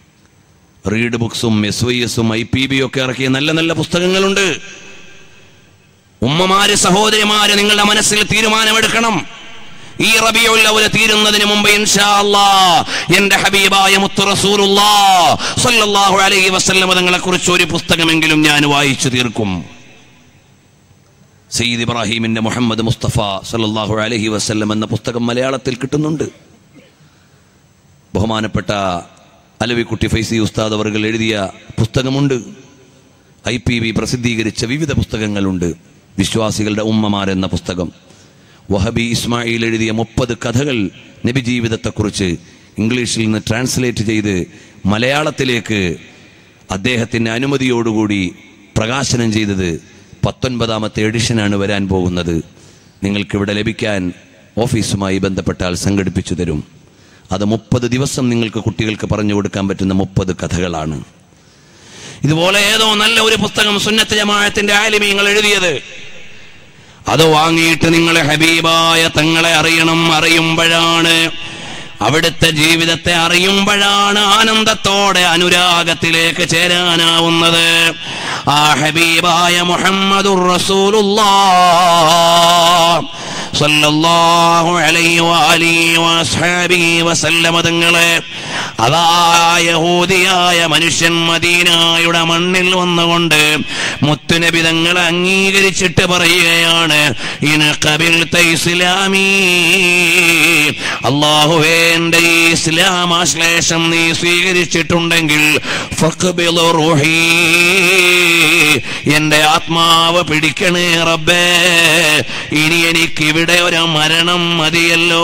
റീഡ് ബുക്സും എസ് വൈ എസും ഐ പി ബി ഒക്കെ ഇറക്കിയ നല്ല നല്ല പുസ്തകങ്ങളുണ്ട് ഉമ്മമാര് സഹോദരിമാര് നിങ്ങളുടെ മനസ്സിൽ തീരുമാനമെടുക്കണം ഈ റബിയുൽ അവൽ തീരുന്നതിന് മുമ്പ് ഇൻഷാ അല്ലാ എന്റെ ഹബീബായ മുത്തു റസൂലുള്ളാ സ്വല്ലല്ലാഹു അലൈഹി വസല്ലം തങ്ങളെ കുറിച്ച് ഒരു പുസ്തകമെങ്കിലും ഞാൻ വായിച്ചു തീർക്കും സയ്യിദ് ഇബ്രാഹിമിന്റെ മുഹമ്മദ് മുസ്തഫ സല്ലല്ലാഹു അലൈഹി വസല്ലം എന്ന പുസ്തകം മലയാളത്തിൽ കിട്ടുന്നുണ്ട് ബഹുമാനപ്പെട്ട അലവിക്കുട്ടി ഫൈസി ഉസ്താദ് അവർ എഴുതിയ പുസ്തകമുണ്ട് ഐ പി വി പ്രസിദ്ധീകരിച്ച വിവിധ പുസ്തകങ്ങളുണ്ട് വിശ്വാസികളുടെ ഉമ്മമാർ എന്ന പുസ്തകം വഹബി ഇസ്മായിൽ എഴുതിയ മുപ്പത് കഥകൾ നബി ജീവിതത്തെക്കുറിച്ച് ഇംഗ്ലീഷിൽ നിന്ന് ട്രാൻസ്ലേറ്റ് ചെയ്ത് മലയാളത്തിലേക്ക് അദ്ദേഹത്തിൻ്റെ അനുമതിയോടുകൂടി പ്രകാശനം ചെയ്തത് പത്തൊൻപതാമത്തെ എഡിഷനാണ് വരാൻ പോകുന്നത് നിങ്ങൾക്കിവിടെ ലഭിക്കാൻ ഓഫീസുമായി ബന്ധപ്പെട്ടാൽ സംഘടിപ്പിച്ചു തരും അത് മുപ്പത് ദിവസം നിങ്ങൾക്ക് കുട്ടികൾക്ക് പറഞ്ഞു കൊടുക്കാൻ പറ്റുന്ന മുപ്പത് കഥകളാണ് ഇതുപോലെ ഏതോ നല്ല ഒരു പുസ്തകം സുന്നത്ത് ജമാഅത്തിന്റെ ആലിമീങ്ങൾ എഴുതിയത് അത് വാങ്ങിയിട്ട് നിങ്ങളെ ഹബീബായ തങ്ങളെ അറിയണം അറിയുമ്പോഴാണ് അവിടുത്തെ ജീവിതത്തെ അറിയുമ്പോഴാണ് ആനന്ദത്തോടെ അനുരാഗത്തിലേക്ക് ചേരാനാവുന്നത് ആ ഹബീബായ മുഹമ്മദുർ റസൂലുള്ളാഹ് സല്ലല്ലാഹു അലൈഹി വഅലിഹി വഅസ്ഹാബിഹി വസല്ലമ തങ്ങളെ അതാ യഹൂദിയായ മനുഷ്യൻ മദീനായുടെ മണ്ണിൽ വന്നുകൊണ്ട് മുത്തുനബി തങ്ങളെ അംഗീകരിച്ചിട്ട് പറയുകയാണ് ഇന കബിൽ ഇസ്ലാമീ അള്ളാഹുവേ എന്റെ ഈ ഇസ്ലാം ആശ്ലേഷം നീ സ്വീകരിച്ചിട്ടുണ്ടെങ്കിൽ ഫഖ്ബിൽ റൂഹി എന്റെ ആത്മാവ് പിടിക്കണേ റബ്ബേ ഇനി എനിക്കിവിടെ ഒരു മരണം മതിയല്ലോ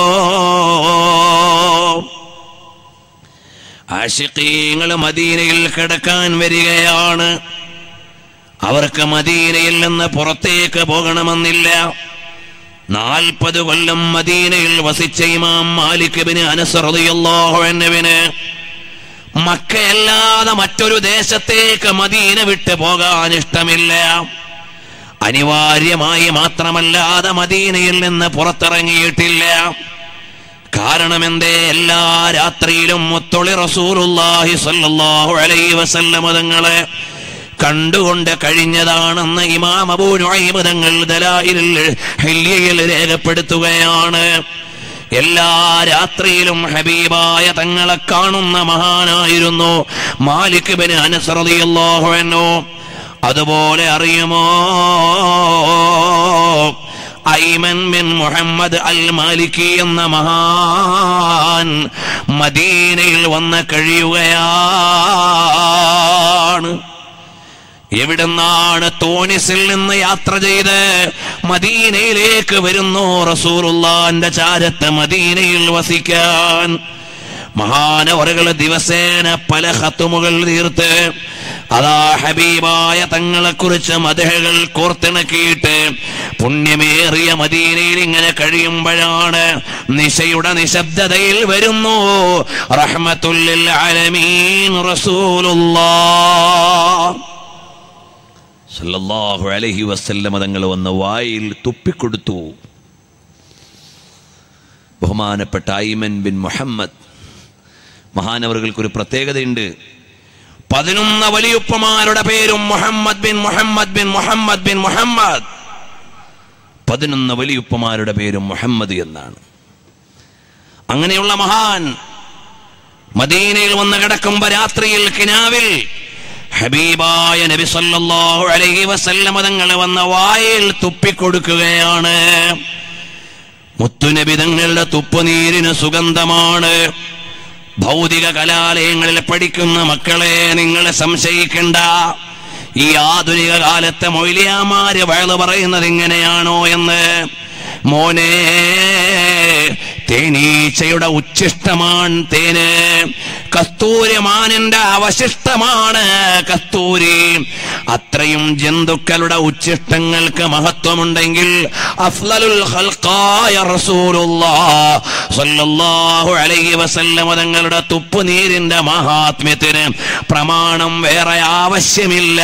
ആഷിഖീങ്ങൾ മദീനയിൽ കിടക്കാൻ വരികയാണ് അവർക്ക് മദീനയിൽ നിന്ന് പുറത്തേക്ക് പോകണമെന്നില്ല നാൽപ്പത് കൊല്ലം മദീനയിൽ വസിച്ച ഇമാം മാലിക് ബിൻ അനസ് റളിയല്ലാഹു അൻഹുവിന് മക്കയല്ലാതെ മറ്റൊരു ദേശത്തേക്ക് മദീന വിട്ട് പോകാൻ ഇഷ്ടമില്ല അനിവാര്യമായി മാത്രമല്ലാതെ മദീനയിൽ നിന്ന് പുറത്തിറങ്ങിയിട്ടില്ല കാരണം എന്തേ എല്ലാ രാത്രിയിലും മുത്തൊളി റസൂലുള്ളാഹി സ്വല്ലല്ലാഹു അലൈഹി വസല്ലമ തങ്ങളെ കണ്ടുകൊണ്ട് കഴിഞ്ഞതാണെന്ന് ഇമാം അബൂ നുഐമ തങ്ങൾ ദലായിലിൽ ഹില്യയിൽ രേഖപ്പെടുത്തുകയാണ് എല്ലാ രാത്രിയിലും ഹബീബായ തങ്ങളെ കാണുന്ന മഹാനായിരുന്നു മാലിക് ബിൻ അനസ് റളിയല്ലാഹു അൻഹു അതുപോലെ അറിയുമോ Ayman bin Muhammad al Maliki എന്ന മഹാൻ മദീനയിൽ വന്ന് കഴിയുകയാണ് എവിടുന്നാണ് തോണിസിൽ നിന്ന് യാത്ര ചെയ്ത് മദീനയിലേക്ക് വരുന്നു റസൂറുള്ളാന്റെ ചാരത്ത് മദീനയിൽ വസിക്കാൻ മഹാനവറുകൾ ദിവസേന പല ഹത്തുമുകൾ തീർത്ത് അതാ ഹബീബായ തങ്ങളെ കുറിച്ച് മതഹകൾ കോർത്തിണക്കിയിട്ട് പുണ്യമേറിയ മദീനയിൽ ഇങ്ങനെ കഴിയുമ്പോഴാണ് നിശയുടെ നിശബ്ദതയിൽ വരുന്നു റഹ്മത്തുല്ലിൽ ആലമീൻ റസൂലുള്ളാഹ് സല്ലല്ലാഹു അലൈഹി വസല്ലമ തങ്ങൾ വന്ന വായിൽ തുപ്പിക്കൊടുത്തു ബഹുമാനപ്പെട്ട ഐമൻ ബിൻ മുഹമ്മദ് മഹാനവറുകൾക്കൊരു പ്രത്യേകതയുണ്ട് പതിനൊന്ന് വലിയുപ്പമാരുടെ പേരും Muhammad bin Muhammad bin Muhammad bin Muhammad പതിനൊന്ന് വലിയുപ്പമാരുടെ പേരും മുഹമ്മദ് എന്നാണ് അങ്ങനെയുള്ള മഹാൻ മദീനയിൽ വന്ന് കിടക്കുമ്പോ രാത്രിയിൽ കിനാവിൽ ഹബീബായ നബി സല്ലല്ലാഹു അലൈഹി വസല്ലമ തങ്ങൾ വന്ന വായിൽ തുപ്പിക്കൊടുക്കുകയാണ് മുത്തുനബി തങ്ങളുടെ തുപ്പുനീരിന് സുഗന്ധമാണ് ഭൗതിക കലാലയങ്ങളിൽ പഠിക്കുന്ന മക്കളെ നിങ്ങളെ സംശയിക്കണ്ട ഈ ആധുനിക കാലത്തെ മൊയിലിയാമാര് വയല് പറയുന്നത് ഇങ്ങനെയാണോ എന്ന് മോനെ തേനീച്ചയുടെ ഉച്ഛിഷ്ടമാണ് തേന് കസ്തൂരിമാനിന്റെ അവശിഷ്ടമാണ് കസ്തൂരി അത്രയും ജന്തുക്കളുടെ ഉച്ഛിഷ്ടങ്ങൾക്ക് മഹത്വമുണ്ടെങ്കിൽ അഫ്ലലുൽ ഖൽഖായ റസൂലുള്ളാഹ് സ്വല്ലല്ലാഹു അലൈഹി വസല്ലമ തങ്ങളുടെ തുപ്പുനീരിന്റെ മഹാത്മ്യത്തിന് പ്രമാണം വേറെ ആവശ്യമില്ല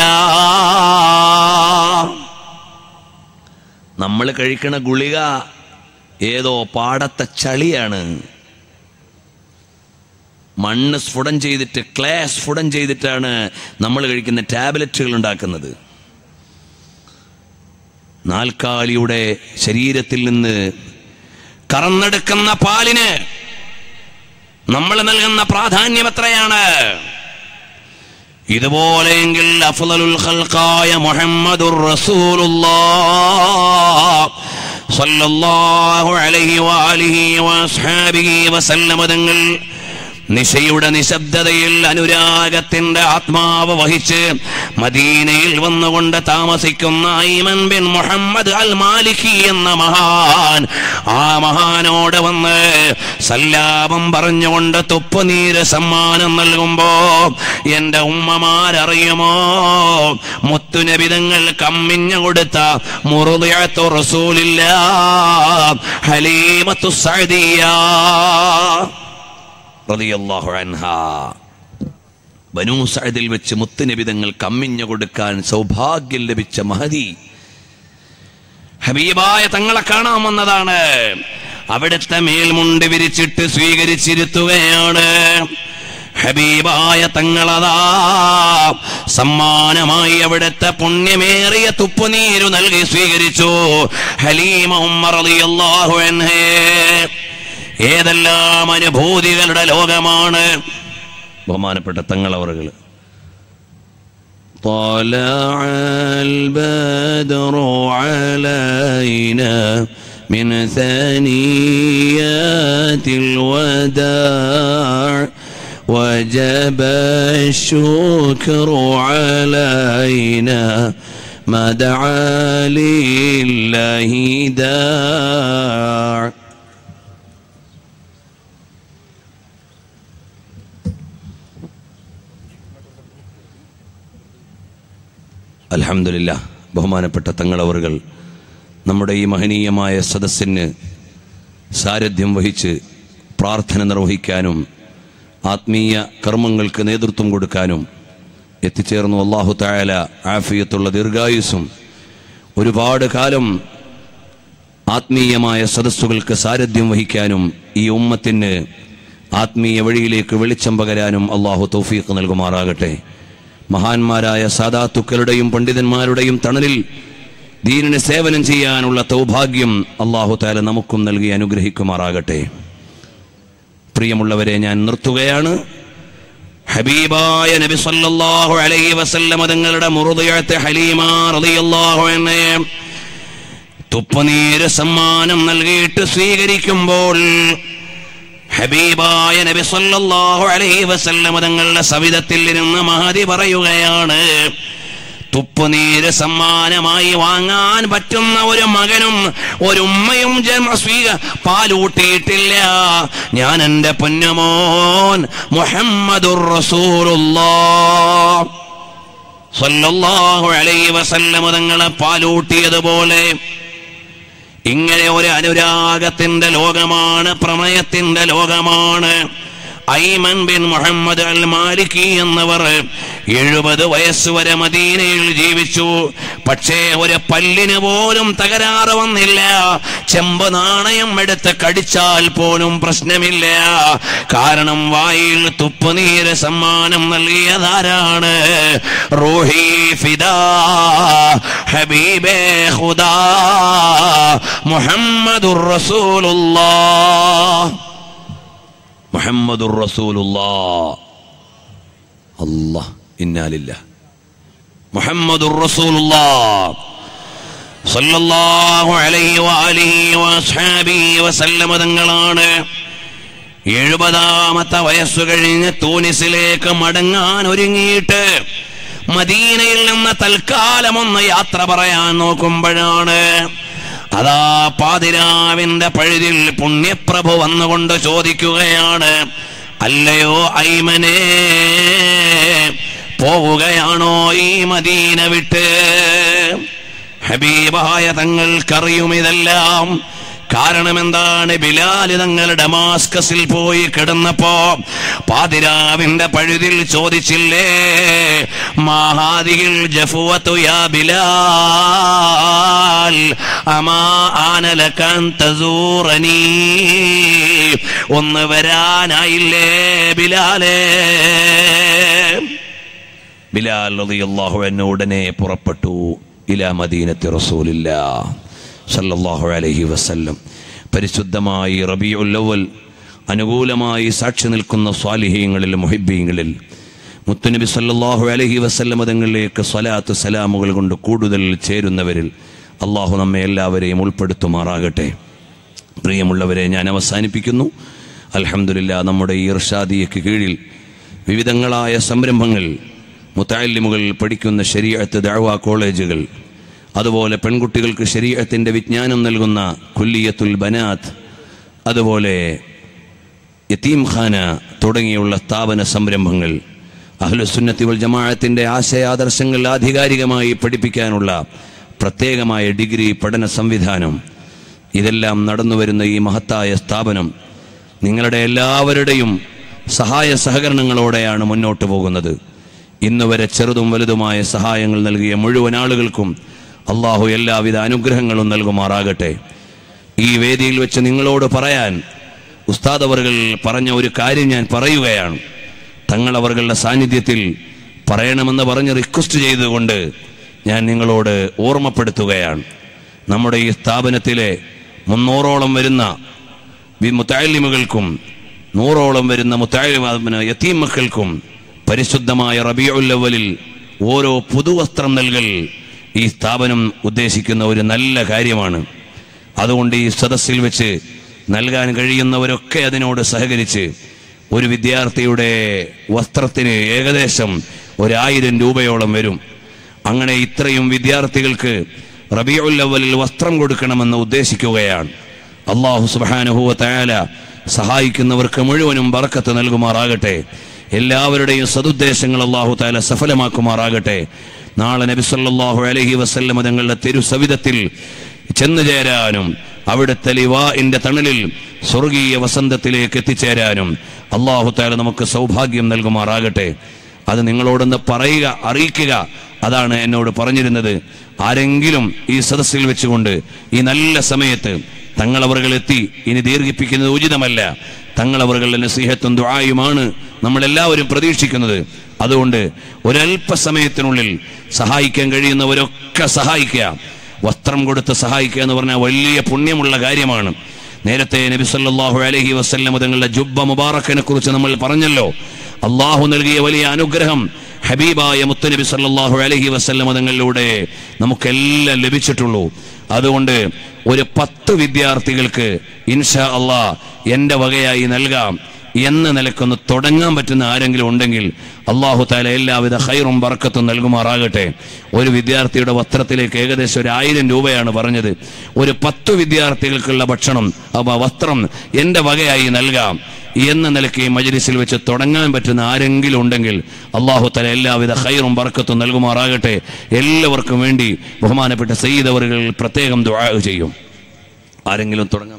നമ്മൾ കഴിക്കണ ഗുളിക ഏതോ പാടത്തെ ചളിയാണ് മണ്ണ് സ്ഫുടം ചെയ്തിട്ട് ക്ലേ സ്ഫുടം ചെയ്തിട്ടാണ് നമ്മൾ കഴിക്കുന്ന ടാബ്ലറ്റുകൾ ഉണ്ടാക്കുന്നത് നാൽക്കാലിയുടെ ശരീരത്തിൽ നിന്ന് കറന്നെടുക്കുന്ന പാലിന് നമ്മൾ നൽകുന്ന പ്രാധാന്യം എത്രയാണ് ഇതുപോലെയെങ്കിൽ അഫ്ളലുൽ ഖൽഖായ മുഹമ്മദുർ റസൂലുള്ളാഹ് സല്ലല്ലാഹു അലൈഹി വആലിഹി വഅസ്ഹാബിഹി വസല്ലമ തങ്ങൾ നിശയുടെ നിശബ്ദതയിൽ അനുരാഗത്തിന്റെ ആത്മാവ് വഹിച്ച് മദീനയിൽ വന്നുകൊണ്ട് താമസിക്കുന്ന Ayman bin Muhammad al Maliki എന്ന മഹാൻ ആ മഹാനോട് വന്ന് സല്ലാപം പറഞ്ഞുകൊണ്ട് തുപ്പുനീര് സമ്മാനം നൽകുമ്പോ എന്റെ ഉമ്മമാരറിയുമോ മുത്തുനബിതങ്ങൾ കമ്മിഞ്ഞു കൊടുത്ത മുറുതിയത്തു റസൂലില്ല ഹലീമത്തു സഅദിയ റളിയല്ലാഹു അൻഹാ ബനൂ സഅദിൽ വെച്ച് മുത്തുനബിതങ്ങൾ കമ്മിഞ്ഞു കൊടുക്കാൻ സൗഭാഗ്യം ലഭിച്ച മഹദി ഹബീബായ തങ്ങളെ കാണാൻ വന്നതാണ് അവിടുത്തെ മേൽമുണ്ട് വിരിച്ചിട്ട് സ്വീകരിച്ചിരുത്തുകയാണ് ഹബീബായ തങ്ങളതാ സമ്മാനമായി അവിടുത്തെ പുണ്യമേറിയ തുപ്പുനീരു നൽകി സ്വീകരിച്ചു ഹലീമ ഉമ്മർ റളിയല്ലാഹു അൻഹേ ഏതെല്ലാം അനുഭൂതികളുടെ ലോകമാണ് ബഹുമാനപ്പെട്ട തങ്ങളവറുകൾ طلع البدر علينا من ثنيات الوداع وجب الشكر علينا ما دعا لله داع അൽഹംദുലില്ല ബഹുമാനപ്പെട്ട തങ്ങളവറുകൾ നമ്മുടെ ഈ മഹനീയമായ സദസ്സിന് സാരഥ്യം വഹിച്ച് പ്രാർത്ഥന നിർവഹിക്കാനും ആത്മീയ കർമ്മങ്ങൾക്ക് നേതൃത്വം കൊടുക്കാനും എത്തിച്ചേർന്നു അള്ളാഹു തായാല ആഫിയത്തുള്ള ദീർഘായുസ്സും ഒരുപാട് കാലം ആത്മീയമായ സദസ്സുകൾക്ക് സാരഥ്യം വഹിക്കാനും ഈ ഉമ്മത്തിന് ആത്മീയ വഴിയിലേക്ക് വെളിച്ചം പകരാനും അള്ളാഹു തൗഫീഖ് നൽകുമാറാകട്ടെ മഹാന്മാരായ സാദാത്തുക്കളുടെയും പണ്ഡിതന്മാരുടെയും തണലിൽ ദീനിന് സേവനം ചെയ്യാനുള്ള സൗഭാഗ്യം അള്ളാഹു താല നമുക്കും നൽകി അനുഗ്രഹിക്കുമാറാകട്ടെ പ്രിയമുള്ളവരെ ഞാൻ നിർത്തുകയാണ് ഹബീബായ നബി സല്ലല്ലാഹു അലൈഹി വസല്ലമ തങ്ങളുടെ മുറുതിയത്തെ ഹലീമ റളിയല്ലാഹു അൻഹയെ തുപ്പനീര് സമ്മാനം നൽകിയിട്ട് സ്വീകരിക്കുമ്പോൾ ഹബീബായ നബി സല്ലല്ലാഹു അലൈഹി വസല്ലമ തങ്ങളുടെ സവിധത്തിൽ ഇരുന്ന് മഹതി പറയുകയാണ് തുപ്പുനീര് സമ്മാനമായി വാങ്ങാൻ പറ്റുന്ന ഒരു മകനും ഒരു ഉമ്മയും ജന്മ സ്വീക പാലൂട്ടിയിട്ടില്ല ഞാൻ എൻ്റെ പൊന്നുമോൻ മുഹമ്മദുർ റസൂലുള്ളാഹ് സല്ലല്ലാഹു അലൈഹി വസല്ലമ തങ്ങളെ പാലൂട്ടിയതുപോലെ ഇങ്ങനെ ഒരു അനുരാഗത്തിന്റെ ലോകമാണ് പ്രണയത്തിന്റെ ലോകമാണ് Ayman bin Muhammad al Maliki എന്നവർ എഴുപത് വയസ്സുവരെ മദീനയിൽ ജീവിച്ചു പക്ഷേ ഒരു പല്ലിന് പോലും തകരാറ് വന്നില്ല ചെമ്പ് നാണയം എടുത്ത് കടിച്ചാൽ പോലും പ്രശ്നമില്ല കാരണം വായിൽ തുപ്പുനീര് സമ്മാനം നൽകിയതാരാണ് റൂഹി ഫിദാ ഹബീബേ ഹുദാ മുഹമ്മദുർ റസൂലുള്ളാഹ് മുഹമ്മദുർ റസൂലുള്ളാഹ് അല്ലാഹ് ഇന്നാലില്ല മുഹമ്മദുർ റസൂലുള്ളാഹ് സല്ലല്ലാഹു അലൈഹി വആലിഹി വഅസ്ഹാബിഹി വസല്ലമ തങ്ങളാണ് എഴുപതാമത്തെ വയസ്സു കഴിഞ്ഞ് തൂനിസിലേക്ക് മടങ്ങാൻ ഒരുങ്ങിയിട്ട് മദീനയിൽ നിന്ന് തൽക്കാലം ഒന്ന് യാത്ര പറയാൻ നോക്കുമ്പോഴാണ് അതാ പാതിരാവിന്റെ പഴുതിൽ പുണ്യപ്രഭു വന്നുകൊണ്ട് ചോദിക്കുകയാണ് അല്ലയോ ഐമനേ പോവുകയാണോ ഈ മദീന വിട്ട് ഹബീബായ തങ്ങൾക്കറിയും ഇതെല്ലാം കാരണം എന്താണ് ബിലാല് തങ്ങൾ ഡമാസ്കസിൽ പോയി കിടന്നപ്പോ പാതിരാവിന്റെ പഴുതിൽ ചോദിച്ചില്ലേ മഹാദിയിൽ ജഫുവത്തു യാ ബിലാൽ അമാ ആനലക്കാൻ തസൂറനീ ഒന്ന് വരാനായില്ലേ ബിലാലേ ബിലാൽ റളിയല്ലാഹു അൻഹു ഉടനെ പുറപ്പെട്ടു ഇലാ മദീനത്തി റസൂലില്ല സല്ലല്ലാഹു അലൈഹി വസല്ലം പരിശുദ്ധമായി റബീഉൽ അവൽ അനുകൂലമായി സാക്ഷി നിൽക്കുന്ന സ്വാലിഹീങ്ങളിൽ മുഹിബീങ്ങളിൽ മുത്തുനബി സല്ലല്ലാഹു അലൈഹി വസല്ലം തങ്ങളിലേക്ക് സ്വലാത്ത് സലാമുകൾ കൊണ്ട് കൂടുതൽ ചേരുന്നവരിൽ അള്ളാഹു നമ്മെ എല്ലാവരെയും ഉൾപ്പെടുത്തുമാറാകട്ടെ പ്രിയമുള്ളവരെ ഞാൻ അവസാനിപ്പിക്കുന്നു അൽഹംദുലില്ലാ നമ്മുടെ ഈ ഇർഷാദിയക്ക് കീഴിൽ വിവിധങ്ങളായ സംരംഭങ്ങൾ മുത്താലിമുകൾ പഠിക്കുന്ന ശരീഅത്ത് ദഅവ കോളേജുകൾ അതുപോലെ പെൺകുട്ടികൾക്ക് ശരീഅത്തിൻ്റെ വിജ്ഞാനം നൽകുന്ന കുല്ലിയത്തുൽ ബനാത്ത് അതുപോലെ യത്തീംഖാന തുടങ്ങിയുള്ള സ്ഥാപന സംരംഭങ്ങൾ അഹ്ലുസുന്നത്തി വൽ ജമാഅത്തിൻ്റെ ആശയാദർശങ്ങൾ ആധികാരികമായി പഠിപ്പിക്കാനുള്ള പ്രത്യേകമായ ഡിഗ്രി പഠന സംവിധാനം ഇതെല്ലാം നടന്നു വരുന്ന ഈ മഹത്തായ സ്ഥാപനം നിങ്ങളുടെ എല്ലാവരുടെയും സഹായ സഹകരണങ്ങളോടെയാണ് മുന്നോട്ട് പോകുന്നത് ഇന്ന് വരെ ചെറുതും വലുതുമായ സഹായങ്ങൾ നൽകിയ മുഴുവൻ ആളുകൾക്കും അള്ളാഹു എല്ലാവിധ അനുഗ്രഹങ്ങളും നൽകുമാറാകട്ടെ ഈ വേദിയിൽ വെച്ച് നിങ്ങളോട് പറയാൻ ഉസ്താദ് അവർകൾ പറഞ്ഞ ഒരു കാര്യം ഞാൻ പറയുകയാണ് തങ്ങൾ അവர்களுടെ സാന്നിധ്യത്തിൽ പറയണമെന്ന് പറഞ്ഞ് റിക്വസ്റ്റ് ചെയ്തുകൊണ്ട് ഞാൻ നിങ്ങളോട് ഓർമ്മപ്പെടുത്തുകയാണ് നമ്മുടെ ഈ സ്ഥാപനത്തിലെ മുന്നൂറോളം വരുന്ന വി- മുത്താലിമുകൾക്കും നൂറോളം വരുന്ന മുത്താലിമ യത്തീം മക്കൾക്കും പരിശുദ്ധമായ റബിയുല്ലവലിൽ ഓരോ പുതുവസ്ത്രം നൽകൽ ഈ സ്ഥാപനം ഉദ്ദേശിക്കുന്ന ഒരു നല്ല കാര്യമാണ് അതുകൊണ്ട് ഈ സദസ്സിൽ വെച്ച് നൽകാൻ കഴിയുന്നവരൊക്കെ അതിനോട് സഹകരിച്ച് ഒരു വിദ്യാർത്ഥിയുടെ വസ്ത്രത്തിന് ഏകദേശം ഒരായിരം രൂപയോളം വരും അങ്ങനെ ഇത്രയും വിദ്യാർത്ഥികൾക്ക് റബിയുൽ അവലിൽ വസ്ത്രം കൊടുക്കണമെന്ന് ഉദ്ദേശിക്കുകയാണ് അള്ളാഹു സുബാനുഹുവ തയാല സഹായിക്കുന്നവർക്ക് മുഴുവനും ബറക്കത്ത് നൽകുമാറാകട്ടെ എല്ലാവരുടെയും സതുദ്ദേശങ്ങൾ അള്ളാഹു താല സഫലമാക്കുമാറാകട്ടെ നാളെ നബി സല്ലല്ലാഹു അലൈഹി വസല്ലമ തങ്ങളുടെ തിരുസവിധത്തിൽ ചെന്നു ചേരാനും അവിടുത്തെ ലിവാഇന്റെ തണലിൽ സ്വർഗീയ വസന്തത്തിലേക്ക് എത്തിച്ചേരാനും അള്ളാഹു താല നമുക്ക് സൗഭാഗ്യം നൽകുമാറാകട്ടെ അത് നിങ്ങളോടൊന്ന് പറയുക അറിയിക്കുക അതാണ് എന്നോട് പറഞ്ഞിരുന്നത് ആരെങ്കിലും ഈ സദസ്സിൽ വെച്ചുകൊണ്ട് ഈ നല്ല സമയത്ത് തങ്ങളവറുകൾ എത്തി ഇനി ദീർഘിപ്പിക്കുന്നത് ഉചിതമല്ല തങ്ങളവറുകളുടെ നസീഹത്തും ദുആയുമാണ് നമ്മളെല്ലാവരും പ്രതീക്ഷിക്കുന്നത് അതുകൊണ്ട് ഒരല്പസമയത്തിനുള്ളിൽ സഹായിക്കാൻ കഴിയുന്നവരൊക്കെ സഹായിക്കുക വസ്ത്രം കൊടുത്ത് സഹായിക്കുക എന്ന് പറഞ്ഞാൽ വലിയ പുണ്യമുള്ള കാര്യമാണ് നേരത്തെ നബി സല്ലല്ലാഹു അലൈഹി വസല്ലം തങ്ങളുടെ ജുബ്ബ മുബാറക്കിനെ കുറിച്ച് നമ്മൾ പറഞ്ഞല്ലോ അള്ളാഹു നൽകിയ വലിയ അനുഗ്രഹം ഹബീബായ മുത്തനബി സല്ലല്ലാഹു അലൈഹി വസല്ലം തങ്ങളിലൂടെ നമുക്കെല്ലാം ലഭിച്ചിട്ടുള്ളൂ അതുകൊണ്ട് ഒരു പത്ത് വിദ്യാർത്ഥികൾക്ക് ഇൻഷാ അള്ളാ എൻ്റെ വകയായി നൽകാം എന്ന നിലക്കൊന്ന് തുടങ്ങാൻ പറ്റുന്ന ആരെങ്കിലും ഉണ്ടെങ്കിൽ അള്ളാഹു താല എല്ലാവിധ ഹൈറും ബർക്കത്തും നൽകുമാറാകട്ടെ ഒരു വിദ്യാർത്ഥിയുടെ വസ്ത്രത്തിലേക്ക് ഏകദേശം ഒരു ആയിരം രൂപയാണ് പറഞ്ഞത് ഒരു പത്ത് വിദ്യാർത്ഥികൾക്കുള്ള ഭക്ഷണം അപ്പൊ വസ്ത്രം എൻ്റെ വകയായി നൽകാം എന്ന നിലയ്ക്ക് ഈ മജ്ലിസിൽ വെച്ച് തുടങ്ങാൻ പറ്റുന്ന ആരെങ്കിലും ഉണ്ടെങ്കിൽ അള്ളാഹു തല എല്ലാവിധ ഹൈറും ബർക്കത്തും നൽകുമാറാകട്ടെ എല്ലാവർക്കും വേണ്ടി ബഹുമാനപ്പെട്ട സയ്യിദ് അവറുകൾ പ്രത്യേകം ദുആ ചെയ്യും ആരെങ്കിലും തുടങ്ങാൻ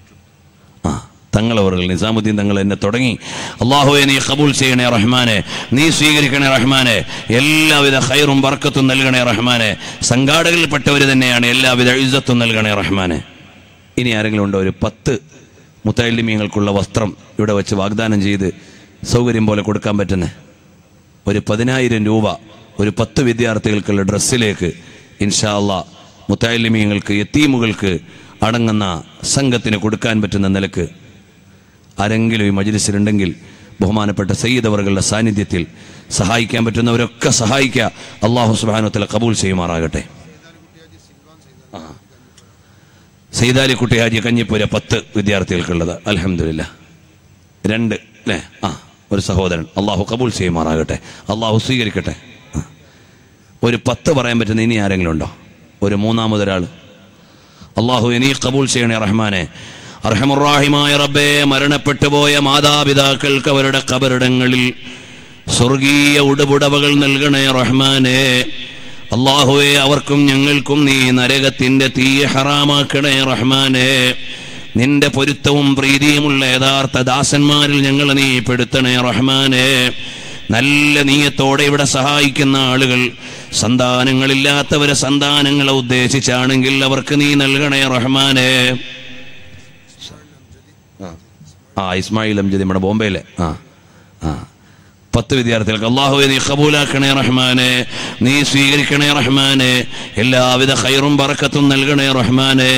ആ തങ്ങളവറുകൾ നിസാമുദ്ദീൻ തങ്ങൾ എന്നെ തുടങ്ങി അള്ളാഹുവെ നീ കബൂൽ ചെയ്യണേ റഹ്മാനെ നീ സ്വീകരിക്കണേ റഹ്മാനെ എല്ലാവിധ ഹൈറും ബർക്കത്തും നൽകണേ റഹ്മാനെ സംഘാടകരിൽപ്പെട്ടവർ തന്നെയാണ് എല്ലാവിധ ഇജ്ജത്തും നൽകണേ റഹ്മാനെ ഇനി ആരെങ്കിലും ഉണ്ടോ ഒരു പത്ത് മുത്തലിമീങ്ങൾക്കുള്ള വസ്ത്രം ഇവിടെ വെച്ച് വാഗ്ദാനം ചെയ്ത് സൗകര്യം പോലെ കൊടുക്കാൻ പറ്റുന്ന ഒരു പതിനായിരം രൂപ ഒരു പത്ത് വിദ്യാർത്ഥികൾക്കുള്ള ഡ്രസ്സിലേക്ക് ഇൻഷാ അള്ളാ മുത്താലിമീങ്ങൾക്ക് എത്തീമുകൾക്ക് അടങ്ങുന്ന സംഘത്തിന് കൊടുക്കാൻ പറ്റുന്ന നിലക്ക് ആരെങ്കിലും ഈ മജ്ലിസിലുണ്ടെങ്കിൽ ബഹുമാനപ്പെട്ട സയ്യിദ് അവറുകളുടെ സാന്നിധ്യത്തിൽ സഹായിക്കാൻ പറ്റുന്നവരൊക്കെ സഹായിക്കുക അള്ളാഹു സുബാനുത്തല കബൂൽ ചെയ്യുമാറാകട്ടെ ആ സൈതാലിക്കുട്ടി ഹാജി കഞ്ഞിപ്പുര പത്ത് വിദ്യാർത്ഥികൾക്കുള്ളത് അലഹമില്ല രണ്ട് അല്ലേ ആ ഒരു സഹോദരൻ അള്ളാഹു കബൂൽ ചെയ്യുമാറാകട്ടെ അള്ളാഹു സ്വീകരിക്കട്ടെ ആ. ഒരു പത്ത് പറയാൻ പറ്റുന്ന ഇനി ആരെങ്കിലും ഉണ്ടോ ഒരു മൂന്നാമതൊരാൾ അള്ളാഹു ഇനി കബൂൽ ചെയ്യണേ റഹ്മാനെ അർഹമുറാഹിമായ റബ്ബേ മരണപ്പെട്ടു പോയ മാതാപിതാക്കൾക്ക് അവരുടെ കബറിടങ്ങളിൽ സ്വർഗീയ ഉടപുടവകൾ നൽകണേ റഹ്മാനെ അള്ളാഹുവെ അവർക്കും ഞങ്ങൾക്കും നീ നരകത്തിന്റെ തീ ഹറാമാക്കണേ റഹ്മാനെ നിന്റെ പൊരുത്തവും പ്രീതിയുമുള്ള യഥാർത്ഥ ദാസന്മാരിൽ ഞങ്ങൾ നീ പെടുത്തണേ റഹ്മാനെ നല്ല നീയത്തോടെ ഇവിടെ സഹായിക്കുന്ന ആളുകൾ സന്താനങ്ങളില്ലാത്തവരെ സന്താനങ്ങളെ ഉദ്ദേശിച്ചാണെങ്കിൽ അവർക്ക് നീ നൽകണേ റഹ്മാനെ ആ. ആ ഇസ്മായിൽ അംജദ് നമ്മുടെ ബോംബെയിലെ ആ ആ പത്ത് വിദ്യാർത്ഥികൾക്ക് അള്ളാഹുവെ നീ കബൂലാക്കണേ റഹ്മാനെ നീ സ്വീകരിക്കണേ റഹ്മാനെ എല്ലാവിധ ഹൈറും ബറക്കത്തും നൽകണേ റഹ്മാനെ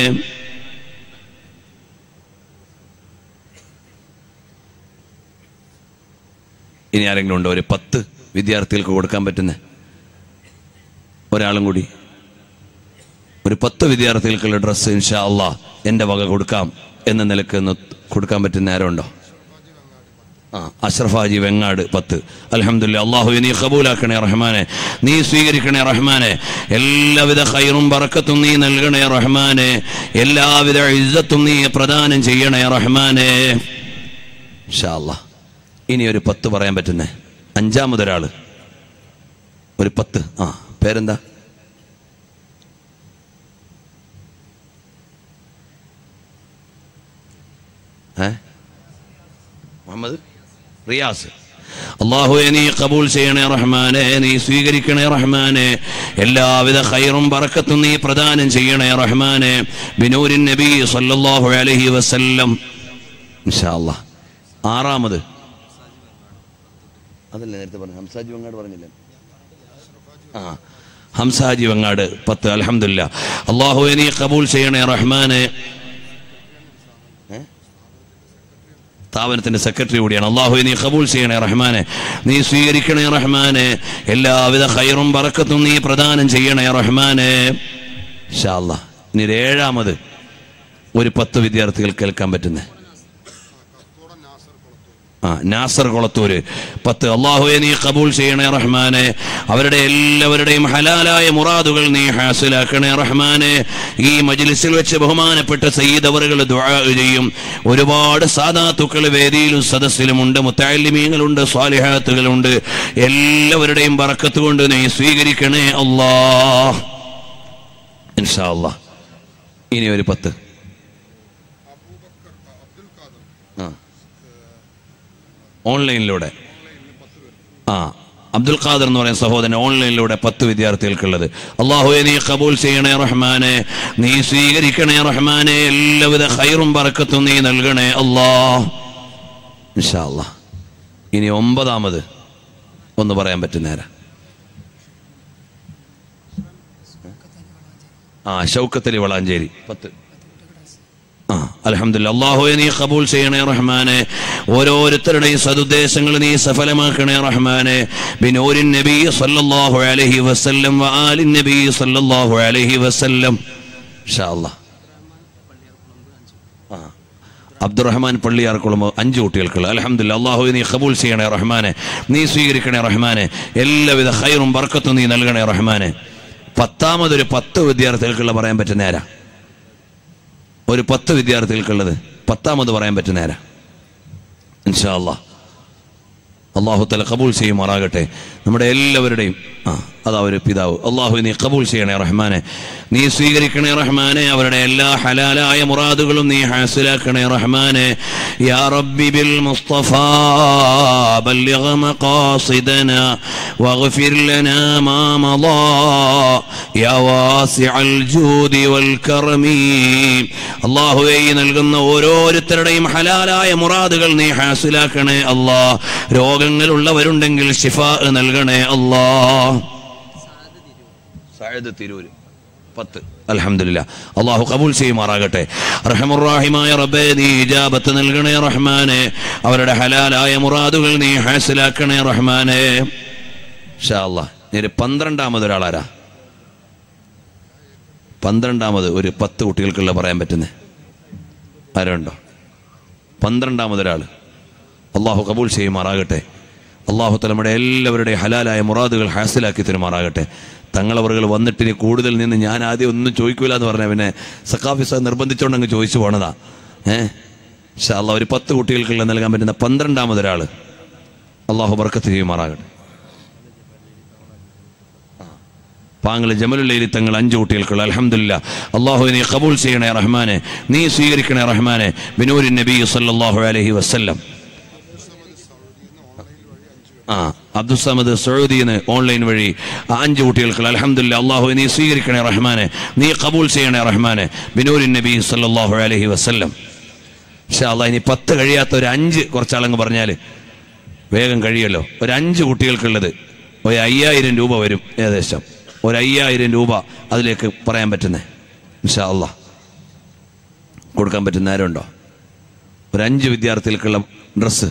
ഇനി ആരെങ്കിലും ഉണ്ടോ ഒരു പത്ത് വിദ്യാർത്ഥികൾക്ക് കൊടുക്കാൻ പറ്റുന്ന ഒരാളും കൂടി ഒരു പത്ത് വിദ്യാർത്ഥികൾക്കുള്ള ഡ്രസ്സ് ഇൻഷാ അള്ളാ എൻ്റെ വക കൊടുക്കാം എന്ന നിലക്ക് ഒന്ന് കൊടുക്കാൻ പറ്റുന്ന ആരോ ഉണ്ടോ ആ അഷ്റഫ് ഹാജി വെങ്ങാട് പത്ത് അലഹമില്ല അള്ളാഹു നീ കബൂലാക്കണേ റഹ്മാനെ നീ സ്വീകരിക്കണേ റഹ്മാനെ എല്ലാവിധ ഹൈറും ബറക്കത്തും നീ നൽകണേ റഹ്മാനെ എല്ലാവിധ ഇജ്ജത്തും നീ പ്രദാനം ചെയ്യണേ റഹ്മാനെ ഇൻഷാ അല്ലാ ഇനി ഒരു പത്ത് പറയാൻ പറ്റുന്നേ അഞ്ചാമതൊരാള് ഒരു പത്ത് ആ പേരെന്താ ഏ മുഹമ്മദ് റിയാസ് അള്ളാഹുവെ നീ കബൂൽ ചെയ്യണേ റഹ്മാനെ നീ സ്വീകരിക്കണേ റഹ്മാനെ എല്ലാവിധ ഖൈറും ബറക്കത്തും നീ പ്രദാനം ചെയ്യണേ റഹ്മാനെ ബിനൂരിൻ നബി സല്ലല്ലാഹു അലൈഹി വസല്ലം ഇൻഷാ അല്ലാഹ് ആറാമത് അതല്ലേ നേരത്തെ പറഞ്ഞു ഹംസാജി വെങ്ങാട് പറഞ്ഞില്ലേ ആ ഹംസാജി വെങ്ങാട് പത്ത് അലഹമില്ല അള്ളാഹുവെ നീ കബൂൽ ചെയ്യണേ റഹ്മാനെ സ്ഥാപനത്തിന്റെ സെക്രട്ടറി കൂടിയാണ് അള്ളാഹു നീ കബൂൽ ചെയ്യണേ റഹ്മാനെ നീ സ്വീകരിക്കണേ റഹ്മാനെ എല്ലാവിധ ഖൈറും ബറക്കത്തും നീ പ്രദാനം ചെയ്യണേ റഹ്മാനെ ഇൻഷാ അല്ലാഹ് ഇനി ഒരു ഏഴാമത് ഒരു പത്ത് വിദ്യാർത്ഥികൾ കേൾക്കാൻ പറ്റുന്നേ ആ നാസർ കൊളത്തൂര് പത്ത് അള്ളാഹുവെ നീ കബൂൽ ചെയ്യണേ റഹ്മാനെ അവരുടെ എല്ലാവരുടെയും ഹലാലായ മുറാദുകൾ നീ ഹാസിലാക്കണേ റഹ്മാനെ ഈ മജ്ലിസിൽ വെച്ച് ബഹുമാനപ്പെട്ട സയ്യിദ് അവറുകൾ ദുആ ചെയ്യും ഒരുപാട് സാധാത്തുക്കൾ വേദിയിലും സദസ്സിലുമുണ്ട് മുത്താലിമീങ്ങളുണ്ട് സ്വാലിഹാത്തുകളുണ്ട് എല്ലാവരുടെയും ബറക്കത്ത് കൊണ്ട് നീ സ്വീകരിക്കണേ അല്ലാ ഇൻഷാ അല്ലാ ഇനി ഒരു പത്ത് ആ ഓൺലൈനിലൂടെ ആ അബ്ദുൽ ഖാദർ എന്ന് പറയുന്ന സഹോദരൻ ഓൺലൈനിലൂടെ പത്ത് വിദ്യാർത്ഥികൾക്കുള്ളത് അള്ളാഹുവെ നീ കബൂൽ ചെയ്യണേ റഹ്മാനെ നീ സ്വീകരിക്കണേ റഹ്മാനെ എല്ലാവിധ ഹൈറും പറക്കത്തും നീ നൽകണേ അല്ലാ ഇൻഷാ അല്ലാ ഇനി ഒമ്പതാമത് ഒന്ന് പറയാൻ പറ്റുന്നേരാ ആ ഷൗക്കത്തലി വളാഞ്ചേരി പത്ത് ആ അലഹമില്ല അള്ളാഹുയെ നീ കബൂൽ ചെയ്യണേ റഹ്മാനെ ഓരോരുത്തരുടെയും സതുദ്ദേശങ്ങൾ നീ സഫലമാക്കണേ റഹ്മാനെ ബിനൂരിൻ നബി സല്ലല്ലാഹു അലൈഹി വസല്ലം വആലിൻ നബി സല്ലല്ലാഹു അലൈഹി വസല്ലം ഇൻഷാ അല്ലാഹ് ആ അബ്ദുറഹ്മാൻ പള്ളിയാർക്കുളം അഞ്ച് കുട്ടികൾക്കുള്ള അലഹമില്ല അള്ളാഹു നീ കബൂൽ ചെയ്യണേ റഹ്മാനെ നീ സ്വീകരിക്കണേ റഹ്മാനെ എല്ലാവിധ ഹൈറും ബർക്കത്തും നീ നൽകണേ റഹ്മാനെ പത്താമതൊരു പത്ത് വിദ്യാർത്ഥികൾക്കുള്ള പറയാൻ പറ്റുന്ന നേരാ ഒരു പത്ത് വിദ്യാർത്ഥികൾക്കുള്ളത് പത്താമത് പറയാൻ പറ്റുന്ന നേരാ ഇൻഷാ അല്ലാ അള്ളാഹു തല കബൂൽ ചെയ്യുമാറാകട്ടെ നമ്മുടെ എല്ലാവരുടെയും ആ അതാ ഒരു പിതാവ് അള്ളാഹു നീ കബൂൽ ചെയ്യണേ റഹ്മാനെ നീ സ്വീകരിക്കണേ റഹ്മാനെ അവരുടെ എല്ലാ ഹലാലായ മുറാദുകളും നീ ഹാസിലാക്കണേ റഹ്മാനെ യാ റബ്ബി ബിൽ മുസ്തഫ ബല്ലിഗ മഖാസിദന വഗ്ഫിർ ലനാ മാ മളാ യാ വാസിഅൽ ജൂദി വൽ കറമി അള്ളാഹുവേ ഈ നൽകുന്ന ഓരോരുത്തരുടെയും ഹലാലായ മുറാദുകൾ നീ ഹാസിലാക്കണേ അല്ലാ രോഗങ്ങളുള്ളവരുണ്ടെങ്കിൽ ഷിഫ നൽകണേ അല്ലാ സഅദ് തിരൂര് പത്ത് അൽഹംദുലില്ല അള്ളാഹു കബൂൽ ചെയ്യുമാറാകട്ടെ റഹമുറാഹിമായ റബ്ബേ നീ ഇജാബത്ത് നൽകണേ റഹ്മാനെ അവരുടെ ഹലാലായ മുറാദുകൾ നീ ഹാസിലാക്കണേ റഹ്മാനെ ഷാ അല്ലാ ഇനി ഒരു പന്ത്രണ്ടാമത് ഒരാളാരാ പന്ത്രണ്ടാമത് ഒരു പത്ത് കുട്ടികൾക്കുള്ള പറയാൻ പറ്റുന്നേ ആരുണ്ടോ പന്ത്രണ്ടാമതൊരാൾ അള്ളാഹു കബൂൽ ചെയ്യുമാറാകട്ടെ അള്ളാഹു തല നമ്മുടെ എല്ലാവരുടെയും ഹലാലായ മുറാദുകൾ ഹാസിലാക്കി തരുമാറാകട്ടെ തങ്ങളവറുകൾ വന്നിട്ട് ഇനി കൂടുതൽ നിന്ന് ഞാൻ ആദ്യം ഒന്നും ചോദിക്കൂല എന്ന് പറഞ്ഞ പിന്നെ സക്കാഫി സാർ നിർബന്ധിച്ചോണ്ട് അങ്ങ് ചോദിച്ചു പോണതാ ഏഹ് പക്ഷെ അള്ളാഹ് ഒരു പത്ത് കുട്ടികൾക്കുള്ള നൽകാൻ പറ്റുന്ന പന്ത്രണ്ടാമതൊരാൾ അള്ളാഹു ബർക്കത്ത് ചെയ്യുമാറാകട്ടെ പാങ്ങൾ ജമലുല്ലയിൽ തങ്ങൾ അഞ്ചു കുട്ടികൾക്കുള്ള അലഹമില്ല അള്ളാഹു നീ കബൂൽ ചെയ്യണേ റഹ്മാനെ നീ സ്വീകരിക്കണേ റഹ്മാനെ ബിനൂരിൻ നബി സല്ലല്ലാഹു അലൈഹി വസല്ലം ആ അബ്ദുസമദ് സൗദിന്ന് ഓൺലൈൻ വഴി ആ അഞ്ച് കുട്ടികൾക്ക് അലഹമില്ല അള്ളാഹു നീ സ്വീകരിക്കണേ റഹ്മാനെ നീ കബൂൽ ചെയ്യണേ റഹ്മാനെ ബിനൂരിൻ നബി സല്ലല്ലാഹു അലൈഹി വസല്ലം പക്ഷെ അള്ളാഹ് ഇനി പത്ത് കഴിയാത്ത ഒരു അഞ്ച് കുറച്ചാളങ്ങ് പറഞ്ഞാൽ വേഗം കഴിയല്ലോ ഒരു അഞ്ച് കുട്ടികൾക്കുള്ളത് ഒരു അയ്യായിരം രൂപ വരും ഏകദേശം ഒരു അയ്യായിരം രൂപ അതിലേക്ക് പറയാൻ പറ്റുന്നേ ഇൻഷാ അള്ളാ കൊടുക്കാൻ പറ്റുന്ന ആരുണ്ടോ ഒരു അഞ്ച് വിദ്യാർത്ഥികൾക്കുള്ള ഡ്രസ്സ്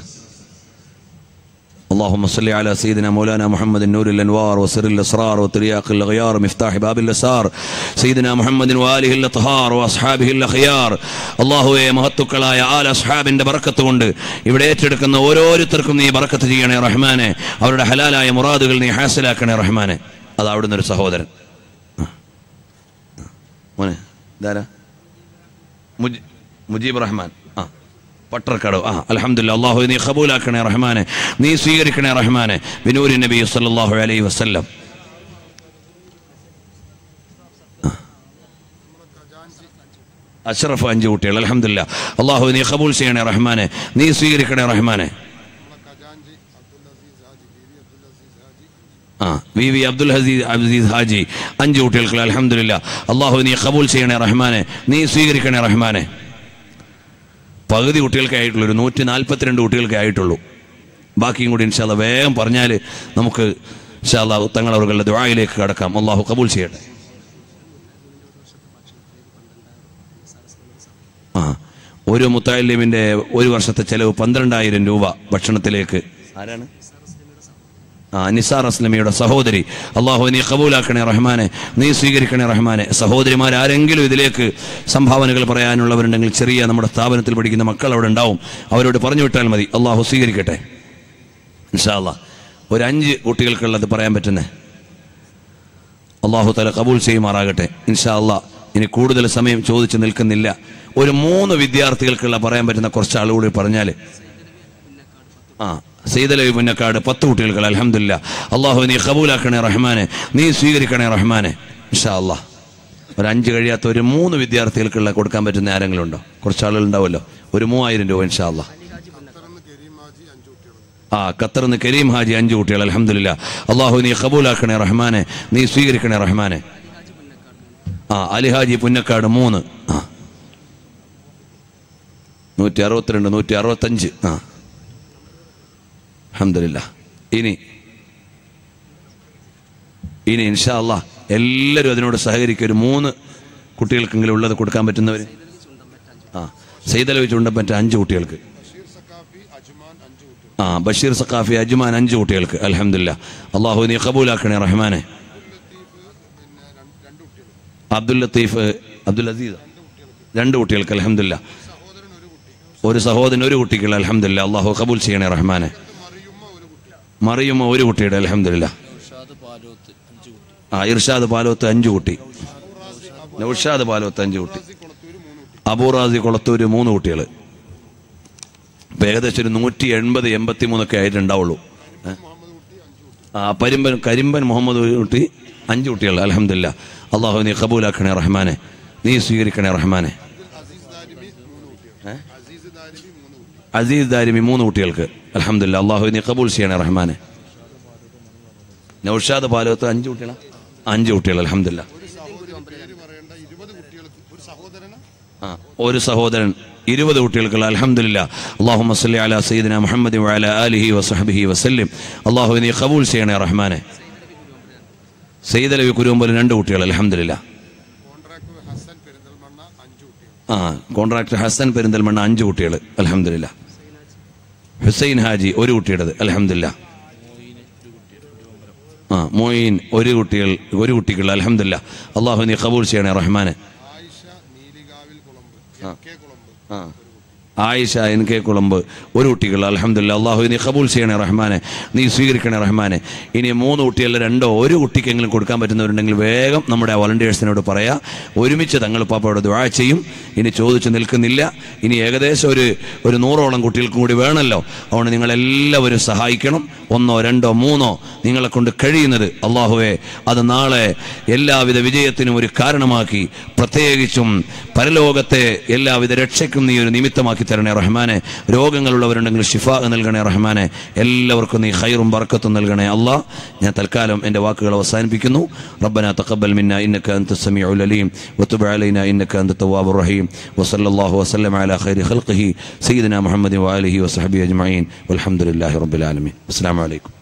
اللهم صل على سيدنا مولانا محمد نور الانوار وسر الاسرار وترياق الغيار مفتاح باب الاسار سيدنا محمد واله الاطهار واصحابه الاخيار അള്ളാഹുവെ മഹത്തുക്കളായ ആൽ അസ്ഹാബിന്റെ ബറക്കത്ത് കൊണ്ട് ഇവിടെ ഏറ്റെടുക്കുന്ന ഓരോരുത്തർക്കും നീ ബറക്കത്ത് ചെയ്യണേ റഹ്മാനെ അവരുടെ ഹലാലായ മുറാദുകൾ നീ ഹാസിലാക്കണേ റഹ്മാനെ അത് അവിടുന്ന് ഒരു സഹോദരൻ ആ. ആ. മോനെ ഇതാരാ മുജ്- മുജീബ് റഹ്മാൻ ആ പട്ടർക്കടവ് ആ അലഹമില്ല അള്ളാഹു നീ ഖബൂലാക്കണേ റഹ്മാനെ നീ സ്വീകരിക്കണേ റഹ്മാനെ ബിനൂരി നബി സല്ലല്ലാഹു അലൈഹി വസല്ലം ആ. അഷ്റഫ് അഞ്ച് കുട്ടികൾ അലഹമില്ല അള്ളാഹു നീ ഖബൂൽ ചെയ്യണേ റഹ്മാനെ നീ സ്വീകരിക്കണേ റഹ്മാനെ ആ വി വി അബ്ദുൽ ഹസീസ് അബ്ദീസ് ഹാജി അഞ്ച് കുട്ടികൾക്ക് അലഹമില്ല അള്ളാഹു നീ ഖബൂൽ ചെയ്യണേ റഹ്മാനെ നീ സ്വീകരിക്കണേ റഹ്മാനെ പകുതി കുട്ടികൾക്കേ ആയിട്ടുള്ളൂ ഒരു നൂറ്റി നാൽപ്പത്തിരണ്ട് കുട്ടികൾക്കേ ആയിട്ടുള്ളൂ ബാക്കിയും കൂടി ഇൻഷാല്ല വേഗം പറഞ്ഞാൽ നമുക്ക് ഇൻഷാല്ല തങ്ങളവர்களுടെ ദുആയിലേക്ക് കടക്കാം അള്ളാഹു കബൂൽ ചെയ്യട്ടെ ആ ഒരു മുത്താലിമിൻ്റെ ഒരു വർഷത്തെ ചെലവ് പന്ത്രണ്ടായിരം രൂപ ഭക്ഷണത്തിലേക്ക് ആരാണ് ആ നിസാർ അസ്ലമിയുടെ സഹോദരി അള്ളാഹു നീ കബൂലാക്കണേ റഹ്മാനെ നീ സ്വീകരിക്കണേ റഹ്മാനെ സഹോദരിമാർ ആരെങ്കിലും ഇതിലേക്ക് സംഭാവനകൾ പറയാനുള്ളവരുണ്ടെങ്കിൽ ചെറിയ നമ്മുടെ സ്ഥാപനത്തിൽ പഠിക്കുന്ന മക്കൾ അവിടെ ഉണ്ടാവും അവരോട് പറഞ്ഞു വിട്ടാൽ മതി അള്ളാഹു സ്വീകരിക്കട്ടെ ഇൻഷാല്ല ഒരു അഞ്ച് കുട്ടികൾക്കുള്ളത് പറയാൻ പറ്റുന്നേ അള്ളാഹു തല കബൂൽ ചെയ്യുമാറാകട്ടെ ഇൻഷാ അല്ലാ ഇനി കൂടുതൽ സമയം ചോദിച്ചു നിൽക്കുന്നില്ല ഒരു മൂന്ന് വിദ്യാർത്ഥികൾക്കുള്ള പറയാൻ പറ്റുന്ന കുറച്ച് ആളുകൂടി പറഞ്ഞാൽ ആ സീതലവി പുന്നക്കാട് പത്ത് കുട്ടികൾക്ക് അലഹമില്ല അള്ളാഹു നീ കബൂലാക്കണേ റഹ്മാനെ നീ സ്വീകരിക്കണേ റഹ്മാനെ ഇൻഷാ അല്ലാ ഒരു അഞ്ച് കഴിയാത്ത ഒരു മൂന്ന് വിദ്യാർത്ഥികൾക്കുള്ള കൊടുക്കാൻ പറ്റുന്ന ആരെങ്കിലും ഉണ്ടോ കുറച്ച് ആളുകൾ ഉണ്ടാവുമല്ലോ ഒരു മൂവായിരം രൂപ ഇൻഷാ അല്ലാ ആ ഖത്തറിന്ന് കരീം ഹാജി അഞ്ച് കുട്ടികൾ അലഹമില്ല അള്ളാഹു നീ കബൂലാക്കണേ റഹ്മാനെ നീ സ്വീകരിക്കണേ റഹ്മാനെ ആ അലിഹാജി പുന്നക്കാട് മൂന്ന് ആ നൂറ്റി അറുപത്തിരണ്ട് നൂറ്റി അറുപത്തഞ്ച് ആ അഹമ്മദില്ല ഇനി ഇനി ഇൻഷാ അല്ലാ എല്ലാവരും അതിനോട് സഹകരിക്കും ഒരു മൂന്ന് കുട്ടികൾക്കെങ്കിലും ഉള്ളത് കൊടുക്കാൻ പറ്റുന്നവർ ആ സെയ്തലവി ചുണ്ടപ്പറ്റ അഞ്ച് കുട്ടികൾക്ക് ആ ബഷീർ സഖാഫി അജ്മാൻ അഞ്ച് കുട്ടികൾക്ക് അലഹമില്ല അള്ളാഹു നീ കബൂലാക്കണേ റഹ്മാനെ അബ്ദുൽ ലത്തീഫ് അബ്ദുൽ അസീസ് രണ്ട് കുട്ടികൾക്ക് അലഹമില്ല ഒരു സഹോദരൻ ഒരു കുട്ടികൾ അലഹമില്ല അള്ളാഹു കബൂൽ ചെയ്യണേ റഹ്മാനെ മറിയുമ്മ ഒരു കുട്ടിയുടെ അലഹമില്ല ആ ഇർഷാദ് പാലോത്ത് അഞ്ച് കുട്ടി നൗഷാദ് പാലോത്ത് അഞ്ച് കുട്ടി അബൂറാസി കൊളത്തൂര് മൂന്ന് കുട്ടികൾ ഇപ്പൊ ഏകദേശം ഒരു നൂറ്റി എൺപത് എൺപത്തി മൂന്നൊക്കെ ആയിട്ടുണ്ടാവുള്ളൂ ഏ? ആ പരിമ്പൻ കരിമ്പൻ മുഹമ്മദ് ഒരു കുട്ടി അഞ്ച് കുട്ടികൾ അലഹമില്ല അള്ളാഹു നീ കബൂലാക്കണേ റഹ്മാനെ നീ സ്വീകരിക്കണേ റഹ്മാനെ ഏ? അസീസ് ദാരിമി മൂന്ന് കുട്ടികൾക്ക് അലഹമില്ല അള്ളാഹു നീ കബൂൽ ചെയ്യണേ റഹ്മാനെ നൗഷാദ് പാലോത്ത് അഞ്ച് കുട്ടികളാ അഞ്ച് കുട്ടികൾ അലഹമില്ല ആ ഒരു സഹോദരൻ ഇരുപത് കുട്ടികൾക്കുള്ള അലഹമില്ല അള്ളാഹു മസ്ലി അല സയ്യിദിന മുഹമ്മദ് വഅല ആലിഹി വസഹബിഹി വസല്ലിം അള്ളാഹു നീ കബൂൽ ചെയ്യണേ റഹ്മാനെ സയ്യിദ് അലവി കുരുമ്പൽ രണ്ട് കുട്ടികൾ അലഹമില്ല ആ കോൺട്രാക്ടർ ഹസൻ പെരിന്തൽമണ്ണ അഞ്ച് കുട്ടികൾ അലഹമില്ല ഹുസൈൻ ഹാജി ഒരു കുട്ടിയുടേത് അലഹമില്ല ആ മോയിൻ ഒരു കുട്ടികൾ ഒരു കുട്ടികൾ അലഹമില്ല അള്ളാഹു നീ കബൂൽ ചെയ്യണേ റഹ്മാനെ ആ ആയിഷ എൻ കെ കുളമ്പ് ഒരു കുട്ടികൾ അലഹമില്ല അള്ളാഹു നീ കബൂൽ ചെയ്യണേ റഹ്മാനെ നീ സ്വീകരിക്കണേ റഹ്മാനെ ഇനി മൂന്ന് കുട്ടിയല്ല രണ്ടോ ഒരു കുട്ടിക്കെങ്കിലും കൊടുക്കാൻ പറ്റുന്നവരുണ്ടെങ്കിൽ വേഗം നമ്മുടെ വളണ്ടിയേഴ്സിനോട് പറയാം ഒരുമിച്ച് തങ്ങൾ പാപ്പയോട് ദുആ ചെയ്യും ഇനി ചോദിച്ചു നിൽക്കുന്നില്ല ഇനി ഏകദേശം ഒരു ഒരു നൂറോളം കുട്ടികൾക്കും കൂടി വേണമല്ലോ അതുകൊണ്ട് നിങ്ങളെല്ലാവരും സഹായിക്കണം ഒന്നോ രണ്ടോ മൂന്നോ നിങ്ങളെ കൊണ്ട് കഴിയുന്നത് അള്ളാഹുവെ അത് നാളെ എല്ലാവിധ വിജയത്തിനും ഒരു കാരണമാക്കി പ്രത്യേകിച്ചും പരലോകത്തെ എല്ലാവിധ രക്ഷയ്ക്കും നീ ഒരു നിമിത്തമാക്കി തരണേ റഹ്മാനെ രോഗങ്ങളുള്ളവരുണ്ടെങ്കിൽ ഷിഫ നൽകണേ റഹ്മാനെ എല്ലാവർക്കും നീ ഖൈറും ബർക്കത്തും നൽകണേ അല്ലാ ഞാൻ തൽക്കാലം എൻ്റെ വാക്കുകൾ അവസാനിപ്പിക്കുന്നു റബ്ബന തഖബ്ബൽ മിന്ന ഇന്നക അൻത സമീഉൽ അലീം വതുബ് അലൈനാ ഇന്നക അൻത തവ്വാബുർ റഹീം വസല്ലല്ലാഹു വസല്ലം അലാ ഖൈരി ഖൽഖിഹി സയ്യിദിന മുഹമ്മദ് വആലിഹി വസഹബിഹി അജ്മഈൻ വൽഹംദുലില്ലാഹി റബ്ബിൽ ആലമീൻ അസ്സലാമു അലൈക്കും